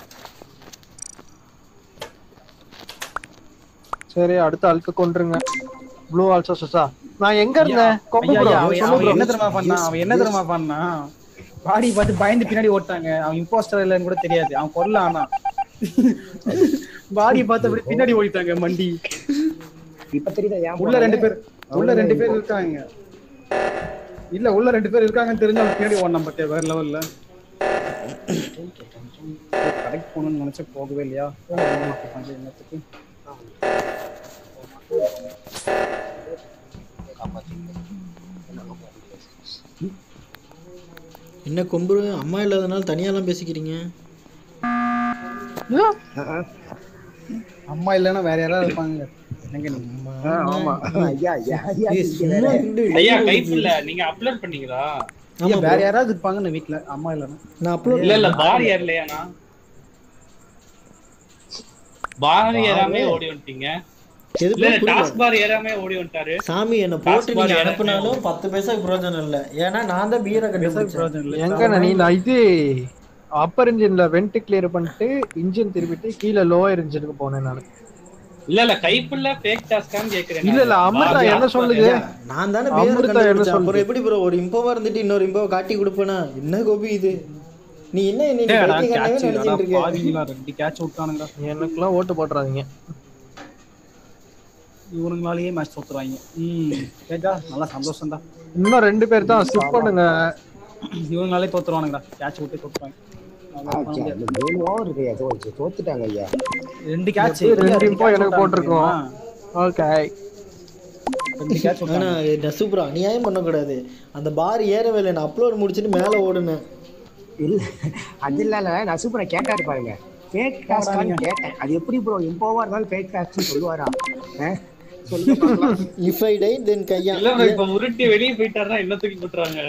சரி அடுத்த அழுக்க கொண்டுருங்க ப்ளூ ஆல்சோ சுசா நான் எங்க இருந்தேன் கொம்பு ஐயா, bro, ஐயா, அவன் சொல்லு அவன் bro. என்ன தெரியுமா பண்ணான் அவன் என்ன தெரியுமா பண்ணான் பாடி பார்த்து பயந்து பின்னாடி ஓட்டாங்க அவன் இம்போஸ்டர் இல்லைன்னு கூட தெரியாது அவன் கொல்ல ஆனா பாடி பார்த்து அப்படியே பின்னாடி ஓடிட்டாங்க மண்டி இப்ப தெரியுதா ஏன் உள்ள ரெண்டு பேர் உள்ள ரெண்டு பேர் இருக்காங்க இல்ல உள்ள ரெண்டு பேர் இருக்காங்கன்னு தெரிஞ்சு அவன் பின்னாடி ஓடலாம் பத்தியா வேற லெவல்ல கடைக்கு போகணும்னு நினைச்சா போகவே இல்லையா என்னத்துக்கு என்ன கொம்பு அம்மா இல்லாதனால தனியாலாம் பேசிக்கிறீங்க அம்மா இல்லைன்னா வேற யாராவது இருப்பாங்க என்னங்க நீங்க ஆமா ஐயா ஐயா ஐயா ஏய், சும்மா கிண்டு. ஐயா கைப்புள்ள நீங்க அப்லோட் பண்ணீங்களா ஐயா, ஆமா வேற bro. யாராவது இருப்பாங்கன்னு வீட்ல அம்மா இல்லைன்னா நான் அப்லோட் இல்ல இல்ல பார் ஏறலையாண்ணா பார் ஏறாமே ஓடி வந்துட்டீங்க எது இல்ல bro, புரியல. டாஸ்க் பார் ஏறாமே ஓடி வந்துட்டாரு சாமி என்ன போட்டு Task bar நீங்க ஏறாமே அனுப்புனாலும் பத்து பைசாக்கு பிரயோஜனம் இல்ல ஏன்னா நான் தான் பீரை கண்டுபிடிச்சேன் பிரயோஜனம் இல்லை. எங்க நீ நான் இது அப்பர் இன்ஜின்ல வெண்ட் கிளியர் பண்ணிட்டு இன்ஜின் திருப்பிட்டு கீழே லோயர் இன்ஜினுக்கு போனேன் நான் இல்ல இல்ல கைப்புள்ள ஃபேக் டாஸ்கான்னு கேக்குறேன் இல்ல இல்ல அமிர்தா என்ன சொல்லுது நான் தானே பீரை அமிர்தா என்ன கண்டுபிடிச்சேன் சொல்லுது? அப்புறம் எப்படி ப்ரோ ஒரு இம்போவா இருந்துட்டு இன்னொரு இம்போவை காட்டி கொடுப்பேனா என்ன கோபி இது நீ என்ன என்ன நீ டேய், அடா, பைத்தியக்காரனாவே catch இல்லடா, நினைச்சிட்டு இருக்க பாவிங்களா, ரெண்டு catch விட்டானுங்கடா. எனக்குலாம் ஓட்டு போட்டுறாதீங்க இவனுங்களாலேயே மேட்ச் தோத்துறாங்க ம் கேட்டா நல்லா சந்தோஷம்டா இன்னும் ரெண்டு பேர் தான் ஸ்கிப் பண்ணுங்க இவங்களாலே தோத்துருவானுங்கடா கேட்ச் விட்டு தோத்துருவாங்க அதெல்லாம் பண்ண முடியாது. மூணு ஓவர் இருக்கு ஐயா தோச்சு தோத்துட்டாங்க ஐயா ரெண்டு கேட்ச் எப்படி ரெண்டு info எனக்கு போட்டிருக்கோம். ஓகே ரெண்டு கேட்ச் ஆனா நசுப்ரா அநியாயம் பண்ணக்கூடாது அந்த பார் ஏறவே இல்லை நான் அப்லோட் முடிச்சுட்டு மேல ஓடுனேன் இல்ல அது இல்ல நான் சூப்பரா கேட்டாரு பாருங்க ஃபேக் டாஸ்கான்னு கேட்டேன் அது எப்படி ப்ரோ இம்போவா இருந்தாலும் ஃபேக் டாஸ்க்னு சொல்லுவாரா ஆ? சொல்லுங்க பார்க்கலாம். இஃப் ஐ டை தென் கையா இல்ல bro, இப்ப உருட்டி வெளியே போயிட்டாருன்னா என்ன தூக்கி போட்டுறாங்க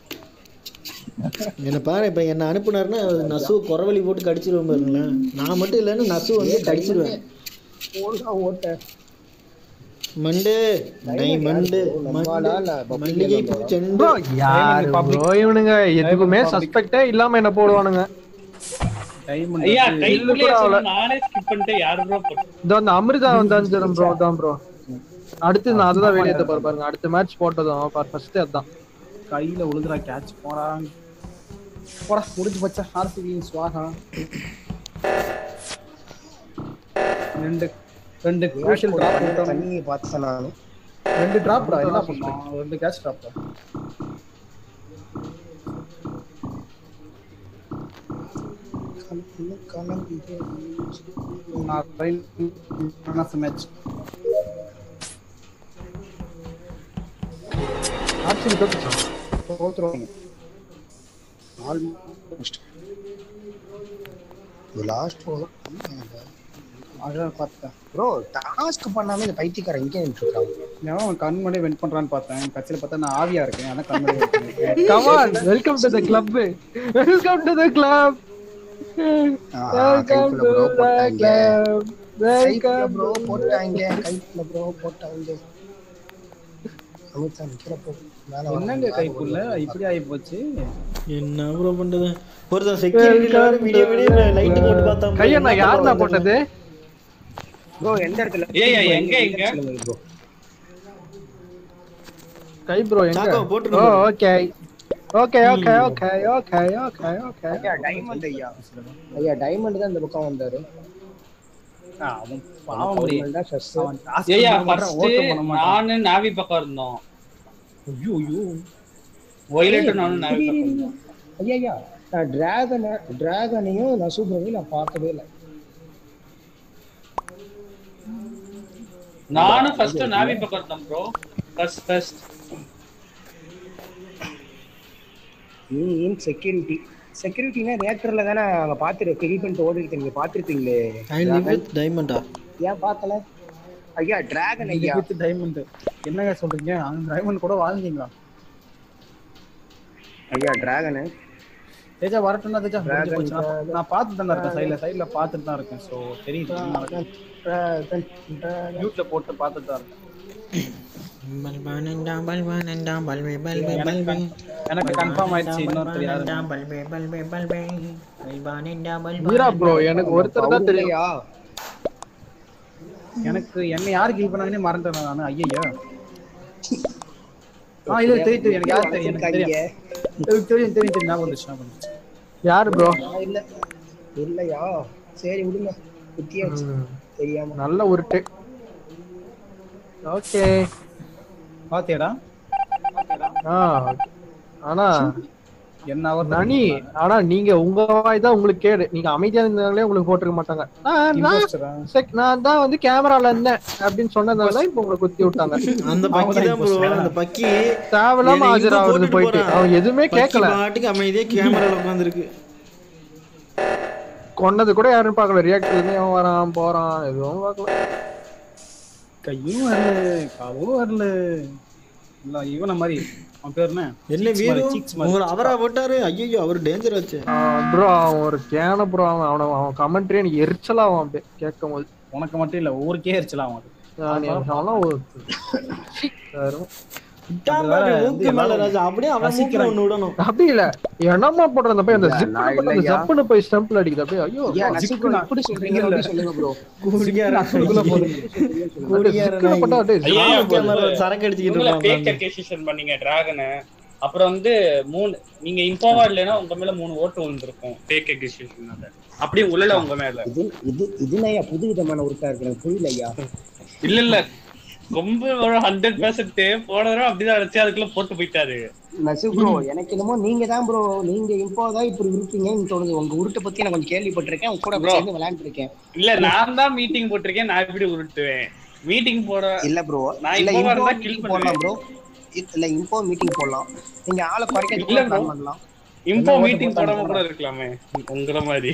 என்ன பாரு இப்ப என்ன அனுப்புனாருன்னா நசு குறவழி போட்டு கடிச்சிருவேன் பாருங்களேன் நான் மட்டும் இல்லைன்னு நசு வந்து கடிச்சிருவேன் ஓடுடா, ஓட்ட மண்டு நை மண்டு நம்மளால பப்ளிக் மல்லிகை பூ செண்டு ப்ரோ யாரு ப்ரோ இவனுங்க எதுக்குமே சஸ்பெக்டே இல்லாம என்ன போடுவானுங்க டைமண்ட் ஐயா இல்ல கைப்புள்ளே bro, சொன்னா நானே ஸ்கிப் பண்ணிட்டு யாரு ப்ரோ இதோ அந்த அமிர்தா வந்தாஞ்சிரம் ப்ரோ தான் ப்ரோ அடுத்து நான் அதுதான் வெளியே பாரு பாருங்க அடுத்த மேட்ச் போட்டதும் ஃபர்ஸ்ட் அதான் கையில உழுதுறா கேட்ச் போடா போடா முடிஞ்சு போச்சா ஆர்சிபி ஸ்வாகா ரெண்டு ரெண்டு crucial டிராப் விட்டோம் தண்ணியை பார்த்தேன் நானும் ரெண்டு டிராப்டா என்ன பண்ணோம் ரெண்டு கேட்ச் டிராப்டா நான் ட்ரைன் மேட்ச் ஆக்சுவலி தோத்துச்சான் தோத்துருவாங்க ஆல்மோஸ்ட் லாஸ்ட் அதான் பார்த்தேன் ப்ரோ டாஸ்க் பண்ணாம இந்த பைத்தியக்காரன் இங்கே நின்றுருக்கான் நான் அவன் கண் முன்னாடி வென் பண்றான்னு பார்த்தேன் கட்சியில பார்த்தா நான் ஆவியா இருக்கேன் அதான் கண் முன்னாடி win பண்ணிருக்கேன். Come on welcome to the club welcome to the club welcome to bro the போட்டாங்க கிளப் வெல்கம் ப்ரோ போட்டாங்க கைப்புல ப்ரோ போட்டாங்க அமித்ஷா நிக்கிறப்போ மேல என்னங்க கைக்குள்ள இப்படி ஆகி போச்சு என்ன ப்ரோ பண்றது ஒருத்தன் செக்யூரிட்டில வேற விடிய விடிய லைட் போட்டு பார்த்தா கையை நான் யாருண்ணா போட்டது ப்ரோ எந்த இடத்துல ஏய், ஏய், எங்க, எங்க? ப்ரோ கை ப்ரோ எங்க சாக்கோ போட்டுரு oh okay okay okay okay okay okay okay ஐயா டைமண்ட் ஐயா ஐயா டைமண்ட் தான் இந்த பக்கம் வந்தாரு ஆ, அவன் பாவம் முடியும் டைமண்ட் தான் ஃபர்ஸ்ட் அவன் task ஏய்யா பண்ண மாட்டான், ஃபர்ஸ்ட் ஓட்டம் பண்ண மாட்டான். நானு நாவி பக்கம் இருந்தோம் ஐயோ, ஐயோ. ஒயிலட்டும் நானும் நாவி பக்கம் இருந்தோம் ஐயா ஐயா நான் டிராகனை டிராகனையும் நசூபரையும் நான் பார்க்கவே இல்லை நானும் ஃபர்ஸ்ட் நாவி பக்கம் இருந்தேன் bro first first in security செக்யூரிட்டினா ரியாக்டர்ல தானே அங்க பாத்துரு ஃபில் பண்ணிட்டு ஓடி இருக்கு நீங்க பாத்துருப்பீங்களே ஐ லிவ் வித் டைமண்டா ஏன் பார்க்கல ஐயா டிராகன் இது ஐயா with diamond. என்னங்க சொல்றீங்க அந்த டைமண்ட் கூட வாழ்ந்தீங்களா ஐயா டிராகனு தேஜா வரட்டும்னா தேஜா முடிஞ்சு போச்சு. நான் நான் பார்த்துட்டு தான் இருக்கேன் சைடுல சைடுல பார்த்துட்டு தான் இருக்கேன் ஸோ தெரியுது என்ன நடக்குது. மியூட்ல போட்டு பார்த்துட்டு தான் இருக்கேன் பல்பானண்டா பல்பானண்டா பல்பே பல்பே எனக்கு பல்பே con- எனக்கு கன்ஃபார்ம் ஆயிடுச்சு இன்னொருத்தர் யாரு பல்பே பல்பே பல்பே பல்பானண்டா வீரா ப்ரோ எனக்கு ஒருத்தர் தான் தெரியும் இல்லையா எனக்கு என்ன யாரு கில் பண்ணாங்கன்னே மறந்துட்டேன் நான் ஐயா ஆ இது தெரியும் தெரியும் எனக்கு யாரு தெரியும் எனக்கு தெரியும் எனக்கு தெரியும் தெரியும் தெரியும் ஞாபகம் வந்துச்சு ஞாபகம் வந்துச்சு யாரு ப்ரோ நான் இல்ல இல்லையா சரி விடுங்க குத்தியாச்சு தெரியாம நல்ல உருட்டு ஓகே பாத்தியாடா ஆ ஆனா என்ன அவர் நனி ஆனா நீங்க உங்க வாய் தான் உங்களுக்கு கேடு நீங்க அமைதியா இருந்தாங்களே உங்களுக்கு போட்டிருக்க மாட்டாங்க ஆ, நான் Imposter-ஆ? செக் நான் தான் வந்து கேமரால இருந்தேன் அப்படின்னு சொன்னதால தான் இப்ப உங்களை குத்தி விட்டாங்க அந்த பக்கி தான் ப்ரோ அந்த பக்கி தேவையில்லாம என்னை ஆஜர் இங்க ஆகுறது போட்டுட்டு போயிட்டு போறான். அவன் எதுவுமே பக்கி கேட்கல பாட்டுக்கு அமைதியா கேமரால உட்காந்துருக்கு கொன்னது கூட யாரும் பார்க்கல ரியாக்ட் எதுவுமே அவன் வரான் போறான் எதுவும் பார்க்கல கையும் வரல காலும் வரல இல்ல இவன மாதிரி அவன் பேர் என்ன என்ன Cheeks வீடு மாதிரி, cheeks மாதிரி. உங்களை அவரா போட்டாரு ஐயோ அவர் டேஞ்சர் ஆச்சு ப்ரோ அவன் ஒரு கேன ப்ரோ அவன் அவன அவன் கமெண்ட்ரி எனக்கு எரிச்சலாகும் அப்படியே கேட்கும் போது உனக்கு மட்டும் இல்ல ஊருக்கே எரிச்சலாம் அவன் அது. அவன்லாம் ஒரு வரும். விட்டான் பாரு, மூக்கு மேல ராஜா அப்படியே அவன் மூக்குல ஒண்ணு விடணும் அப்படி இல்ல என்னமா போடுற அந்த போய் அந்த இல்ல, ஜிப் நான் அந்த இல்லையா. ஜப்புன்னு போய் ஸ்டம்ப்ல அடிக்குது அப்படியே ஐயோ ஐயா நசிப்பு இப்படி சொல்றீங்க அப்படி சொல்லுங்க ப்ரோ குடிகார ஜிக்குன்னு போட்டா அப்படியே ஐயா, ஜிப்பு கேமரா சரக்கு அடிச்சுக்கிட்டு இவங்கள இருக்கான் fake accusation பண்ணீங்க டிராகனை அப்புறம் வந்து மூணு நீங்க இன்ஃபார்மா இல்லைன்னா உங்க மேல மூணு ஓட்டு விழுந்திருக்கும் ஃபேக் அக்யூசியேஷனால அப்படியே உள்ள உங்க மேல இது இது இதுனையா புது விதமான உருட்டா இருக்கு எனக்கு புரியல ஐயா இல்ல இல்ல ரொம்ப ஒரு ஹண்ட்ரட் பெர்சென்ட் போன தடவை அப்படிதான் நினைச்சு அதுக்குள்ள போட்டு போயிட்டாரு நசு ப்ரோ எனக்கு என்னமோ நீங்க தான் ப்ரோ நீங்க இப்போ தான் இப்படி உருட்டீங்கன்னு தோணுது உங்க உருட்டை பத்தி நான் கொஞ்சம் கேள்விப்பட்டிருக்கேன் உங்க கூட Bro. சேர்ந்து விளையாண்டுருக்கேன் இல்ல நான் தான் மீட்டிங் போட்டிருக்கேன் நான் எப்படி உருட்டுவேன் மீட்டிங் போட இல்ல ப்ரோ நான் இல்ல இப்போ இம்போ வரதா kill மீட்டிங் போடலாம் ப்ரோ இல்ல இம்போ மீட்டிங் போடலாம் நீங்க ஆளை இல்ல குறைக்கிறதுக்கு bro. பிளான் பண்ணலாம் இம்போ என்ன மீட்டிங் ஓட்டு போடாம கூட இருக்கலாமே உங்கள மாதிரி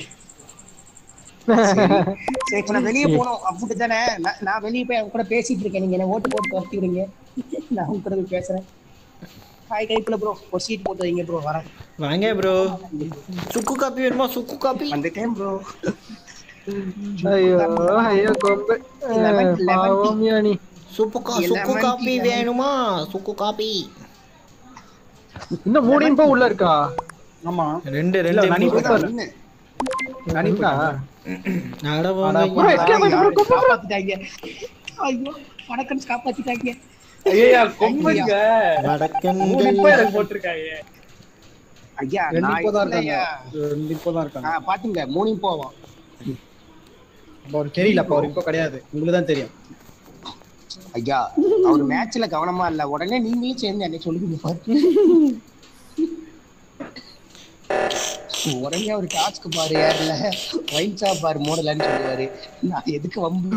சரி இப்ப நான் வெளியே போனோம் அப்படி தானே நான் நான் வெளியே போய் அவங்க கூட பேசிட்டு இருக்கேன் நீங்க என்ன ஓட்டு போட்டு துரத்தி விடுங்க நான் அவங்க கூட போய் பேசுறேன் ஹாய் கைப்புல ப்ரோ ஒரு சீட் போட்டு வைங்க ப்ரோ வரேன் வாங்க ப்ரோ சுக்கு காப்பி வேணுமா சுக்கு காப்பி வந்துட்டேன் ப்ரோ ஐயோ ஐயோ கொம்பு Lemon, lemon tea. பாவமியா நீ சுப்பு கா எல்லாமே சுக்கு காப்பி tea, வேணுமா சுக்கு காப்பி இன்னும் மூணு இன்பம் உள்ள இருக்கா ஆமா ரெண்டு இல்ல, ரெண்டு நனி இம்போ. போயிட்டாரு. நனி போயிட்டாரு. அட போங்க அட ஐயா. bro, escape ஆயிட்டு bro, கொம்பு bro. காப்பாத்திட்டாங்க ஐயோ வடக்கன்ஸ் காப்பாத்திட்டாங்க ஐயா கொம்புங்க மூணு வடக்கன்கள் இப்போ எனக்கு போட்டிருக்காங்க ஐயா ரெண்டு நான் இப்போ தான் இருக்காங்க இல்லையா. ரெண்டு இப்போ தான் இருக்காங்க ஆ, பாத்துங்க மூணு போவோம் அப்ப அவர் தெரியல அப்ப அவர் இப்போ கிடையாது உங்களுக்கு தான் தெரியும் ஐயா அவர் மேட்ச்ல கவனமா இல்ல உடனே நீங்களும் சேர்ந்து என்ன சொல்லுங்க பாரு உடனே ஒரு டாஸ்க் பாரு ஏர்ல ஒயின் ஷாப் பாரு மூடலன்னு சொல்லுவாரு நான் எதுக்கு வம்பு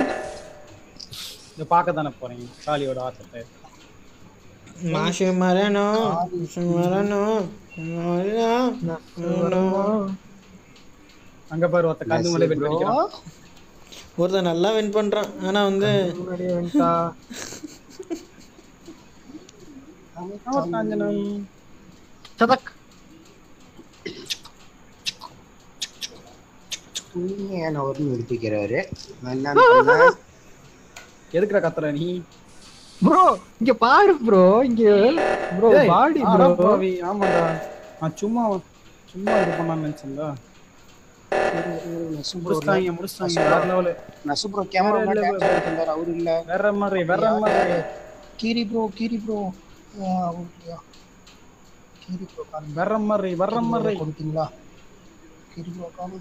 இதை பார்க்க தானே போறீங்க காளியோட ஆட்டத்தை மாசு மரணம் மாசு மரணம் மரணம். அங்க பாரு ஒருத்த கந்து மலை வெட்டி அடிக்கிறான் ஒருத்தன் நல்லா வின் பண்றான் ஆனா வந்து முன்னாடியே வந்துட்டா காஞ்சனம். சதக் ஒரு நிறுத்திக்கிறாரு நான் என்ன பண்ணேன்? எதுக்குடா கத்துற நீ ப்ரோ இங்க பாரு ப்ரோ இங்க ப்ரோ ஏய், பாடி ஆடா ப்ரோ பாவி, ஆமாடா நான் சும்மா சும்மா இது பண்ணான்னு நினைச்சேன்டா முடிச்சிட்டாங்க முடிச்சிட்டாங்க வேற லெவலு நசு ப்ரோ கேமரா வேற level. இருந்தாரு அவரு இல்ல வேற மாதிரி வேற மாதிரி கீரி ப்ரோ கீரி ப்ரோ கீரி ப்ரோ கால் வேற மாதிரி வேற மாதிரி கொடுத்தீங்களா கீரி ப்ரோ கால்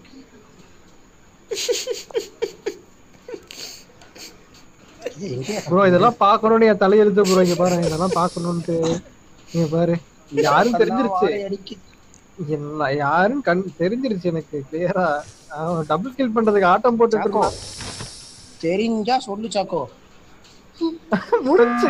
ப்ரோ இதெல்லாம் பாக்கணும்னு என் தலையெழுத்து ப்ரோ இங்க பாரு இதெல்லாம் பாக்கணும்னு இங்க பாரு யாரும் தெரிஞ்சிருச்சு என்ன யாரும் கண் தெரிஞ்சிருச்சு எனக்கு கிளியரா அவன் டபுள் கில் பண்றதுக்கு ஆட்டம் போட்டுட்டு சாக்கோ இருக்கான் தெரிஞ்சா சொல்லு சாக்கோ முடிச்சு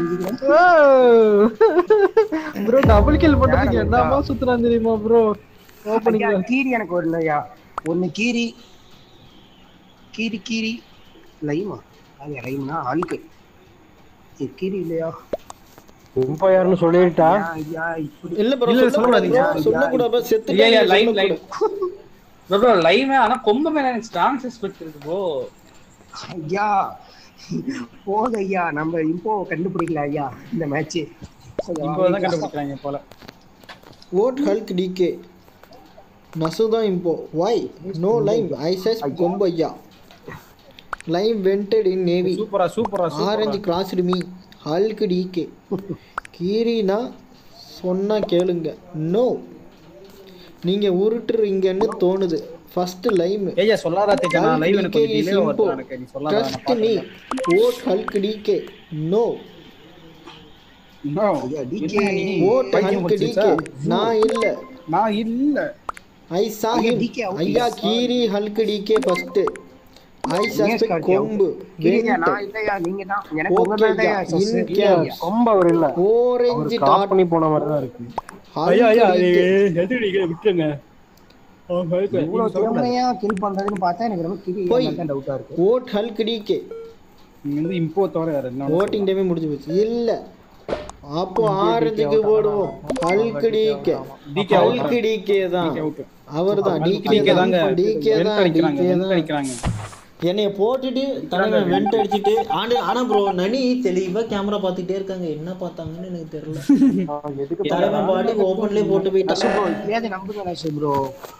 ப்ரோ டபுள் கில் பண்றதுக்கு என்னமா சுத்துறான் தெரியுமா ப்ரோ ஓப்பனிங்ல ஐயா, கீரி எனக்கு ஒரு இல்லையா ஒண்ணு கீரி கீரி கீரி லைமா அது லைம்னா ஆளுக்கு இது கீரி இல்லையா இப்போ யாருன்னு சொல்லிட்டா ஐயா இப்படி இல்ல ப்ரோ இல்ல, சொல்லக்கூடாது சொல்லக்கூடாது. சொல்லக்கூடாது செத்து ஐயா ஐயா லைவ் லைவ் ப்ரோ லைவ் ஆனா கொம்பு மேல எனக்கு ஸ்ட்ராங் சஸ்பெக்ட் இருக்கு ப்ரோ ஐயா போதும் ஐயா நம்ம இப்போ கண்டுபிடிக்கல ஐயா இந்த மேட்ச் இப்போதான் கண்டுபிடிக்கிறாங்க போல ஓட் ஹல்க் டிகே நசுதா இம்போ வை நோ லைவ் ஐசஸ் கொம்பையா லைவ் வெண்டட் இன் நேவி சூப்பரா சூப்பரா orange crossed me Hulk DK கீரினா சொன்னா கேளுங்க நோ நீங்க உருட்டுறீங்கன்னு தோணுது ஃபர்ஸ்ட் லைம் ஏய்யா சொல்லாதா தேஜா நான் லைவ் எனக்கு கொஞ்சம் டிலே வருது எனக்கு நீ சொல்லாத நான் trust me vote Hulk DK no No. ஐயா, DK. என்ன நீ ஓட் பைத்தியம் ஹல்க் பிடிச்சிருச்சா? டிகே நான் இல்ல நான் இல்ல ஐ சா ஐயா, ஹிம் DK out. ஐயா கீரி Hulk DK first I Yes, suspect Karthi, கொம்பு கிரியா, நான் இல்லையா நீங்க தான் எனக்கு உங்க மேல தான் ஐயா Okay, சஸ். in cap. கொம்ப அவர் இல்ல ஓரஞ்சு காப் டாட் பண்ணி போன மாதிரி தான் இருக்கு ஐயா ஐயா ஹல்க் டிகே எது நீங்க விட்டுருங்க இவ்வளவு திறமையா கில் பண்றதுன்னு பார்த்தா எனக்கு ரொம்ப கிரி போய். தான் டவுட்டா இருக்கு ஓட் ஹல்க் டிகே நீங்க வந்து இம்போ தவிர வேற என்ன ஓட்டிங் டைமே முடிஞ்சு போச்சு இல்ல அப்போ ஆரஞ்சுக்கு போடுவோம் Hulk DK DK Hulk DK தான் அவுட் அவர்தான் டிகே டிகே தாங்க தான் டிகே வெல்ட் தான் அடிக்கிறாங்க டிகே வெல்ட் தான் அடிக்கிறாங்க என்னைய போட்டுட்டு தலைவன் வெண்ட் அடிச்சிட்டு ஆண்டு ஆனா ப்ரோ நனி தெளிவா கேமரா பார்த்துட்டே இருக்காங்க என்ன பார்த்தாங்கன்னு எனக்கு தெரியல எதுக்கு தலைவன் பாட்டி ஓப்பன்லயே போட்டு போயிட்டான் நசு ப்ரோ இப்பயாவது நம்புங்க நசு ப்ரோ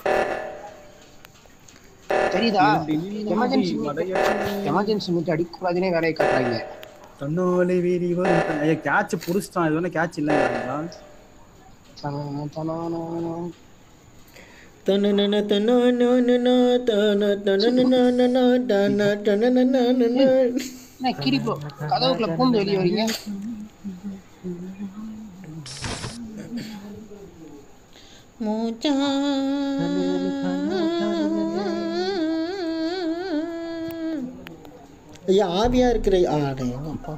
தெரியுதா எமர்ஜென்சி எமர்ஜென்சி மீட் அடிக்கக்கூடாதுன்னே வேலையை காட்டுறாங்க தன்னோலை வீரி வரும் ஐயா கேட்ச் புடிச்சிட்டான் இது ஒன்றும் கேட்ச் இல்லைங்களா தனானா, தனானா. தனனன தனனனன தன தனனனன தன தனனனன. என்ன கிரி ப்ரோ கதவுக்குள்ள பூந்து வெளியே வரீங்க மூச்சா. ஐயா ஆவியா இருக்கிற ஆடே அப்பா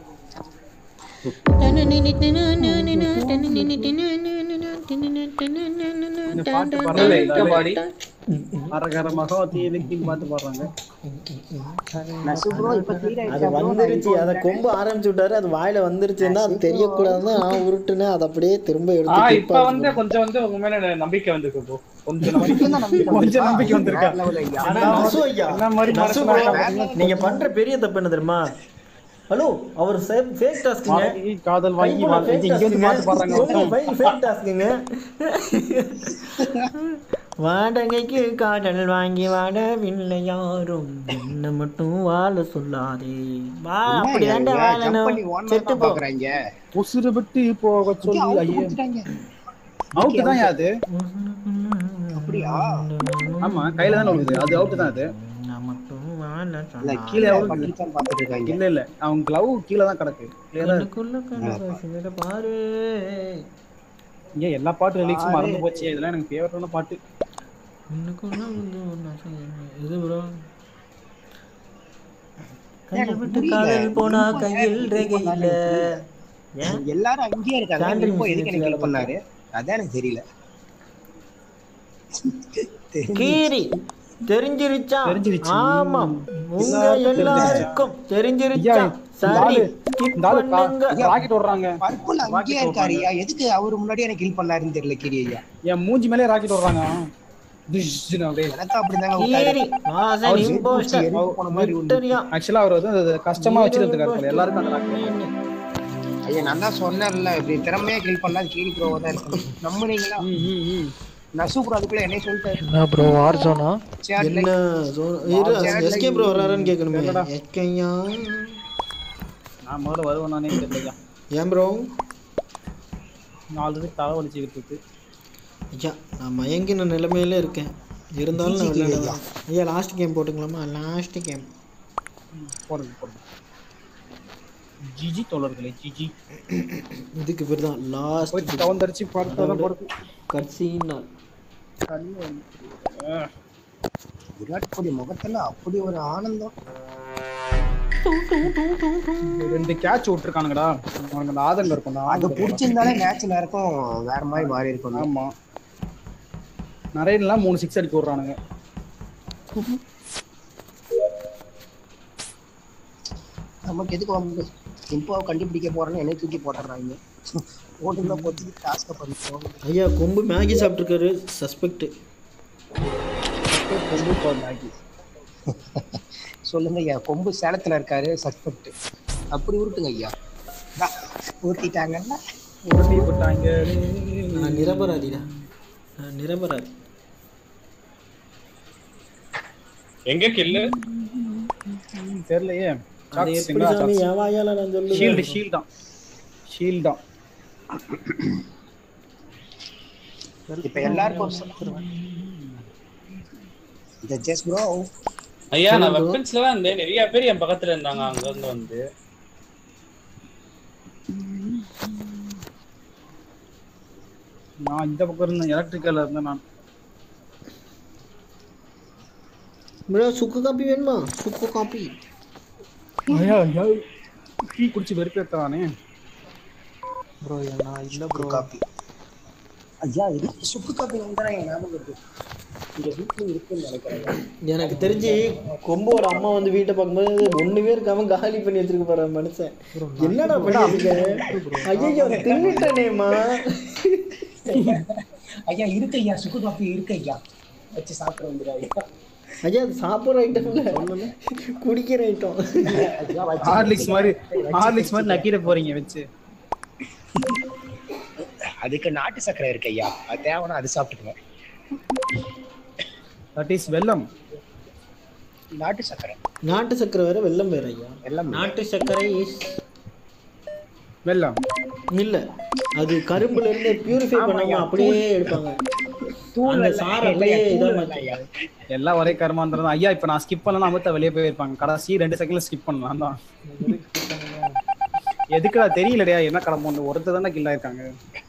இந்த பாட்டு இல்ல, பாடுறாங்க எங்க பாடி அரகர மகவதி எதுக்கு பாட்டு பாடுறாங்க நசு ப்ரோ இப்ப clear அது ஆயிடுச்சா bro? வந்துருச்சு அதை கொம்பு ஆரம்பிச்சு விட்டாரு அது வாயில வந்துருச்சுன்னா அது தெரியக்கூடாதுன்னு நான் உருட்டுனேன் அதை அப்படியே திரும்ப ஆ எடுத்து இப்ப வந்து கொஞ்சம் வந்து உங்க மேல நம்பிக்கை வந்திருக்கு ப்ரோ கொஞ்சம் நம்பிக்கை இப்பதான் நம்பிக்கை கொஞ்சம் வந்துச்சா? நம்பிக்கை வந்திருக்கா? வேற level ஐயா. ஆனா நசு ஐயா என்ன மாதிரி நசு மனசுல bro, வேற நீங்க பண்ற பெரிய தப்பு என்ன தெரியுமா ஹலோ அவர் ஃபேக் டாஸ்க்குங்க வாங்கி, காதல் வாங்கி வாங்கி இங்க வந்து பாட்டு பாடுறாங்க ஃபேக் டாஸ்க்குங்க வாடகைக்கு காதல் வாங்கி வாடவில்லை யாரும் என்ன மட்டும் வாழ சொல்லாதே வா என்ன அப்படிதான்டா ஐயா, jump வாழணும் பண்ணி ஓடணும்னு செத்து தான் போ பாக்குறாங்க. உசுறு விட்டு போக இங்க சொல்லி out ஐயோ கொடுத்துட்டாங்க. அவுட் தான் அது அப்படியா? ஆமா கையில தானே விழுது அது அவுட் தான் அது நான் மட்டும் வாழ இல்ல, சொல்லாதே. கீழே பட்டித்தான் பார்த்துட்டு இருக்காங்க. இல்ல இல்ல அவன் கிளவ் கீழ தான் கிடக்கு கிளியரா கண்ணுக்குள்ள கண்ணு பேசுகிறத பாரு ஏன் எல்லா பாட்டு லிரிக்ஸும் மறந்து போச்சு இதெல்லாம் எனக்கு ஃபேவரட்டான பாட்டு கண்ணுக்குள்ள வந்து ஒண்ணு அசையுது. இது bro கையை விட்டு புரியல. காதல் போனா ரொம்ப கையில் நேரம் ரேகை இல்ல ஏன் எல்லாரும் அங்கேயே இருக்காங்க Candle இப்போ எதுக்கு எனக்கு music கில் பண்ணாரு அதான் எனக்கு தெரியல கீரி தெரிஞ்சிருச்சா தெரிஞ்சிருச்சு. ஆமாம் உங்க எல்லாருக்கும் எல்லாருக்கும் தெரிஞ்சிருச்சா ஐயா, சரி இந்த ஆளு- skip இந்த ஆளு கா- பண்ணுங்க ராக்கெட் விடுறாங்க பர்பிள் அங்கேயே இருக்காரு ஐயா எதுக்கு அவரு முன்னாடி எனக்கு கில் பண்ணாருன்னு தெரியல கிரி ஐயா என் மூஞ்சி மேலே ராக்கெட் விடுறாங்க டிஷ்னு அப்படியே எனக்கு அப்படிதாங்க விட்டாரு. கீரி வாசன் அவர் இம்போஸ்டர் எரிஞ்சு போன மாதிரி உண்டு. விக்டரியா ஆக்சுவலா அவர் வந்து அது கஷ்டமா வச்சிருக்காரு போல எல்லாருக்கும் அந்த ராக்கெட் ஐயா நான் தான் சொன்னேன்ல இப்படி திறமையா கில் பண்ணா கிரி ப்ரோவா தான் இருக்கும் நம்புறீங்களா நசு ப்ரோ அதுக்குள்ள என்னைய சொல்லிட்டாரு என்ன ப்ரோ வார் ஜோனா Chat என்ன எஸ்கே ப்ரோ வராரான்னு கேட்கணுமே எஸ்கேயா நான் முதல்ல வருவேன் நானே தெரியலையா ஏன் ப்ரோ நான் ஆல்ரெடி தலை வலிச்சுக்கிட்டு இருக்கு ஐயா நான் மயங்கின நிலைமையில இருக்கேன் இருந்தாலும் நான் விளையாடுவேன் ஐயா லாஸ்ட் கேம் போட்டுக்கலாமா லாஸ்ட் கேம் போடுங்க போடுங்க ஜிஜி தோழர்களே ஜிஜி இதுக்கு பேர் தான் லாஸ்ட் போய் கவுந்தடிச்சு படுத்ததான் படுத்து கட்சின்னா விராட் கோலி முகத்துல அப்படி ஒரு ஆனந்தம் ரெண்டு கேட்ச் விட்டுருக்கானுங்கடா அவனுக்கு அந்த ஆதங்கம் இருக்கும் அந்த அது ஆதங்கம் பிடிச்சிருந்தாலே மேட்ச் நேரக்கும் வேற மாதிரி மாறி இருக்கும் ஆமா நிறைய மூணு சிக்ஸ் அடிக்க விடுறானுங்க நமக்கு எதுக்கு வம்பு இம்போவை கண்டுபிடிக்க போறேன்னு என்னை தூக்கி போட்டுடுறாங்க ஓட்டுல போட்டு டாஸ்க பண்ணிட்டோம் ஐயா கொம்பு மேகி சாப்பிட்ருக்காரு சஸ்பெக்ட் கொம்பு இப்போ மேகி சொல்லுங்க ஐயா கொம்பு சேலத்துல இருக்காரு சஸ்பெக்ட் அப்படி உருட்டுங்க ஐயா தா, ஊத்திட்டாங்கல்ல உருட்டி போட்டாங்க நான் நிரபராதிடா நான் நிரபராதி எங்க கில்லு தெரியலையே அது எப்படி சாமி என் வாயால நான் ஷீல்டு சொல்லுவேன் ஷீல்டு தான் ஷீல்டு தான் இப்ப எல்லாருக்கும் ஒரு சொல்ல ஜட்ஜஸ் ப்ரோ ஐயா நான் வெப்பன்ஸ்ல தான் இருந்தேன் நிறைய பேர் என் பக்கத்துல இருந்தாங்க அங்க இருந்து வந்து நான் இந்த பக்கம் இருந்தேன் எலக்ட்ரிக்கல்ல இருந்தேன் நான் ப்ரோ சுக்கு காப்பி வேணுமா சுக்கு காப்பி ஐயா ஐயா டீ குடிச்சு வெறுப்பேத்தானே ப்ரோ நான் இல்ல ப்ரோ காப்பி ஐயா இது சுக்கு காப்பி வந்தா என் ஞாபகம் இருக்கு இங்க வீட்டுல இருக்குன்னு நினைக்கிறேன் எனக்கு தெரிஞ்சு கொம்போட அம்மா வந்து வீட்டை பார்க்கும்போது ஒண்ணுமே இருக்காம காலி பண்ணி வச்சிருக்க போற மனுஷன் என்னடா பண்ணிருக்க ஐயோ தின்னுட்டனேமா ஐயா இருக்கு ஐயா சுக்கு காப்பி இருக்கு ஐயா வச்சு சாப்பிட வந்துரு ஐயா ஐயா அது சாப்பிட்ற ஐட்டம் இல்ல குடிக்கிற ஐட்டம் ஐயா வச்சு ஹார்லிக்ஸ் மாதிரி ஹார்லிக்ஸ் மாதிரி நக்கிட போறீங்க வச்சு அதுக்கு நாட்டு சர்க்கரை இருக்கு ஐயா அது தேவைன்னா அது சாப்பிட்டுக்குவேன் தட் இஸ் வெல்லம் நாட்டு சர்க்கரை நாட்டு சக்கரை வேற வெள்ளம் வேற ஐயா வெல்லம் நாட்டு சர்க்கரை is வெல்லம் இல்ல அது கரும்புல இருந்து பியூரிஃபை பண்ணாம அப்படியே எடுப்பாங்க அந்த சாறு அப்படியே இதா மாத்தி எல்லாம் ஒரே கர்மாந்திரம் ஐயா இப்ப நான் ஸ்கிப் பண்ணலாம் அமிர்தா வெளியே போயிருப்பாங்க கடைசி ரெண்டு செகண்ட்ல ஸ்கிப் பண்ணலாம் தான் எதுக்குடா தெரியலடையா என்ன கிளம்பு ஒருத்தர் தானே கில்லா இருக்காங்க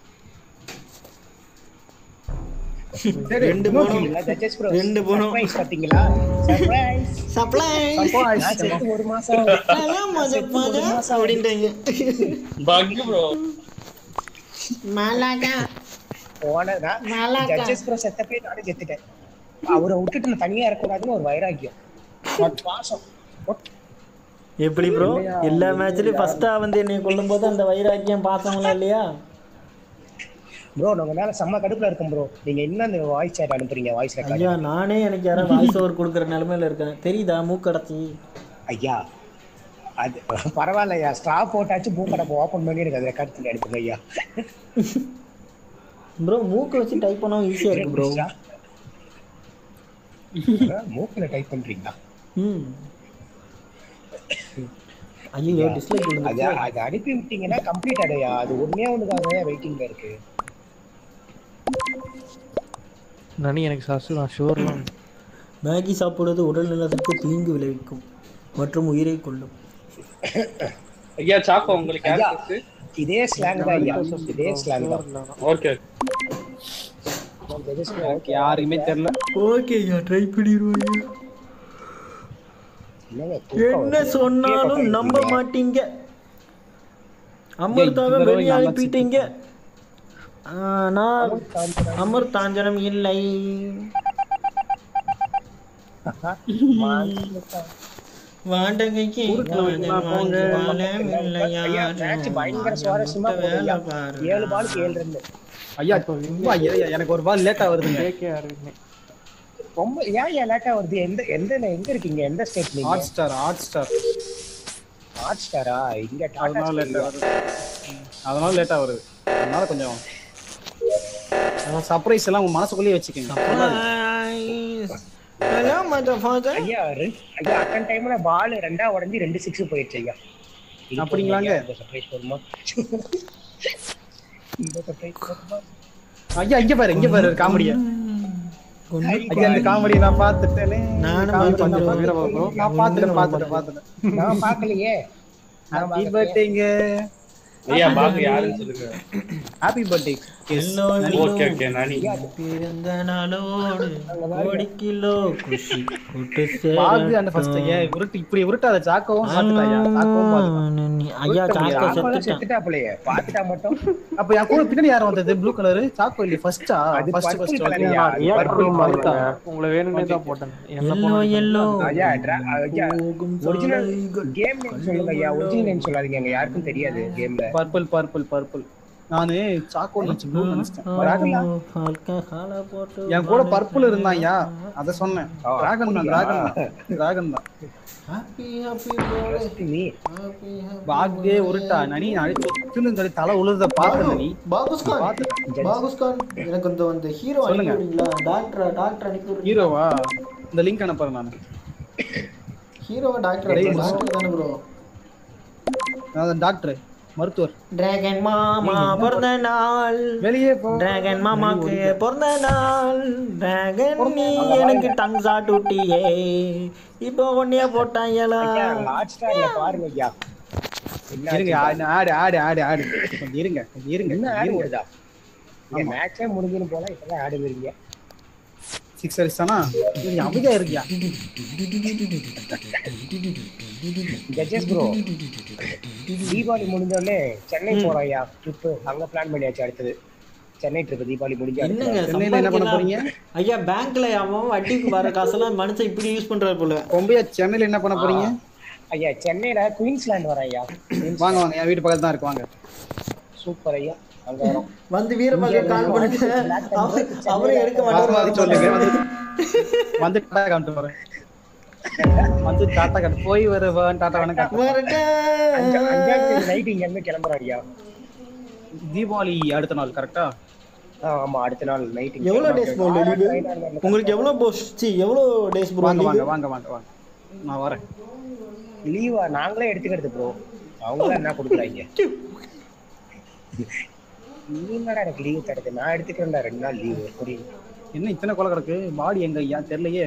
சரி, ரெண்டு இன்னொரு போனோம் kill. ஜட்ஜஸ் ப்ரோ ரெண்டு போனோம். சர்ப்ரைஸ் பாத்தீங்களா சர்ப்ரைஸ் சப்ளை Surprise. நான் செத்து ஒரு மாசம் அப்படின்ட்டாங்க பக் ப்ரோ மலாக்கா போனதா மலாக்கா ஜட்ஜஸ் ப்ரோ செத்தப்பே நானும் செத்துட்டேன் அவரை விட்டுட்டு நான் தனியா இருக்கக்கூடாதுன்னு ஒரு வைராக்கியம் பாசம் எப்படி ப்ரோ எல்லா மேட்ச்லயும் ஃபர்ஸ்டா வந்து என்னை கொல்லும் போது அந்த வைராக்கியம் பாசம்லாம் இல்லையா ப்ரோ நம்ம மேல செம்ம கடுப்புல இருக்கோம் ப்ரோ நீங்க என்ன அந்த வாய்ஸ் சேட் அனுப்புறீங்க வாய்ஸ் ஐயா ரெக்கார்ட் நானே எனக்கு யாராவது வாய்ஸ் ஓவர் கொடுக்குற நிலமையில இருக்கேன் தெரியுதா மூக்கடச்சி ஐயா அது பரவாயில்லையா ஸ்ட்ரா போட்டாச்சு பூக்கடை ஓப்பன் பண்ணி எனக்கு அது ரெக்கார்ட் பண்ணி அனுப்புங்க ஐயா ப்ரோ மூக்கு வச்சு டைப் பண்ணா ஈஸியா இருக்கு ப்ரோ மூக்கில் டைப் பண்றீங்களா ம் ஐயோ டிஸ்லைக் அது விழுந்துச்சு அது அனுப்பி விட்டீங்கன்னா கம்ப்ளீட் அடையா அது ஒண்ணே ஒண்ணுக்காக வெயிட்டிங்ல இருக்கு நனி எனக்கு சசு நான் ஷோர்லாம் மேகி சாப்பிடுவது உடல் நலத்திற்கு தீங்கு விளைவிக்கும் மற்றும் உயிரை கொல்லும் ஐயா சாக்கோ உங்களுக்கு ஐயா. யாருக்கு இதே ஸ்லாங் தான் ஐயா இதே ஸ்லாங் தான் ஓகே எனக்கு யாருக்குமே தெரியல ஓகே ஐயா ட்ரை பண்ணிடுவோம் என்னங்க தூக்கம் என்ன வருது. சொன்னாலும் கேட்க நம்ப மாட்டேங்கிறீங்க. மாட்டீங்க அமிர்தாவை இந்த தடவை வெளியே நல்லா அனுப்பிட்டீங்க ஆனால் அமிர்தாஞ்சனம் இல்லை வாடகைக்கு ஐயா, match பயங்கர சுவாரஸ்யமா போகுது ஐயா. ஏழு பாலுக்கு ஏழு ரன் ஐயா சும்மா ஐயா, எனக்கு ஒரு பால் லேட்டா வருதுங்க கேகே ஆர்விங்க ரொம்ப ஏன் ஏன் லேட்டா வருது எந்த எந்த எங்க இருக்கீங்க எந்த ஸ்டேட் நீங்க hot star hot star hot ஸ்டாரா இங்க டாடா அதனால லேட்டா வருது அதனால லேட்டா வருது அதனால கொஞ்சம் சர்ப்ரைஸ் எல்லாம் உங்க மனசுக்குள்ளேயே வச்சுக்கோங்க ஹலோ மதர் ஃபாதர் ஐயா ரெண்டு- ஐயா அட்டன் டைம்ல பால் ரெண்டா உடைஞ்சு ரெண்டு சிக்ஸ் போயிடுச்சு ஐயா இது அப்படிங்களாங்க? போதுமா ஐயா? இந்த சர்ப்ரைஸ் போதுமா இந்த சர்ப்ரைஸ் போதுமா ஐயா இங்க பாரு இங்க பாரு காமெடியா ஐயா இந்த காமெடி நான் பார்த்துட்டேனே நானும் காமெடி பார்த்தேன் பார்த்துட்டேன். bro. bro. நான் பார்த்துட்டேன் பார்த்துட்டேன் பார்த்துட்டேன் நான் பார்க்கலையே ஹாப்பி பர்த்டேங்க ஐயா பாக்கு யாருன்னு சொல்லுங்க ஹாப்பி பர்த்டே ஓகே ஓகே நானி பிறந்த நாளோடு கோடி கிலோ குஷி கூட்டு பாகு அந்த ஃபர்ஸ்ட் ஏன் உருட்டு இப்படி உருட்டாத சாக்கவும் சாத்துட்டாயா சாக்கவும் பாகு ஐயா சாக்க ஆமாம் செத்துட்டான் செத்துட்டாப்புலையே பார்த்துட்டா மட்டும் அப்ப என் கூட பின்னாடி யார் வந்தது ப்ளூ கலர் சாக்கோ இல்லையா ஃபர்ஸ்டா அது ஃபர்ஸ்ட் purple ஃபர்ஸ்ட் colour யா? ஏன் Purple படம் colour. பார்த்தேன்? உங்களை வேணும்னே தான் போட்டேன் என்ன எல்லோ எல்லோ ஐயா dra- ஐயா ஒரிஜினல் கேம் நேம் சொல்லுங்க ஐயா ஒரிஜினல் நேம் சொல்லாதீங்க எங்க யாருக்கும் தெரியாது கேம்ல பர்பிள் பர்பிள் பர்பிள் நானு சாக்கோ நினைச்சு ப்ளூ நினைச்சிட்டேன் Dragon தான். என் கூட பர்பிள் இருந்தான் ஐயா அத சொன்னேன் ஆ, டிராகன் தான் டிராகன் தான் டிராகன் தான் ஹாப்பி ஹாப்பி நீ பாகே உருட்டா நனி அடிச்சு சொல்லி தலை உழுறத பார்த்தேன் நீ பாகுஸ்கான் பாகுஸ்கான் எனக்கு இந்த வந்து ஹீரோ சொல்லுங்க. அனுப்பிவிடுங்களா டாக்டர் டாக்டர் அனுப்பி ஹீரோவா இந்த லிங்க் அனுப்புறேன் நான் ஹீரோவா டாக்டர் டேய், டாக்டர் தானே ப்ரோ நான் டாக்டர் மருத்துவர் டிராகன் மாமா பிறந்த நாள் வெளியே போ டிராகன் மாமாக்கு பிறந்த நாள் டிராகன் நீ எனக்கு டங் சாட்டுட்டியே இப்போ ஒன்னே போட்டாங்களா ஹாட் ஸ்டார்ல பாருங்க ஐயா என்ன இருங்க ஆடு ஆடு ஆடு ஆடு ஆடு கொஞ்சம் இருங்க கொஞ்சம் இருங்க என்ன கொஞ்சம் ஆடு இருங்க வருதா இந்த மேட்சே முடிஞ்சுன்னு போல இப்பதான் ஆடு வருவீங்க சிக்ஸ் அடிச்சானா நீ அமைதியா இருக்கியா ஜட்ஜஸ் ப்ரோ தீபாவளி முடிஞ்ச உடனே சென்னை போறோம் ஐயா ட்ரிப் அங்க பிளான் பண்ணியாச்சு அடுத்தது சென்னை ட்ரிப் தீபாவளி முடிஞ்சு அடுத்தது. என்னங்க சென்னையில என்ன பண்ண போறீங்க ஐயா பேங்க்ல அவன் வட்டிக்கு வர காசெல்லாம் மனுஷன் இப்படி யூஸ் பண்றாரு போல கொம்பையா சென்னையில என்ன பண்ண போறீங்க ஐயா சென்னையில குயின்ஸ்லாண்ட் வரேன் ஐயா வாங்க வாங்க என் வீட்டு பக்கத்துல தான் இருக்கு வாங்க சூப்பர் ஐயா அங்க வரோம் வந்து வீரபாக கால் பண்ணுங்க அவரு- அவரும் எடுக்க மாத்தி மாத்தி சொல்லுங்க மாட்டாரு வந்து வந்து டாடா காமிட்டு போறேன் வந்து டாடா காட்டு போய் வருவான் டாடா வேணா காட்டு அஞ்சா- அஞ்சாம் தேதி நைட் இங்க இருந்து கிளம்புறோம் ஐயா தீபாவளி அடுத்த நாள் கரெக்டா ஆ, ஆமா அடுத்த நாள் நைட் எவ்வளவு டேஸ் ப்ரோ உங்களுக்கு எவ்வளவு போஸ் சி எவ்வளவு டேஸ் ப்ரோ வாங்க வாங்க வாங்க வாங்க வாங்க நான் வரேன் லீவா நாங்களே எடுத்துக்கிறது ப்ரோ அவங்க என்ன கொடுக்குறாங்க நீ என்னடா எனக்கு லீவு தருது நான் எடுத்துக்கிறேன்டா ரெண்டு நாள் லீவு எப்படி என்ன இத்தனை கொலை கிடக்கு பாடி எங்க ஐயா தெரியலையே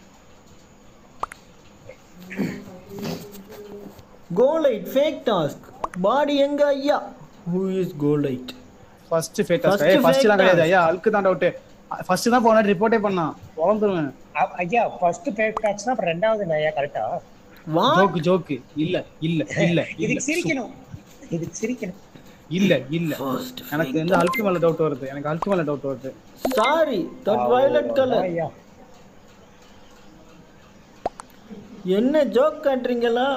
கோலைட் ஃபேக் டாஸ்க் பாடி எங்க ஐயா ஹூ இஸ் கோலைட் first fake First task first fake தான் கிடையாது task. ஐயா அழுக்கு தான் டவுட் ஃபர்ஸ்ட் தான் போனா ரிப்போர்ட்டே பண்ணான் வளர்ந்துருவேன் அ- ஐயா ஃபர்ஸ்ட் பேக் டாக்ஸ்னா அப்புறம் ரெண்டாவது நான் ஐயா கரெக்டா வா ஜோக்கு ஜோக்கு இல்ல இல்ல இல்ல இல்ல இதுக்கு சிரிக்கணும் இதுக்கு சிரிக்கணும் இல்ல இல்ல எனக்கு வந்து அல்கு மேல டவுட் வருது எனக்கு அல்கு மேல டவுட் வருது சாரி தட் வயலட் கலர் ஐயா என்ன ஜோக் காட்டுறீங்களா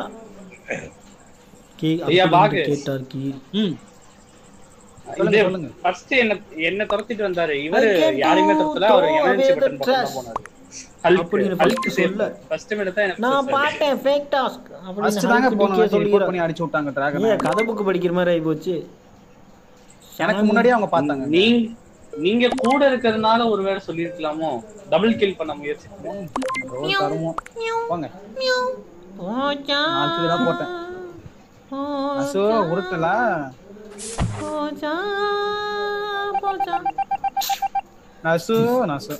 கே ஐயா, பாகு. கேட்டார் கீ ம் இது சொல்லுங்க, சொல்லுங்க. ஃபர்ஸ்ட் என்ன என்ன துரத்திட்டு வந்தாரு இவரு I came யாரையுமே to துரத்தல அவர் throw emergency away the button பக்கம் trash. தான் போனாரு ஹல்க் அப்படின்னு ஹல்க் first சொல்ல. ஃபர்ஸ்ட் மினிட் தான் எனக்கு நான் first ஆச்சு. பார்த்தேன் ஃபேக் டாஸ்க் ஃபர்ஸ்ட் தாங்க அப்படின்னு போனோம் ரிப்போர்ட் சொல்லிடுறேன் பண்ணி அடிச்சு விட்டாங்க டிராகன் ஏன் கதை புக்கு படிக்கிற மாதிரி ஆகி போச்சு எனக்கு முன்னாடியே அவங்க பார்த்தாங்க நீங்க நீங்க கூட இருக்கிறதுனால ஒருவேளை சொல்லிருக்கலாமோ டபுள் கில் பண்ண முயற்சி பண்ணேன். ஒரு தருமம் போங்க நாலு தான் போட்டேன் அசோ உருட்டல நசு நசு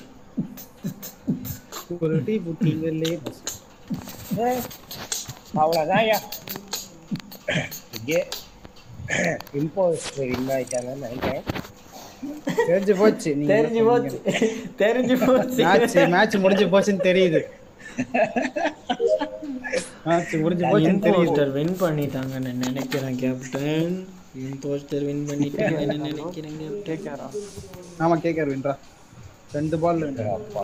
உருட்டி புட்டிங்களே நசு அவ்வளவுதான் ஐயா இங்கே இம்போஸ் வின் ஆயிட்டாங்கன்னு நினைக்கிறேன் தெரிஞ்சு போச்சு நீங்க தெரிஞ்சு போச்சு தெரிஞ்சு போச்சு மேட்ச் மேட்ச் முடிஞ்சு போச்சுன்னு தெரியுது மேட்ச் முடிஞ்சு போச்சுன்னு தெரியுது இம்போஸ்டர் வின் பண்ணிட்டாங்கன்னு நினைக்கிறேன் கேப்டன் இம்போஸ்டர் வின் பண்ணிட்டாங்கன்னு நினைக்கிறேன் கேப்டன் ஆமா கேக்கர் வின்றா ரெண்டு பால் அப்பா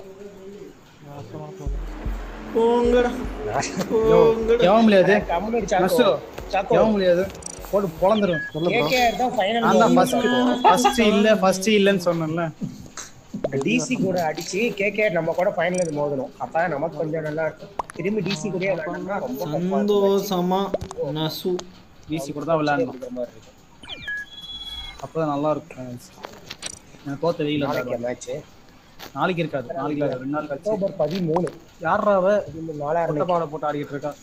போங்கடா போங்கடா எவன் முடியாது கம்முனு நசு சாக்கோ சாக்கோ எவன் முடியாது போட்டு பொழந்துரும் கேகேஆர் தான் ஃபைனல் நான் தான் ஃபர்ஸ்ட் ஃபர்ஸ்ட் இல்ல ஃபர்ஸ்ட் இல்லன்னு சொன்னேன்ல டிசி கூட அடிச்சு கேகேஆர் நம்ம கூட ஃபைனல் மோதணும் அப்ப நமக்கு கொஞ்சம் நல்லா இருக்கும் திரும்பி டிசி கூட விளையாடணும்னா ரொம்ப tough ஆ இருக்கும். சந்தோஷமா நசு பிசி கூட தான் விளையாடணும் இருக்கிற மாதிரி இருக்கும். அப்பதான் நல்லா இருக்கும் நான் தோத்த வெயில நாளைக்கு மேட்ச் நாளைக்கு இருக்காது நாளைக்கு இல்ல, ரெண்டு நாள் கழிச்சு அக்டோபர் பதிமூணு யாரா அவ பதிமூணு நாலாயிரம் கொட்ட பாட போட்டு ஆடிட்டு இருக்கா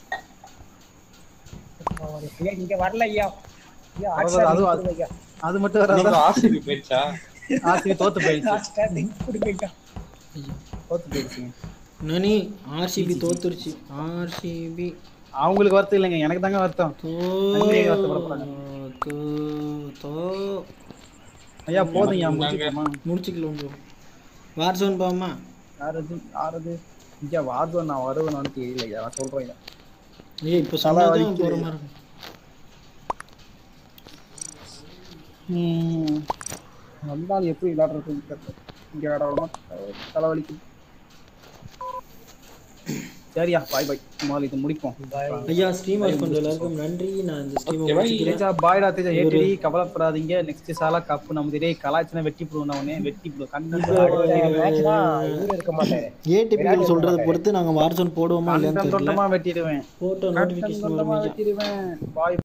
ஐயா, இங்க வரல ஐயா ஐயா, அது- Hotstar அது- link அது- கொடுங்க ஐயா. அது மட்டும் வராது நீங்க ஆர்சிபி போயிடுச்சா ஆர்சிபி தோத்து போயிடுச்சு Hotstar link கொடுங்க ஐயா. தோத்து போயிடுச்சுங்க நனி ஆர்சிபி தோத்துருச்சு ஆர்சிபி அவங்களுக்கு வருத்தம் இல்லைங்க எனக்கு தாங்க வருத்தம் தோ அங்கேயே வருத்தப்பட போறாங்க. தோ தோ ஐயா போதும் ஐயா முடிச்சுக்கோமா முடிச்சுக்கலாம் ப்ரோ வார் சோன் போமா யாரது யாரது ஐயா வார்டு நான் வருவேன்னு தெரியல ஐயா நான் சொல்றேன் ஐயா ஏய் இப்போ சொன்னாதான் போகிற மாதிரி இருக்கும் ம், வந்தால் எப்படி விளையாடுறதுன்னு தெரியல இங்க விளையாடணுமா தலைவலிக்கு சரியா பாய் பாய் முதல்ல இது முடிப்போம் ஐயா ஸ்ட்ரீம் வாட்ச் பண்ணுற எல்லாருக்கும் நன்றி நான் இந்த ஸ்ட்ரீமை Okay, bye. முடிச்சுக்கிறேன் தேஜா பாய்டா தேஜா ஏடி கவலைப்படாதீங்க நெக்ஸ்ட் சாலா கப்பு நம்ம இதே கலாய்ச்சனா வெட்டி போடுவோம் உடனே வெட்டி போடுவோம் கண்ணு மேட்ச்னா இவரு இருக்க மாட்டாரு ஏடிபிஎல் சொல்கிறத பொறுத்து நாங்கள் வார் சோன் போடுவோமா இல்லையான்னு கண்டம் தெரியல தொண்டமா வெட்டிடுவேன் போட்டோ கண்டம் நோட்டிஃபிகேஷன் தொண்டமா வரும் வெட்டிடுவேன் பாய்